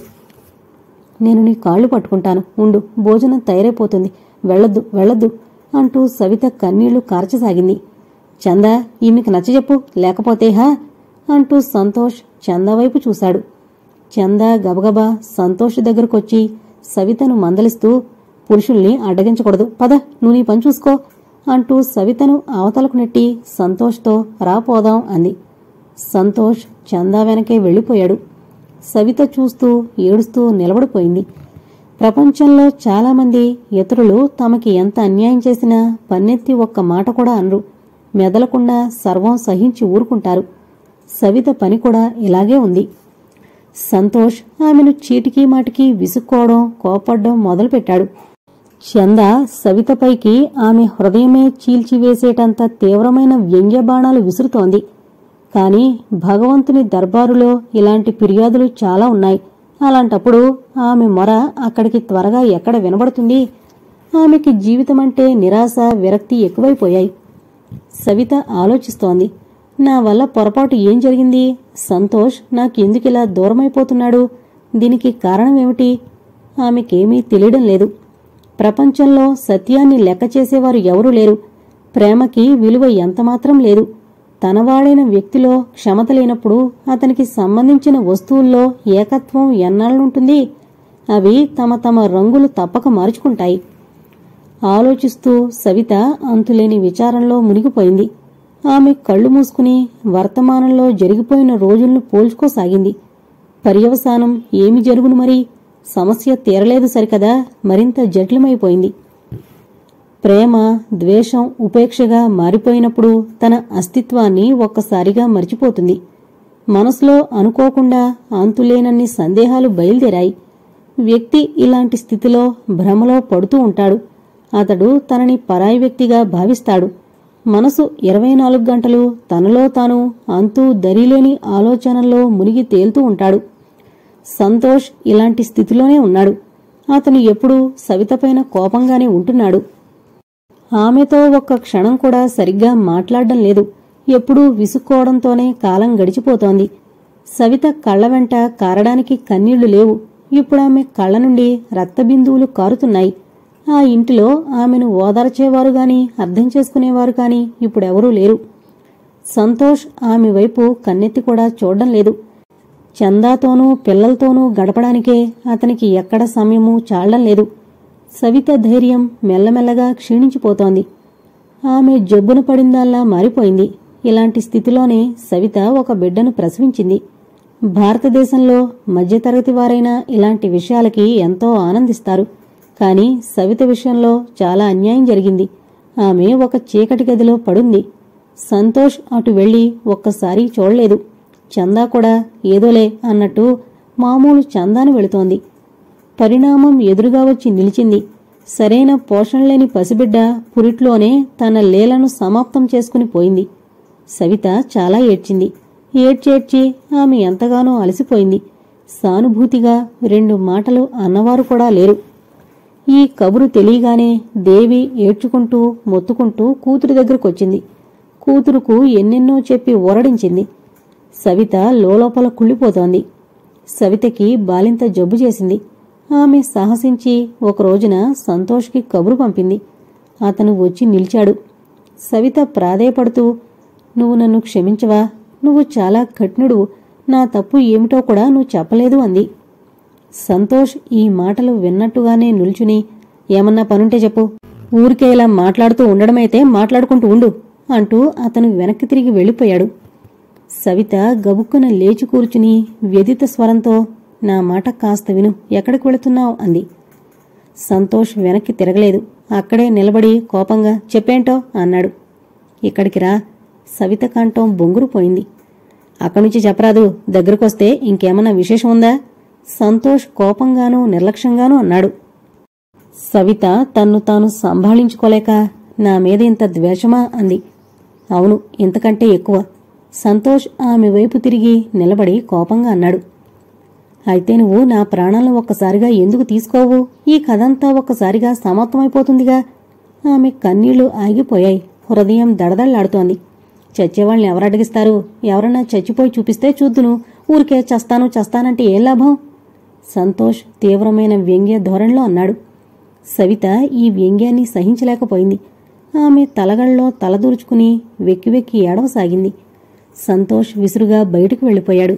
నేను నీ కాళ్ళు పట్టుకుంటాను ఉండు భోజనం తయారైపోతుంది వెళ్ళొద్దు వెళ్ళొద్దు అంటూ సవిత కన్నీళ్లు కార్చసాగింది చందా ఈమెకి నచ్చజెప్పు లేకపోతే హా అంటూ సంతోష్ చందా వైపు చూశాడు చందా గబగబా సంతోష్ దగ్గరకొచ్చి సవితను మందలిస్తూ పురుషుల్ని అడ్డగించకూడదు పద నువ్వు నీ పని చూసుకో అంటూ సవితను అవతలకు నెట్టి సంతోష్తో రాపోదాం అంది సంతోష్ చందా వెనకే వెళ్ళిపోయాడు సవిత చూస్తూ ఏడుస్తూ నిలబడిపోయింది ప్రపంచంలో చాలామంది ఇతరులు తమకి ఎంత అన్యాయం చేసినా పన్నెత్తి ఒక్క మాట కూడా అనరు మెదలకుండా సర్వం సహించి ఊరుకుంటారు సవిత పని కూడా ఇలాగే ఉంది సంతోష్ ఆమెను చీటికి మాటికి విసుక్కోవడం కోపడ్డం మొదలుపెట్టాడు చంద సవితపైకి ఆమె హృదయమే చీల్చివేసేటంత తీవ్రమైన వ్యంగ్య బాణాలు విసురుతోంది కాని భగవంతుని దర్బారులో ఇలాంటి ఫిర్యాదులు చాలా ఉన్నాయి అలాంటప్పుడు ఆమె మొర అక్కడికి త్వరగా ఎక్కడ వినబడుతుంది ఆమెకి జీవితమంటే నిరాశ విరక్తి ఎక్కువైపోయాయి సవిత ఆలోచిస్తోంది నా వల్ల పొరపాటు ఏం జరిగింది సంతోష్ నాకెందుకిలా దూరమైపోతున్నాడు దీనికి కారణమేమిటి ఆమెకేమీ తెలియడం లేదు ప్రపంచంలో సత్యాన్ని లెక్క చేసేవారు ఎవరూ లేరు ప్రేమకి విలువ ఎంతమాత్రం లేదు తనవాడైన వ్యక్తిలో క్షమత లేనప్పుడు అతనికి సంబంధించిన వస్తువుల్లో ఏకత్వం ఎన్నాళ్ళుంటుంది అవి తమ తమ రంగులు తప్పక మార్చుకుంటాయి ఆలోచిస్తూ సవిత అంతులేని విచారంలో మునిగిపోయింది ఆమె కళ్ళు మూసుకుని వర్తమానంలో జరిగిపోయిన రోజులను పోల్చుకోసాగింది పర్యవసానం ఏమి జరుగును మరి సమస్య తీరలేదు సరికదా మరింత జటిలమైపోయింది ప్రేమ ద్వేషం ఉపేక్షగా మారిపోయినప్పుడు తన అస్తిత్వాన్ని ఒక్కసారిగా మర్చిపోతుంది మనసులో అనుకోకుండా అంతులేనన్ని సందేహాలు బయలుదేరాయి వ్యక్తి ఇలాంటి స్థితిలో భ్రమలో పడుతూ ఉంటాడు అతడు తనని పరాయి వ్యక్తిగా భావిస్తాడు మనసు ఇరవై నాలుగు గంటలు తనలో తాను అంతూ దరిలేని ఆలోచనల్లో మునిగి తేలుతూ ఉంటాడు సంతోష్ ఇలాంటి స్థితిలోనే ఉన్నాడు అతను ఎప్పుడూ సవితపైన కోపంగానే ఉంటున్నాడు ఆమెతో ఒక్క క్షణం కూడా సరిగ్గా మాట్లాడడం లేదు ఎప్పుడూ విసుక్కోవడంతోనే కాలం గడిచిపోతోంది సవిత కళ్ళ వెంట కారడానికి కన్నీళ్లు లేవు ఇప్పుడామె కళ్ళ నుండి రక్తబిందువులు కారుతున్నాయి ఆ ఇంటిలో ఆమెను ఓదార్చేవారు గాని అర్థం చేసుకునేవారు కాని ఇప్పుడెవరూ లేరు సంతోష్ ఆమె వైపు కన్నెత్తి కూడా చూడడం లేదు చందాతోనూ పిల్లలతోనూ గడపడానికే అతనికి ఎక్కడ సమయము చాలడం లేదు సవిత ధైర్యం మెల్లమెల్లగా క్షీణించిపోతోంది ఆమె జబ్బున పడిందల్లా మారిపోయింది ఇలాంటి స్థితిలోనే సవిత ఒక బిడ్డను ప్రసవించింది భారతదేశంలో మధ్యతరగతి వారైనా ఇలాంటి విషయాలకి ఎంతో ఆనందిస్తారు కాని సవిత విషయంలో చాలా అన్యాయం జరిగింది ఆమె ఒక చీకటి గదిలో పడుంది సంతోష్ అటు వెళ్లి ఒక్కసారి చూడలేదు చందా కూడా ఏదోలే అన్నట్టు మామూలు చందాను వెళుతోంది పరిణామం ఎదురుగా వచ్చి నిలిచింది సరైన పోషణ లేని పసిబిడ్డ పురిట్లోనే తన లీలను సమాప్తం చేసుకుని పోయింది సవిత చాలా ఏడ్చింది ఏడ్చేడ్చి ఆమె ఎంతగానో అలసిపోయింది సానుభూతిగా రెండు మాటలు అన్నవారు కూడా లేరు ఈ కబురు తెలియగానే దేవి ఏడ్చుకుంటూ మొత్తుకుంటూ కూతురి దగ్గరకొచ్చింది కూతురుకు ఎన్నెన్నో చెప్పి ఊరడించింది సవిత లోలోపల కుళ్ళిపోతోంది సవితకి బాలింత జబ్బు చేసింది ఆమె సాహసించి ఒక రోజున సంతోష్కి కబురు పంపింది అతను వచ్చి నిలిచాడు సవిత ప్రాధేయపడుతూ నువ్వు నన్ను క్షమించవా నువ్వు చాలా కఠినుడు నా తప్పు ఏమిటో కూడా నువ్వు చెప్పలేదు అంది సంతోష్ ఈ మాటలు విన్నట్టుగానే నిల్చుని ఏమన్నా పనుంటే చెప్పు ఊరికే ఇలా మాట్లాడుతూ ఉండడమైతే మాట్లాడుకుంటూ ఉండు అంటూ అతను వెనక్కి తిరిగి వెళ్ళిపోయాడు సవిత గబుక్కున లేచి కూర్చుని వ్యధిత స్వరంతో నా మాట కాస్త విను ఎక్కడికి వెళుతున్నావు అంది సంతోష్ వెనక్కి తిరగలేదు అక్కడే నిలబడి కోపంగా చెప్పేంటో అన్నాడు ఇక్కడికి రా సవిత కంఠం బొంగురుపోయింది అక్కడి నుంచి చెప్పరాదు దగ్గరకొస్తే ఇంకేమన్నా విశేషం ఉందా సంతోష్ కోపంగానూ నిర్లక్ష్యంగానూ అన్నాడు సవిత తన్ను తాను సంభాళించుకోలేక నా మీద ఇంత ద్వేషమా అంది అవును ఇంతకంటే ఎక్కువ సంతోష్ ఆమె వైపు తిరిగి నిలబడి కోపంగా అన్నాడు అయితే నువ్వు నా ప్రాణాలను ఒక్కసారిగా ఎందుకు తీసుకోవు ఈ కథంతా ఒక్కసారిగా సమాప్తమైపోతుందిగా ఆమె కన్నీళ్లు ఆగిపోయాయి హృదయం దడదళ్లాడుతోంది చచ్చేవాళ్ళని ఎవరు అడిగిస్తారు ఎవరన్నా చచ్చిపోయి చూపిస్తే చూద్దును ఊరికే చస్తాను చస్తానంటే ఏం లాభం సంతోష్ తీవ్రమైన వ్యంగ్య ధోరణిలో అన్నాడు సవిత ఈ వ్యంగ్యాన్ని సహించలేకపోయింది ఆమె తలగళ్ళలో తలదూర్చుకుని వెక్కి వెక్కి ఏడవసాగింది సంతోష్ విసురుగా బయటకు వెళ్ళిపోయాడు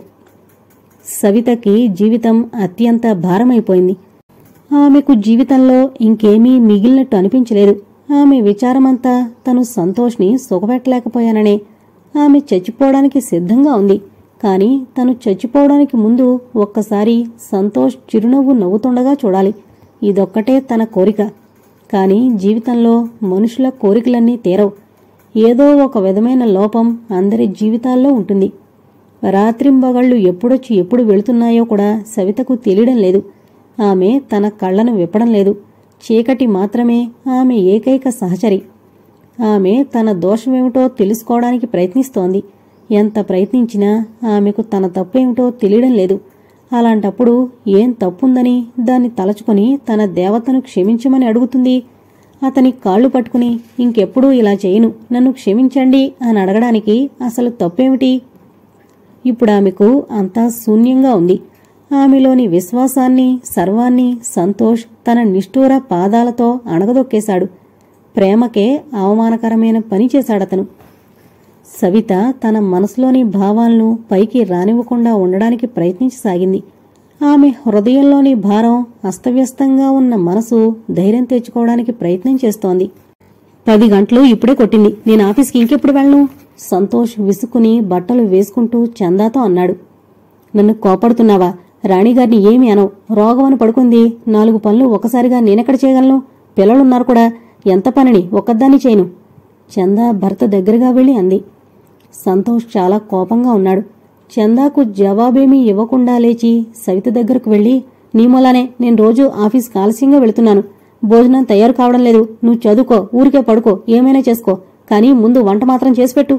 సవితకి జీవితం అత్యంత భారమైపోయింది ఆమెకు జీవితంలో ఇంకేమీ మిగిలినట్టు అనిపించలేదు ఆమె విచారమంతా తను సంతోష్ని సుఖపెట్టలేకపోయాననే ఆమె చచ్చిపోవడానికి సిద్ధంగా ఉంది కాని తను చచ్చిపోవడానికి ముందు ఒక్కసారి సంతోష్ చిరునవ్వు నవ్వుతుండగా చూడాలి ఇదొక్కటే తన కోరిక కాని జీవితంలో మనుషుల కోరికలన్నీ తీరవు ఏదో ఒక విధమైన లోపం అందరి జీవితాల్లో ఉంటుంది రాత్రింబగళ్ళు ఎప్పుడొచ్చి ఎప్పుడు వెళుతున్నాయో కూడా సవితకు తెలియడం లేదు ఆమె తన కళ్ళను విప్పడం లేదు చీకటి మాత్రమే ఆమె ఏకైక సహచరి ఆమె తన దోషమేమిటో తెలుసుకోవడానికి ప్రయత్నిస్తోంది ఎంత ప్రయత్నించినా ఆమెకు తన తప్పేమిటో తెలియడం లేదు అలాంటప్పుడు ఏం తప్పుందని దాన్ని తలచుకొని తన దేవతను క్షమించమని అడుగుతుంది అతని కాళ్ళు పట్టుకుని ఇంకెప్పుడూ ఇలా చేయను నన్ను క్షమించండి అని అడగడానికి అసలు తప్పేమిటి ఇప్పుడు ఆమెకు అంతా శూన్యంగా ఉంది ఆమెలోని విశ్వాసాన్ని సర్వాన్ని సంతోష్ తన నిష్ఠూర పాదాలతో అణగదొక్కేశాడు ప్రేమకే అవమానకరమైన పని చేశాడతను సవిత తన మనసులోని భావాలను పైకి రానివ్వకుండా ఉండడానికి ప్రయత్నించసాగింది ఆమె హృదయంలోని భారం అస్తవ్యస్తంగా ఉన్న మనసు ధైర్యం తెచ్చుకోవడానికి ప్రయత్నం చేస్తోంది పది గంటలు ఇప్పుడే కొట్టింది నేను ఆఫీస్కి ఇంకెప్పుడు వెళ్ళను సంతోష్ విసుకుని బట్టలు వేసుకుంటూ చందాతో అన్నాడు నన్ను కోపడుతున్నావా రాణిగారిని ఏమి అనవు రోగమని పడుకుంది నాలుగు పనులు ఒకసారిగా నేనెక్కడ చేయగలను పిల్లలున్నారు కూడా ఎంత పనిని ఒక్కదాన్ని చేయను చందా భర్త దగ్గరగా వెళ్ళి అంది సంతోష్ చాలా కోపంగా ఉన్నాడు చందాకు జవాబేమీ ఇవ్వకుండా లేచి సవిత దగ్గరకు వెళ్ళి నీ మూలానే నేను రోజు ఆఫీస్కి ఆలస్యంగా వెళుతున్నాను భోజనం తయారు కావడం లేదు నువ్వు చదువుకో ఊరికే పడుకో ఏమైనా చేసుకో కానీ ముందు వంట మాత్రం చేసిపెట్టు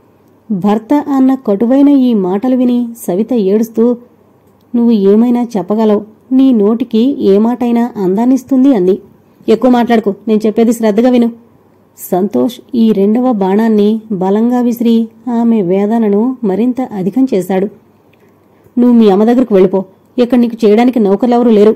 భర్త అన్న కటువైన ఈ మాటలు విని సవిత ఏడుస్తూ నువ్వు ఏమైనా చెప్పగలవు నీ నోటికి ఏ మాటైనా అందాన్నిస్తుంది అంది ఎక్కువ మాట్లాడుకో నేను చెప్పేది శ్రద్ధగా విను సంతోష్ ఈ రెండవ బాణాన్ని బలంగా విసిరి ఆమె వేదనను మరింత అధికం చేశాడు నువ్వు మీ అమ్మ దగ్గరకు వెళ్ళిపో ఇక్కడ నీకు చేయడానికి నౌకర్లెవరూ లేరు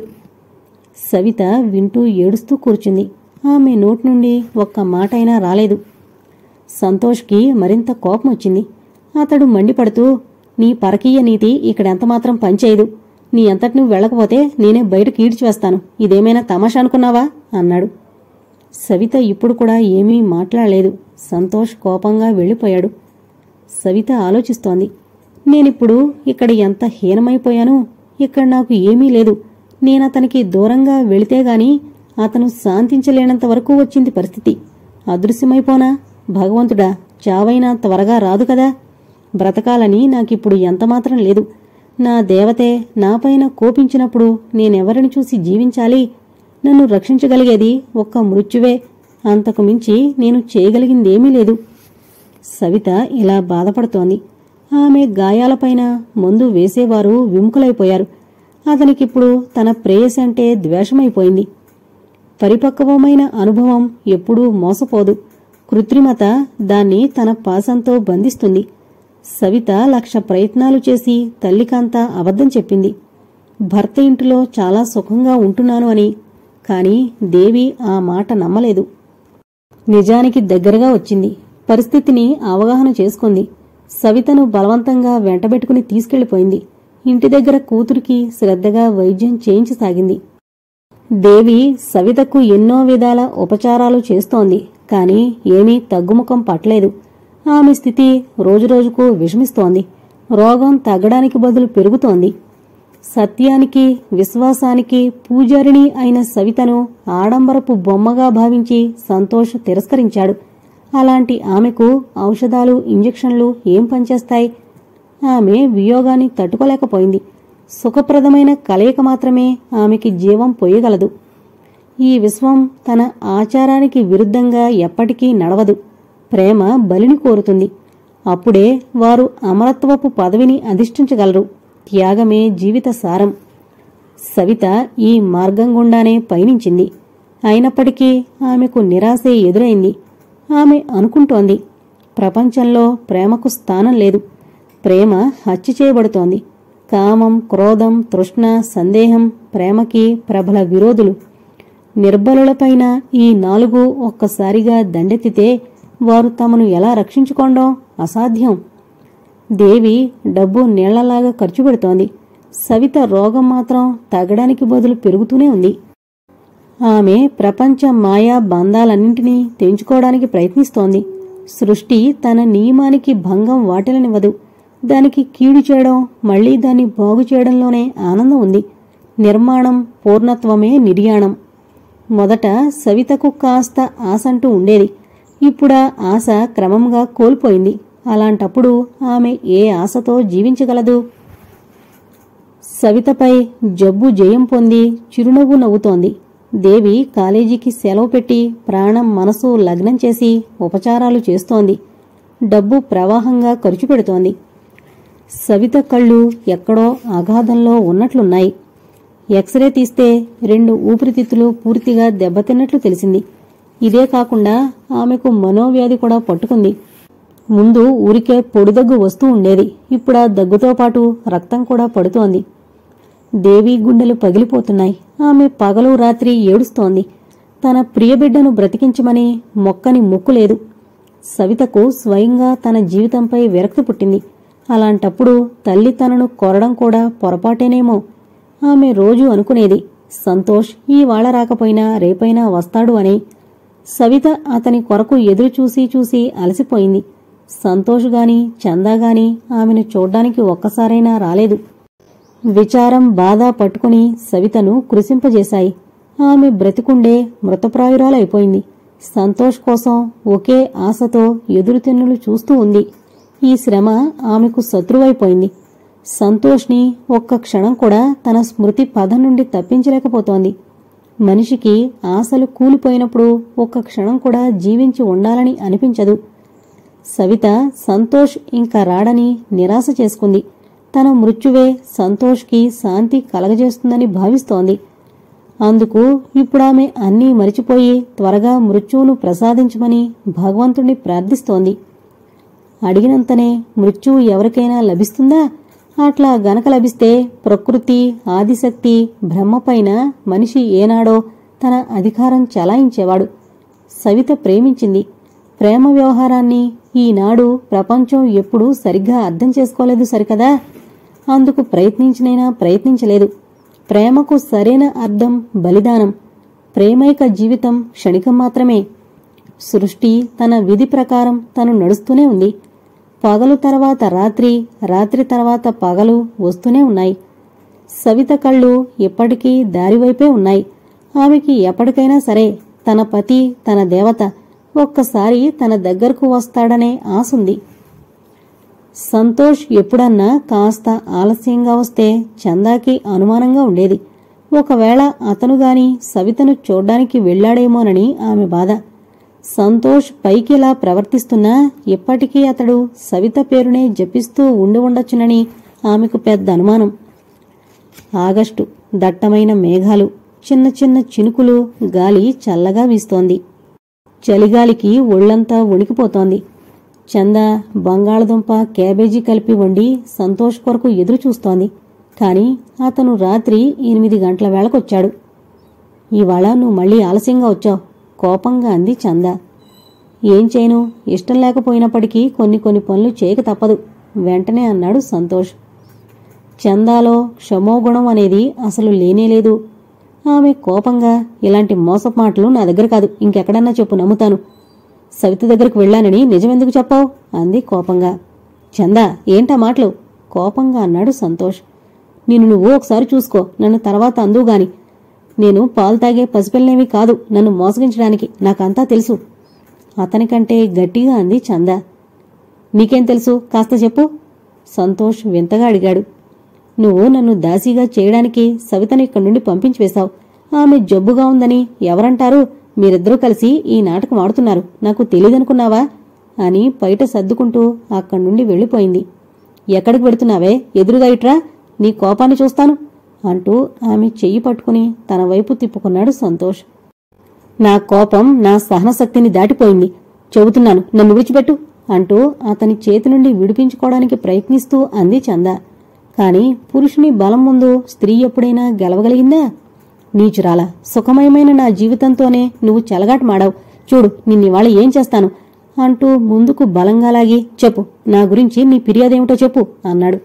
సవిత వింటూ ఏడుస్తూ కూర్చుంది ఆమె నోటి నుండి ఒక్క మాటైనా రాలేదు సంతోష్కి మరింత కోపం వచ్చింది అతడు మండిపడుతూ నీ పరకీయ నీతి ఇక్కడెంతమాత్రం పనిచేయదు నీ అంతటి నువ్వు వెళ్ళకపోతే నేనే బయటకు ఈడ్చివేస్తాను ఇదేమైనా తమాషా అనుకున్నావా అన్నాడు సవిత ఇప్పుడు కూడా ఏమీ మాట్లాడలేదు సంతోష్ కోపంగా వెళ్ళిపోయాడు సవిత ఆలోచిస్తోంది నేనిప్పుడు ఇక్కడ ఎంత హీనమైపోయాను ఇక్కడ నాకు ఏమీ లేదు నేనతనికి దూరంగా వెళితే గాని అతను శాంతించలేనంత వరకు వచ్చింది పరిస్థితి అదృశ్యమైపోనా భగవంతుడా చావైనా త్వరగా రాదు కదా బ్రతకాలని నాకిప్పుడు ఎంతమాత్రం లేదు నా దేవతే నాపైన కోపించినప్పుడు నేనెవరిని చూసి జీవించాలి నన్ను రక్షించగలిగేది ఒక్క మృత్యువే అంతకు మించి నేను చేయగలిగిందేమీ లేదు సవిత ఇలా బాధపడుతోంది ఆమె గాయాలపైన మందు వేసేవారు విముఖులైపోయారు అతనికిప్పుడు తన ప్రేయసి అంటే ద్వేషమైపోయింది పరిపక్వమైన అనుభవం ఎప్పుడూ మోసపోదు కృత్రిమత దాన్ని తన పాసంతో బంధిస్తుంది సవిత లక్ష ప్రయత్నాలు చేసి తల్లికాంత అబద్ధం చెప్పింది భర్త ఇంటిలో చాలా సుఖంగా ఉంటున్నాను అని కాని దేవి ఆ మాట నమ్మలేదు నిజానికి దగ్గరగా వచ్చింది పరిస్థితిని అవగాహన చేసుకుంది సవితను బలవంతంగా వెంటబెట్టుకుని తీసుకెళ్లిపోయింది ఇంటి దగ్గర కూతురికి శ్రద్ధగా వైద్యం చేయించసాగింది దేవి సవితకు ఎన్నో విధాల ఉపచారాలు చేస్తోంది కాని ఏమీ తగ్గుముఖం పట్టలేదు ఆమె స్థితి రోజురోజుకు విషమిస్తోంది రోగం తగ్గడానికి బదులు పెరుగుతోంది సత్యానికి విశ్వాసానికి పూజారిణి అయిన సవితను ఆడంబరపు బొమ్మగా భావించి సంతోష్ తిరస్కరించాడు అలాంటి ఆమెకు ఔషధాలు ఇంజెక్షన్లు ఏం పనిచేస్తాయి ఆమె వియోగాన్ని తట్టుకోలేకపోయింది సుఖప్రదమైన కలయిక మాత్రమే ఆమెకి జీవం పొయ్యగలదు ఈ విశ్వం తన ఆచారానికి విరుద్ధంగా ఎప్పటికీ నడవదు ప్రేమ బలిని కోరుతుంది అప్పుడే వారు అమరత్వపు పదవిని అధిష్ఠించగలరు త్యాగమే జీవిత సారం సవిత ఈ మార్గం గుండానే పయనించింది అయినప్పటికీ ఆమెకు నిరాశే ఎదురైంది ఆమె అనుకుంటోంది ప్రపంచంలో ప్రేమకు స్థానం లేదు ప్రేమ హత్య చేయబడుతోంది కామం క్రోధం తృష్ణ సందేహం ప్రేమకి ప్రబల విరోధులు నిర్బలులపైన ఈ నాలుగు ఒక్కసారిగా దండెత్తితే వారు తమను ఎలా రక్షించుకోవడం అసాధ్యం దేవి డబ్బు నీళ్లలాగా ఖర్చు పెడుతోంది సవిత రోగం మాత్రం తగ్గడానికి బదులు పెరుగుతూనే ఉంది ఆమె ప్రపంచ మాయా బంధాలన్నింటినీ తెంచుకోవడానికి ప్రయత్నిస్తోంది సృష్టి తన నియమానికి భంగం వాటిలనివ్వదు దానికి కీడు చేయడం మళ్లీ దాన్ని బాగు చేయడంలోనే ఆనందం ఉంది నిర్మాణం పూర్ణత్వమే నిర్యాణం మొదట సవితకు కాస్త ఆశంటూ ఉండేది ఇప్పుడా ఆశ క్రమంగా కోల్పోయింది అలాంటప్పుడు ఆమె ఏ ఆశతో జీవించగలదు సవితపై జబ్బు జయం పొంది చిరునవ్వు నవ్వుతోంది దేవి కాలేజీకి సెలవు పెట్టి ప్రాణం మనసు లగ్నం చేసి ఉపచారాలు చేస్తోంది డబ్బు ప్రవాహంగా ఖర్చు పెడుతోంది సవిత కళ్ళు ఎక్కడో అగాధంలో ఉన్నట్లున్నాయి ఎక్స్రే తీస్తే రెండు ఊపిరితిత్తులు పూర్తిగా దెబ్బతిన్నట్లు తెలిసింది ఇదే కాకుండా ఆమెకు మనోవ్యాధి కూడా పట్టుకుంది ముందు ఊరికే పొడిదగ్గు వస్తూ ఉండేది ఇప్పుడు ఆ దగ్గుతో పాటు రక్తం కూడా పడుతోంది దేవి గుండెలు పగిలిపోతున్నాయి ఆమె పగలు రాత్రి ఏడుస్తోంది తన ప్రియబిడ్డను బ్రతికించమని మొక్కని మొక్కులేదు సవితకు స్వయంగా తన జీవితంపై విరక్తి పుట్టింది అలాంటప్పుడు తల్లి తనను కొరడం కూడా పొరపాటేనేమో ఆమె రోజూ అనుకునేది సంతోష్ ఈవాళ రాకపోయినా రేపైనా వస్తాడు అని సవిత అతని కొరకు ఎదురు చూసి చూసి అలసిపోయింది సంతోష్ గాని చందా గాని ఆమెను చూడ్డానికి ఒక్కసారైనా రాలేదు విచారం బాధ పట్టుకుని సవితను కృశింపజేశాయి ఆమె బ్రతికుండే మృతప్రాయురాలైపోయింది సంతోష్ కోసం ఒకే ఆశతో ఎదురుతెన్నులు చూస్తూ ఉంది ఈ శ్రమ ఆమెకు శత్రువైపోయింది సంతోష్ని ఒక్క క్షణం కూడా తన స్మృతి పదం నుండి తప్పించలేకపోతోంది మనిషికి ఆశలు కూలిపోయినప్పుడు ఒక్క క్షణం కూడా జీవించి ఉండాలని అనిపించదు సవిత సంతోష్ ఇంకా రాడని నిరాశ చేసుకుంది తన మృత్యువే సంతోష్కి శాంతి కలగజేస్తుందని భావిస్తోంది అందుకు ఇప్పుడామె అన్నీ మరిచిపోయి త్వరగా మృత్యువును ప్రసాదించమని భగవంతుణ్ణి ప్రార్థిస్తోంది అడిగినంతనే మృత్యువు ఎవరికైనా లభిస్తుందా అట్లా గనక లభిస్తే ప్రకృతి ఆదిశక్తి బ్రహ్మపైన మనిషి ఏనాడో తన అధికారం చలాయించేవాడు సవిత ప్రేమించింది ప్రేమ వ్యవహారాన్ని ఈనాడు ప్రపంచం ఎప్పుడూ సరిగ్గా అర్థం చేసుకోలేదు సరికదా అందుకు ప్రయత్నించినైనా ప్రయత్నించలేదు ప్రేమకు సరైన అర్థం బలిదానం ప్రేమైక జీవితం క్షణికం మాత్రమే సృష్టి తన విధి ప్రకారం తను నడుస్తూనే ఉంది పగలు తర్వాత రాత్రి రాత్రి తర్వాత పగలు వస్తూనే ఉన్నాయి సవిత కళ్ళు ఎప్పటికీ దారివైపే ఉన్నాయి ఆమెకి ఎప్పటికైనా సరే తన పతి తన దేవత ఒక్కసారి తన దగ్గరకు వస్తాడనే ఆసుంది సంతోష్ ఎప్పుడన్నా కాస్త ఆలస్యంగా వస్తే చందాకి అనుమానంగా ఉండేది ఒకవేళ అతను గాని సవితను చూడ్డానికి వెళ్లాడేమోనని ఆమె బాధ సంతోష్ పైకిలా ప్రవర్తిస్తున్నా ఇప్పటికీ అతడు సవిత పేరునే జపిస్తూ ఉండి ఉండొచ్చునని ఆమెకు పెద్ద అనుమానం ఆగస్టు దట్టమైన మేఘాలు చిన్న చిన్న చినుకులు గాలి చల్లగా వీస్తోంది చలిగాలికి ఒళ్లంతా వణికిపోతోంది చంద బంగాళదుంప క్యాబేజీ కలిపి వండి సంతోష్ కొరకు ఎదురు చూస్తోంది కాని అతను రాత్రి ఎనిమిది గంటల వేళకొచ్చాడు ఇవాళ నువ్వు మళ్ళీ ఆలస్యంగా వచ్చావు కోపంగా అంది చంద ఏం చేయను ఇష్టం లేకపోయినప్పటికీ కొన్ని కొన్ని పనులు చేయక తప్పదు వెంటనే అన్నాడు సంతోష్ చందాలో క్షమోగుణం అనేది అసలు లేనేలేదు ఆమె కోపంగా ఇలాంటి మోసపు మాటలు నా దగ్గర కాదు ఇంకెక్కడన్నా చెప్పు నమ్ముతాను సవిత దగ్గరకు వెళ్ళానని నిజమెందుకు చెప్పావు అంది కోపంగా చందా ఏంటా మాటలు కోపంగా అన్నాడు సంతోష్ నిన్ను నువ్వు ఒకసారి చూసుకో నన్ను తర్వాత అందువు గాని నేను పాలు తాగే పసిపిల్లనేవి కాదు నన్ను మోసగించడానికి నాకంతా తెలుసు అతనికంటే గట్టిగా అంది చంద నీకేం తెలుసు కాస్త చెప్పు సంతోష్ వింతగా అడిగాడు నువ్వు నన్ను దాసీగా చేయడానికి సవితను ఇక్కడి నుండి పంపించి వేశావు ఆమె జబ్బుగా ఉందని ఎవరంటారు మీరిద్దరూ కలిసి ఈ నాటకం ఆడుతున్నారు నాకు తెలియదనుకున్నావా అని బయట సర్దుకుంటూ అక్కడి నుండి వెళ్ళిపోయింది ఎక్కడికి పెడుతున్నావే ఎదురుగా ఇట్రా నీ కోపాన్ని చూస్తాను అంటూ ఆమె చెయ్యి పట్టుకుని తన వైపు తిప్పుకున్నాడు సంతోష్ నా కోపం నా సహనశక్తిని దాటిపోయింది చెబుతున్నాను నన్ను విడిచిపెట్టు అంటూ అతని చేతి నుండి విడిపించుకోవడానికి ప్రయత్నిస్తూ అంది చంద కాని పురుషుని బలం ముందు స్త్రీ ఎప్పుడైనా గెలవగలిగిందా నీచురాల సుఖమయమైన నా జీవితంతోనే నువ్వు చెలగాట మాడావు చూడు నిన్నివాళ ఏం చేస్తాను అంటూ ముందుకు బలంగా లాగి చెప్పు నా గురించి నీ ఫిర్యాదేమిటో చెప్పు అన్నాడు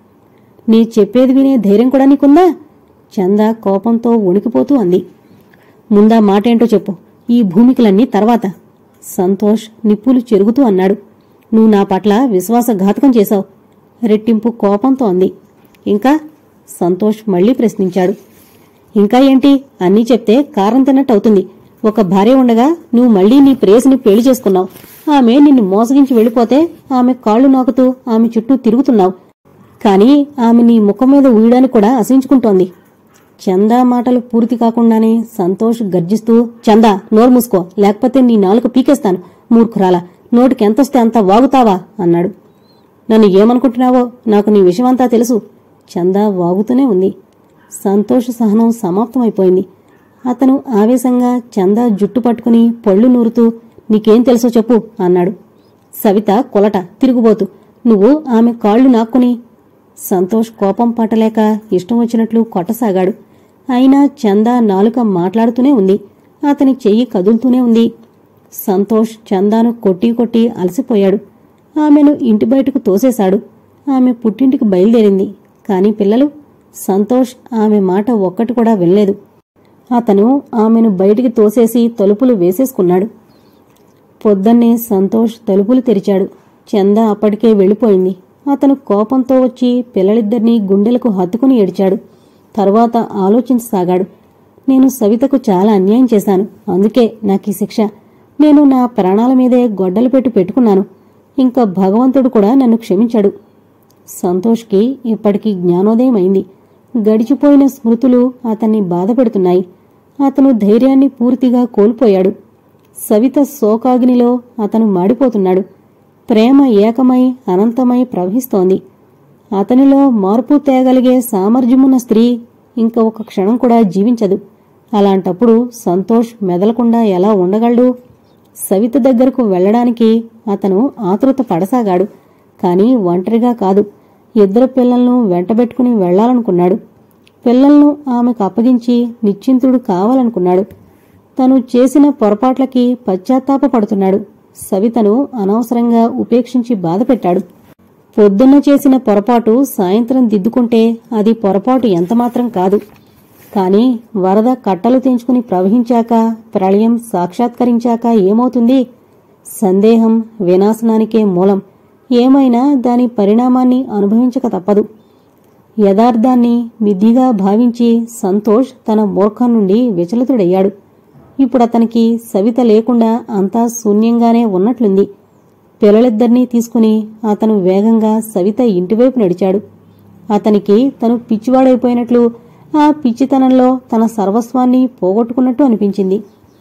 నీ చెప్పేది వినే ధైర్యం కూడా నీకుందా చంద కోపంతో వణికిపోతూ అంది ముందా మాటేంటో చెప్పు ఈ భూమికలన్నీ తర్వాత సంతోష్ నిప్పులు చెరుగుతూ అన్నాడు నువ్వు నా పట్ల విశ్వాసఘాతకం చేశావు రెట్టింపు కోపంతో అంది ఇంకా సంతోష్ మళ్లీ ప్రశ్నించాడు ఇంకా ఏంటి అన్నీ చెప్తే కారం తిన్నట్టు అవుతుంది ఒక భార్య ఉండగా నువ్వు మళ్లీ నీ ప్రేయసిని పెళ్లి చేసుకున్నావు ఆమె నిన్ను మోసగించి వెళ్ళిపోతే ఆమె కాళ్ళు నాకుతూ ఆమె చుట్టూ తిరుగుతున్నావు కాని ఆమె నీ ముఖం మీద ఉయ్యడానికి కూడా అసహించుకుంటోంది చందా మాటలు పూర్తి కాకుండానే సంతోష్ గర్జిస్తూ చందా నోరు మూసుకో లేకపోతే నీ నాలుక పీకేస్తాను మూర్ఖురాల నోటికి ఎంతొస్తే అంత వాగుతావా అన్నాడు నన్ను ఏమనుకుంటున్నావో నాకు నీ విషయమంతా తెలుసు చందా వాగుతూనే ఉంది సంతోష సహనం సమాప్తమైపోయింది అతను ఆవేశంగా చందా జుట్టు పట్టుకుని పళ్ళు నూరుతూ నీకేం తెలుసో చెప్పు అన్నాడు సవిత కొలట తిరుగుబోతు నువ్వు ఆమె కాళ్ళు నాక్కుని సంతోష్ కోపం పట్టలేక ఇష్టం వచ్చినట్లు కొట్టసాగాడు అయినా చందా నాలుక మాట్లాడుతూనే ఉంది అతని చెయ్యి కదులుతూనే ఉంది సంతోష్ చందాను కొట్టి కొట్టి అలసిపోయాడు ఆమెను ఇంటి బయటకు తోసేశాడు ఆమె పుట్టింటికి బయలుదేరింది కాని పిల్లలు సంతోష్ ఆమె మాట ఒక్కటి కూడా వినలేదు అతను ఆమెను బయటికి తోసేసి తలుపులు వేసేసుకున్నాడు పొద్దన్నే సంతోష్ తలుపులు తెరిచాడు చంద అప్పటికే వెళ్ళిపోయింది అతను కోపంతో వచ్చి పిల్లలిద్దరినీ గుండెలకు హత్తుకుని ఏడ్చాడు తరువాత ఆలోచించసాగాడు నేను సవితకు చాలా అన్యాయం చేశాను అందుకే నాకు ఈ శిక్ష నేను నా ప్రాణాల మీదే గొడ్డలు పెట్టి పెట్టుకున్నాను ఇంకా భగవంతుడు కూడా నన్ను క్షమించాడు సంతోష్కి ఇప్పటికీ జ్ఞానోదయం అయింది గడిచిపోయిన స్మృతులు అతన్ని బాధపెడుతున్నాయి అతను ధైర్యాన్ని పూర్తిగా కోల్పోయాడు సవిత శోకాగ్నిలో అతను మాడిపోతున్నాడు ప్రేమ ఏకమై అనంతమై ప్రవహిస్తోంది అతనిలో మార్పు తేగలిగే సామర్థ్యమున్న స్త్రీ ఇంక ఒక క్షణం కూడా జీవించదు అలాంటప్పుడు సంతోష్ మెదలకుండా ఎలా ఉండగలడు సవిత దగ్గరకు వెళ్ళడానికి అతను ఆతృత పడసాగాడు కాని ఒంటరిగా కాదు ఇద్దరు పిల్లలను వెంటబెట్టుకుని వెళ్లాలనుకున్నాడు పిల్లలను ఆమెకు అప్పగించి నిశ్చింతుడు కావాలనుకున్నాడు తను చేసిన పొరపాట్లకి పశ్చాత్తాపపడుతున్నాడు సవితను అనవసరంగా ఉపేక్షించి బాధపెట్టాడు పొద్దున్న చేసిన పొరపాటు సాయంత్రం దిద్దుకుంటే అది పొరపాటు ఎంతమాత్రం కాదు కాని వరద కట్టలు తెంచుకుని ప్రవహించాక ప్రళయం సాక్షాత్కరించాక ఏమవుతుంది సందేహం వినాశనానికే మూలం ఏమైనా దాని పరిణామాన్ని అనుభవించక తప్పదు యథార్థాన్ని మిద్దిగా భావించి సంతోష్ తన మూర్ఖం నుండి విచలితుడయ్యాడు ఇప్పుడతనికి సవిత లేకుండా అంతా శూన్యంగానే ఉన్నట్లుంది పిల్లలిద్దరినీ తీసుకుని అతను వేగంగా సవిత ఇంటివైపు నడిచాడు అతనికి తను పిచ్చివాడైపోయినట్లు ఆ పిచ్చితనంలో తన సర్వస్వాన్ని పోగొట్టుకున్నట్టు అనిపించింది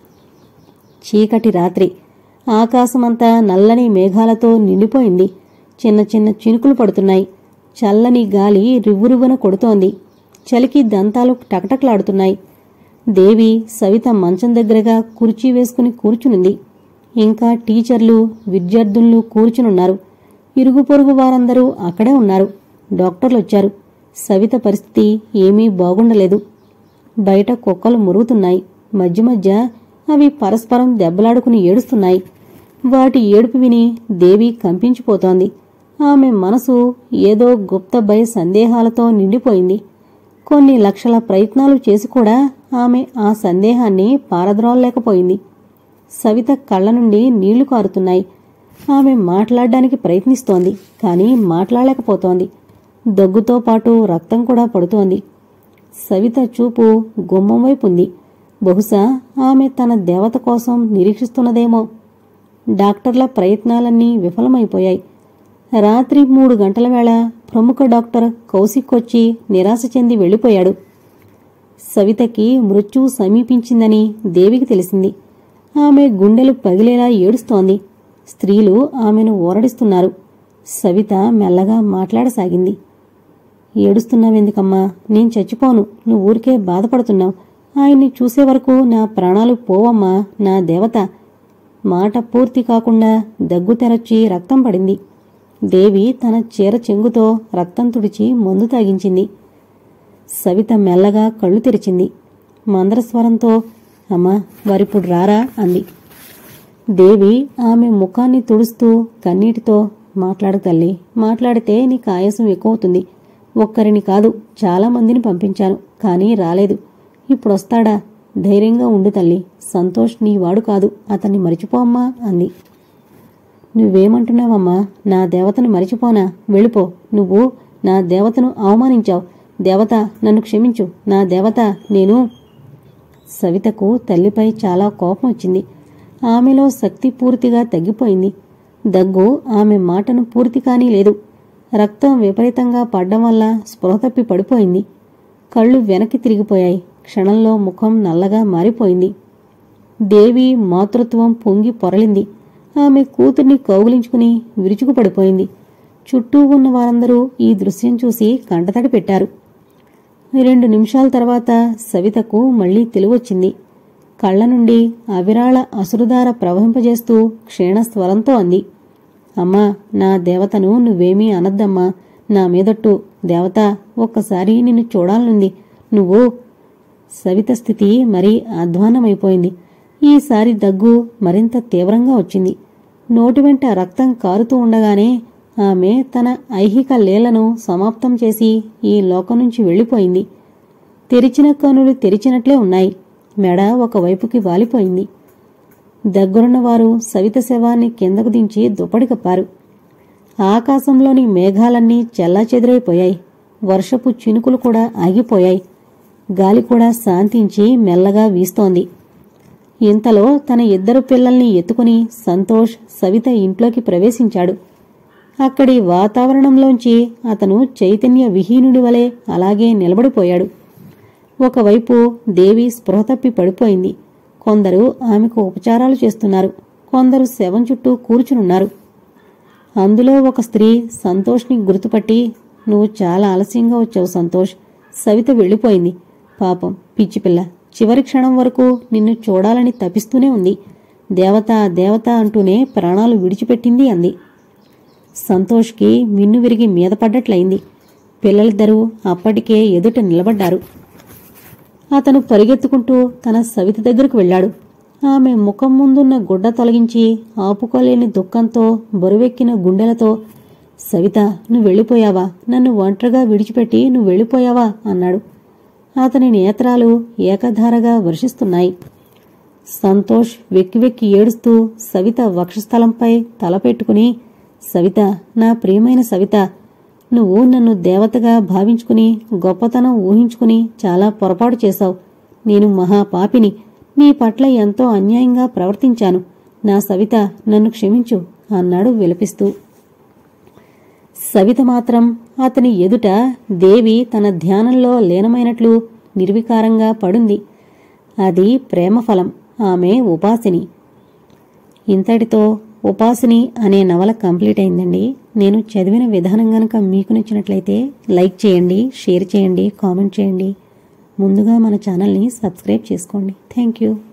చీకటి రాత్రి ఆకాశమంతా నల్లని మేఘాలతో నిండిపోయింది చిన్న చిన్న చినుకులు పడుతున్నాయి చల్లని గాలి రివ్వురివ్వున కొడుతోంది చలికి దంతాలు టకటకలాడుతున్నాయి దేవి సవిత మంచం దగ్గరగా కుర్చీ వేసుకుని కూర్చునుంది ఇంకా టీచర్లు విద్యార్థులు కూర్చునున్నారు ఇరుగు పొరుగు వారందరూ అక్కడే ఉన్నారు డాక్టర్లు వచ్చారు సవిత పరిస్థితి ఏమీ బాగుండలేదు బయట కుక్కలు మురుగుతున్నాయి మధ్య మధ్య అవి పరస్పరం దెబ్బలాడుకుని ఏడుస్తున్నాయి వాటి ఏడుపు విని దేవి కంపించిపోతోంది ఆమె మనసు ఏదో గుప్త భయ సందేహాలతో నిండిపోయింది కొన్ని లక్షల ప్రయత్నాలు చేసి కూడా ఆమె ఆ సందేహాన్ని పారద్రోలలేకపోయింది సవిత కళ్ళ నుండి నీళ్లు కారుతున్నాయి ఆమె మాట్లాడడానికి ప్రయత్నిస్తోంది కానీ మాట్లాడలేకపోతోంది దగ్గుతో పాటు రక్తం కూడా పడుతోంది సవిత చూపు గుమ్మం వైపు ఉంది బహుశా ఆమె తన దేవత కోసం నిరీక్షిస్తున్నదేమో డాక్టర్ల ప్రయత్నాలన్నీ విఫలమైపోయాయి రాత్రి మూడు గంటల వేళ ప్రముఖ డాక్టర్ కౌశిక్ వచ్చి నిరాశ చెంది వెళ్లిపోయాడు సవితకి మృత్యువు సమీపించిందని దేవికి తెలిసింది ఆమె గుండెలు పగిలేలా ఏడుస్తోంది స్త్రీలు ఆమెను ఓరడిస్తున్నారు సవిత మెల్లగా మాట్లాడసాగింది ఏడుస్తున్నావెందుకమ్మా నేను చచ్చిపోను నువ్వు ఊరికే బాధపడుతున్నావు ఆయన్ని చూసే వరకు నా ప్రాణాలు పోవమ్మా నా దేవత మాట పూర్తి కాకుండా దగ్గు తెరచి రక్తం పడింది దేవి తన చీర చెంగుతో రక్తం తుడిచి మందు తాగించింది సవిత మెల్లగా కళ్ళు తెరిచింది మందరస్వరంతో అమ్మా వారిప్పుడు రారా అంది దేవి ఆమె ముఖాన్ని తుడుస్తూ కన్నీటితో మాట్లాడు తల్లి మాట్లాడితే నీకు ఆయాసం ఎక్కువవుతుంది ఒక్కరిని కాదు చాలా మందిని పంపించాను కానీ రాలేదు ఇప్పుడొస్తాడా ధైర్యంగా ఉండు తల్లి సంతోష్ నీ వాడు కాదు అతన్ని మరిచిపోమ్మా అంది నువ్వేమంటున్నావమ్మా నా దేవతను మరిచిపోనా వెళ్ళిపో నువ్వు నా దేవతను అవమానించావు దేవత నన్ను క్షమించు నా దేవత నేను సవితకు తల్లిపై చాలా కోపం వచ్చింది ఆమెలో శక్తి పూర్తిగా తగ్గిపోయింది దగ్గు ఆమె మాటను పూర్తి కానీ లేదు రక్తం విపరీతంగా పడ్డం వల్ల స్పృహ తప్పి పడిపోయింది కళ్ళు వెనక్కి తిరిగిపోయాయి క్షణంలో ముఖం నల్లగా మారిపోయింది దేవి మాతృత్వం పొంగి పొరలింది ఆమె కూతుర్ని కౌగిలించుకుని విరుచుకుపడిపోయింది చుట్టూ ఉన్న వారందరూ ఈ దృశ్యం చూసి కంటతడి పెట్టారు రెండు నిమిషాల తర్వాత సవితకు మళ్లీ తెలివొచ్చింది కళ్ళ నుండి అవిరాళ అసురుధార ప్రవహింపజేస్తూ క్షీణస్వరంతో అంది అమ్మా నా దేవతను నువ్వేమీ అనద్దమ్మా నా మీదట్టు దేవత ఒక్కసారి నిన్ను చూడాలనుంది నువ్వు సవిత స్థితి మరీ అధ్వాన్నమైపోయింది ఈసారి దగ్గు మరింత తీవ్రంగా వచ్చింది నోటి వెంట రక్తం కారుతూ ఉండగానే ఆమె తన ఐహిక లీలను సమాప్తం చేసి ఈ లోకం నుంచి వెళ్ళిపోయింది తెరిచిన కనులు తెరిచినట్లే ఉన్నాయి మెడ ఒకవైపుకి వాలిపోయింది దగ్గరున్న వారు సవిత శవాన్ని కిందకు దించి దుప్పటి కప్పారు ఆకాశంలోని మేఘాలన్నీ చెల్లాచెదురైపోయాయి వర్షపు చినుకులు కూడా ఆగిపోయాయి గాలి కూడా శాంతించి మెల్లగా వీస్తోంది ఇంతలో తన ఇద్దరు పిల్లల్ని ఎత్తుకుని సంతోష్ సవిత ఇంట్లోకి ప్రవేశించాడు అక్కడి వాతావరణంలోంచి అతను చైతన్య విహీనుడి వలె అలాగే నిలబడిపోయాడు ఒకవైపు దేవి స్పృహ తప్పి పడిపోయింది కొందరు ఆమెకు ఉపచారాలు చేస్తున్నారు కొందరు శవం చుట్టూ కూర్చునున్నారు అందులో ఒక స్త్రీ సంతోష్ని గుర్తుపట్టి నువ్వు చాలా ఆలస్యంగా వచ్చావు సంతోష్ సవిత వెళ్ళిపోయింది పాపం పిచ్చిపిల్ల చివరి క్షణం వరకు నిన్ను చూడాలని తపిస్తూనే ఉంది దేవత దేవత అంటూనే ప్రాణాలు విడిచిపెట్టింది అంది సంతోష్కి మిన్ను విరిగి మీద పడ్డట్లయింది పిల్లలిద్దరూ అప్పటికే ఎదుట నిలబడ్డారు అతను పరిగెత్తుకుంటూ తన సవిత దగ్గరకు వెళ్ళాడు ఆమె ముఖం ముందున్న గుడ్డ తొలగించి ఆపుకోలేని దుఃఖంతో బరువెక్కిన గుండెలతో సవిత నువ్వు వెళ్ళిపోయావా నన్ను ఒంటరిగా విడిచిపెట్టి నువ్వు వెళ్ళిపోయావా అన్నాడు అతని నేత్రాలు ఏకధారగా వర్షిస్తున్నాయి సంతోష్ వెక్కి వెక్కి ఏడుస్తూ సవిత వక్షస్థలంపై తల పెట్టుకుని సవిత నా ప్రియమైన సవిత నువ్వు నన్ను దేవతగా భావించుకుని గొప్పతనం ఊహించుకుని చాలా పొరపాటు చేశావు నేను మహాపాపిని నీ పట్ల ఎంతో అన్యాయంగా ప్రవర్తించాను నా సవిత నన్ను క్షమించు అన్నాడు విలపిస్తూ సవిత మాత్రం అతని ఎదుట దేవి తన ధ్యానంలో లీనమైనట్లు నిర్వికారంగా పడుంది అది ప్రేమఫలం ఆమె ఉపాసిని ఇంతటితో ఉపాసిని అనే నవల కంప్లీట్ అయిందండి నేను చదివిన విధానం గనక మీకు నచ్చినట్లయితే లైక్ చేయండి షేర్ చేయండి కామెంట్ చేయండి ముందుగా మన ఛానల్ని సబ్స్క్రైబ్ చేసుకోండి థ్యాంక్ యూ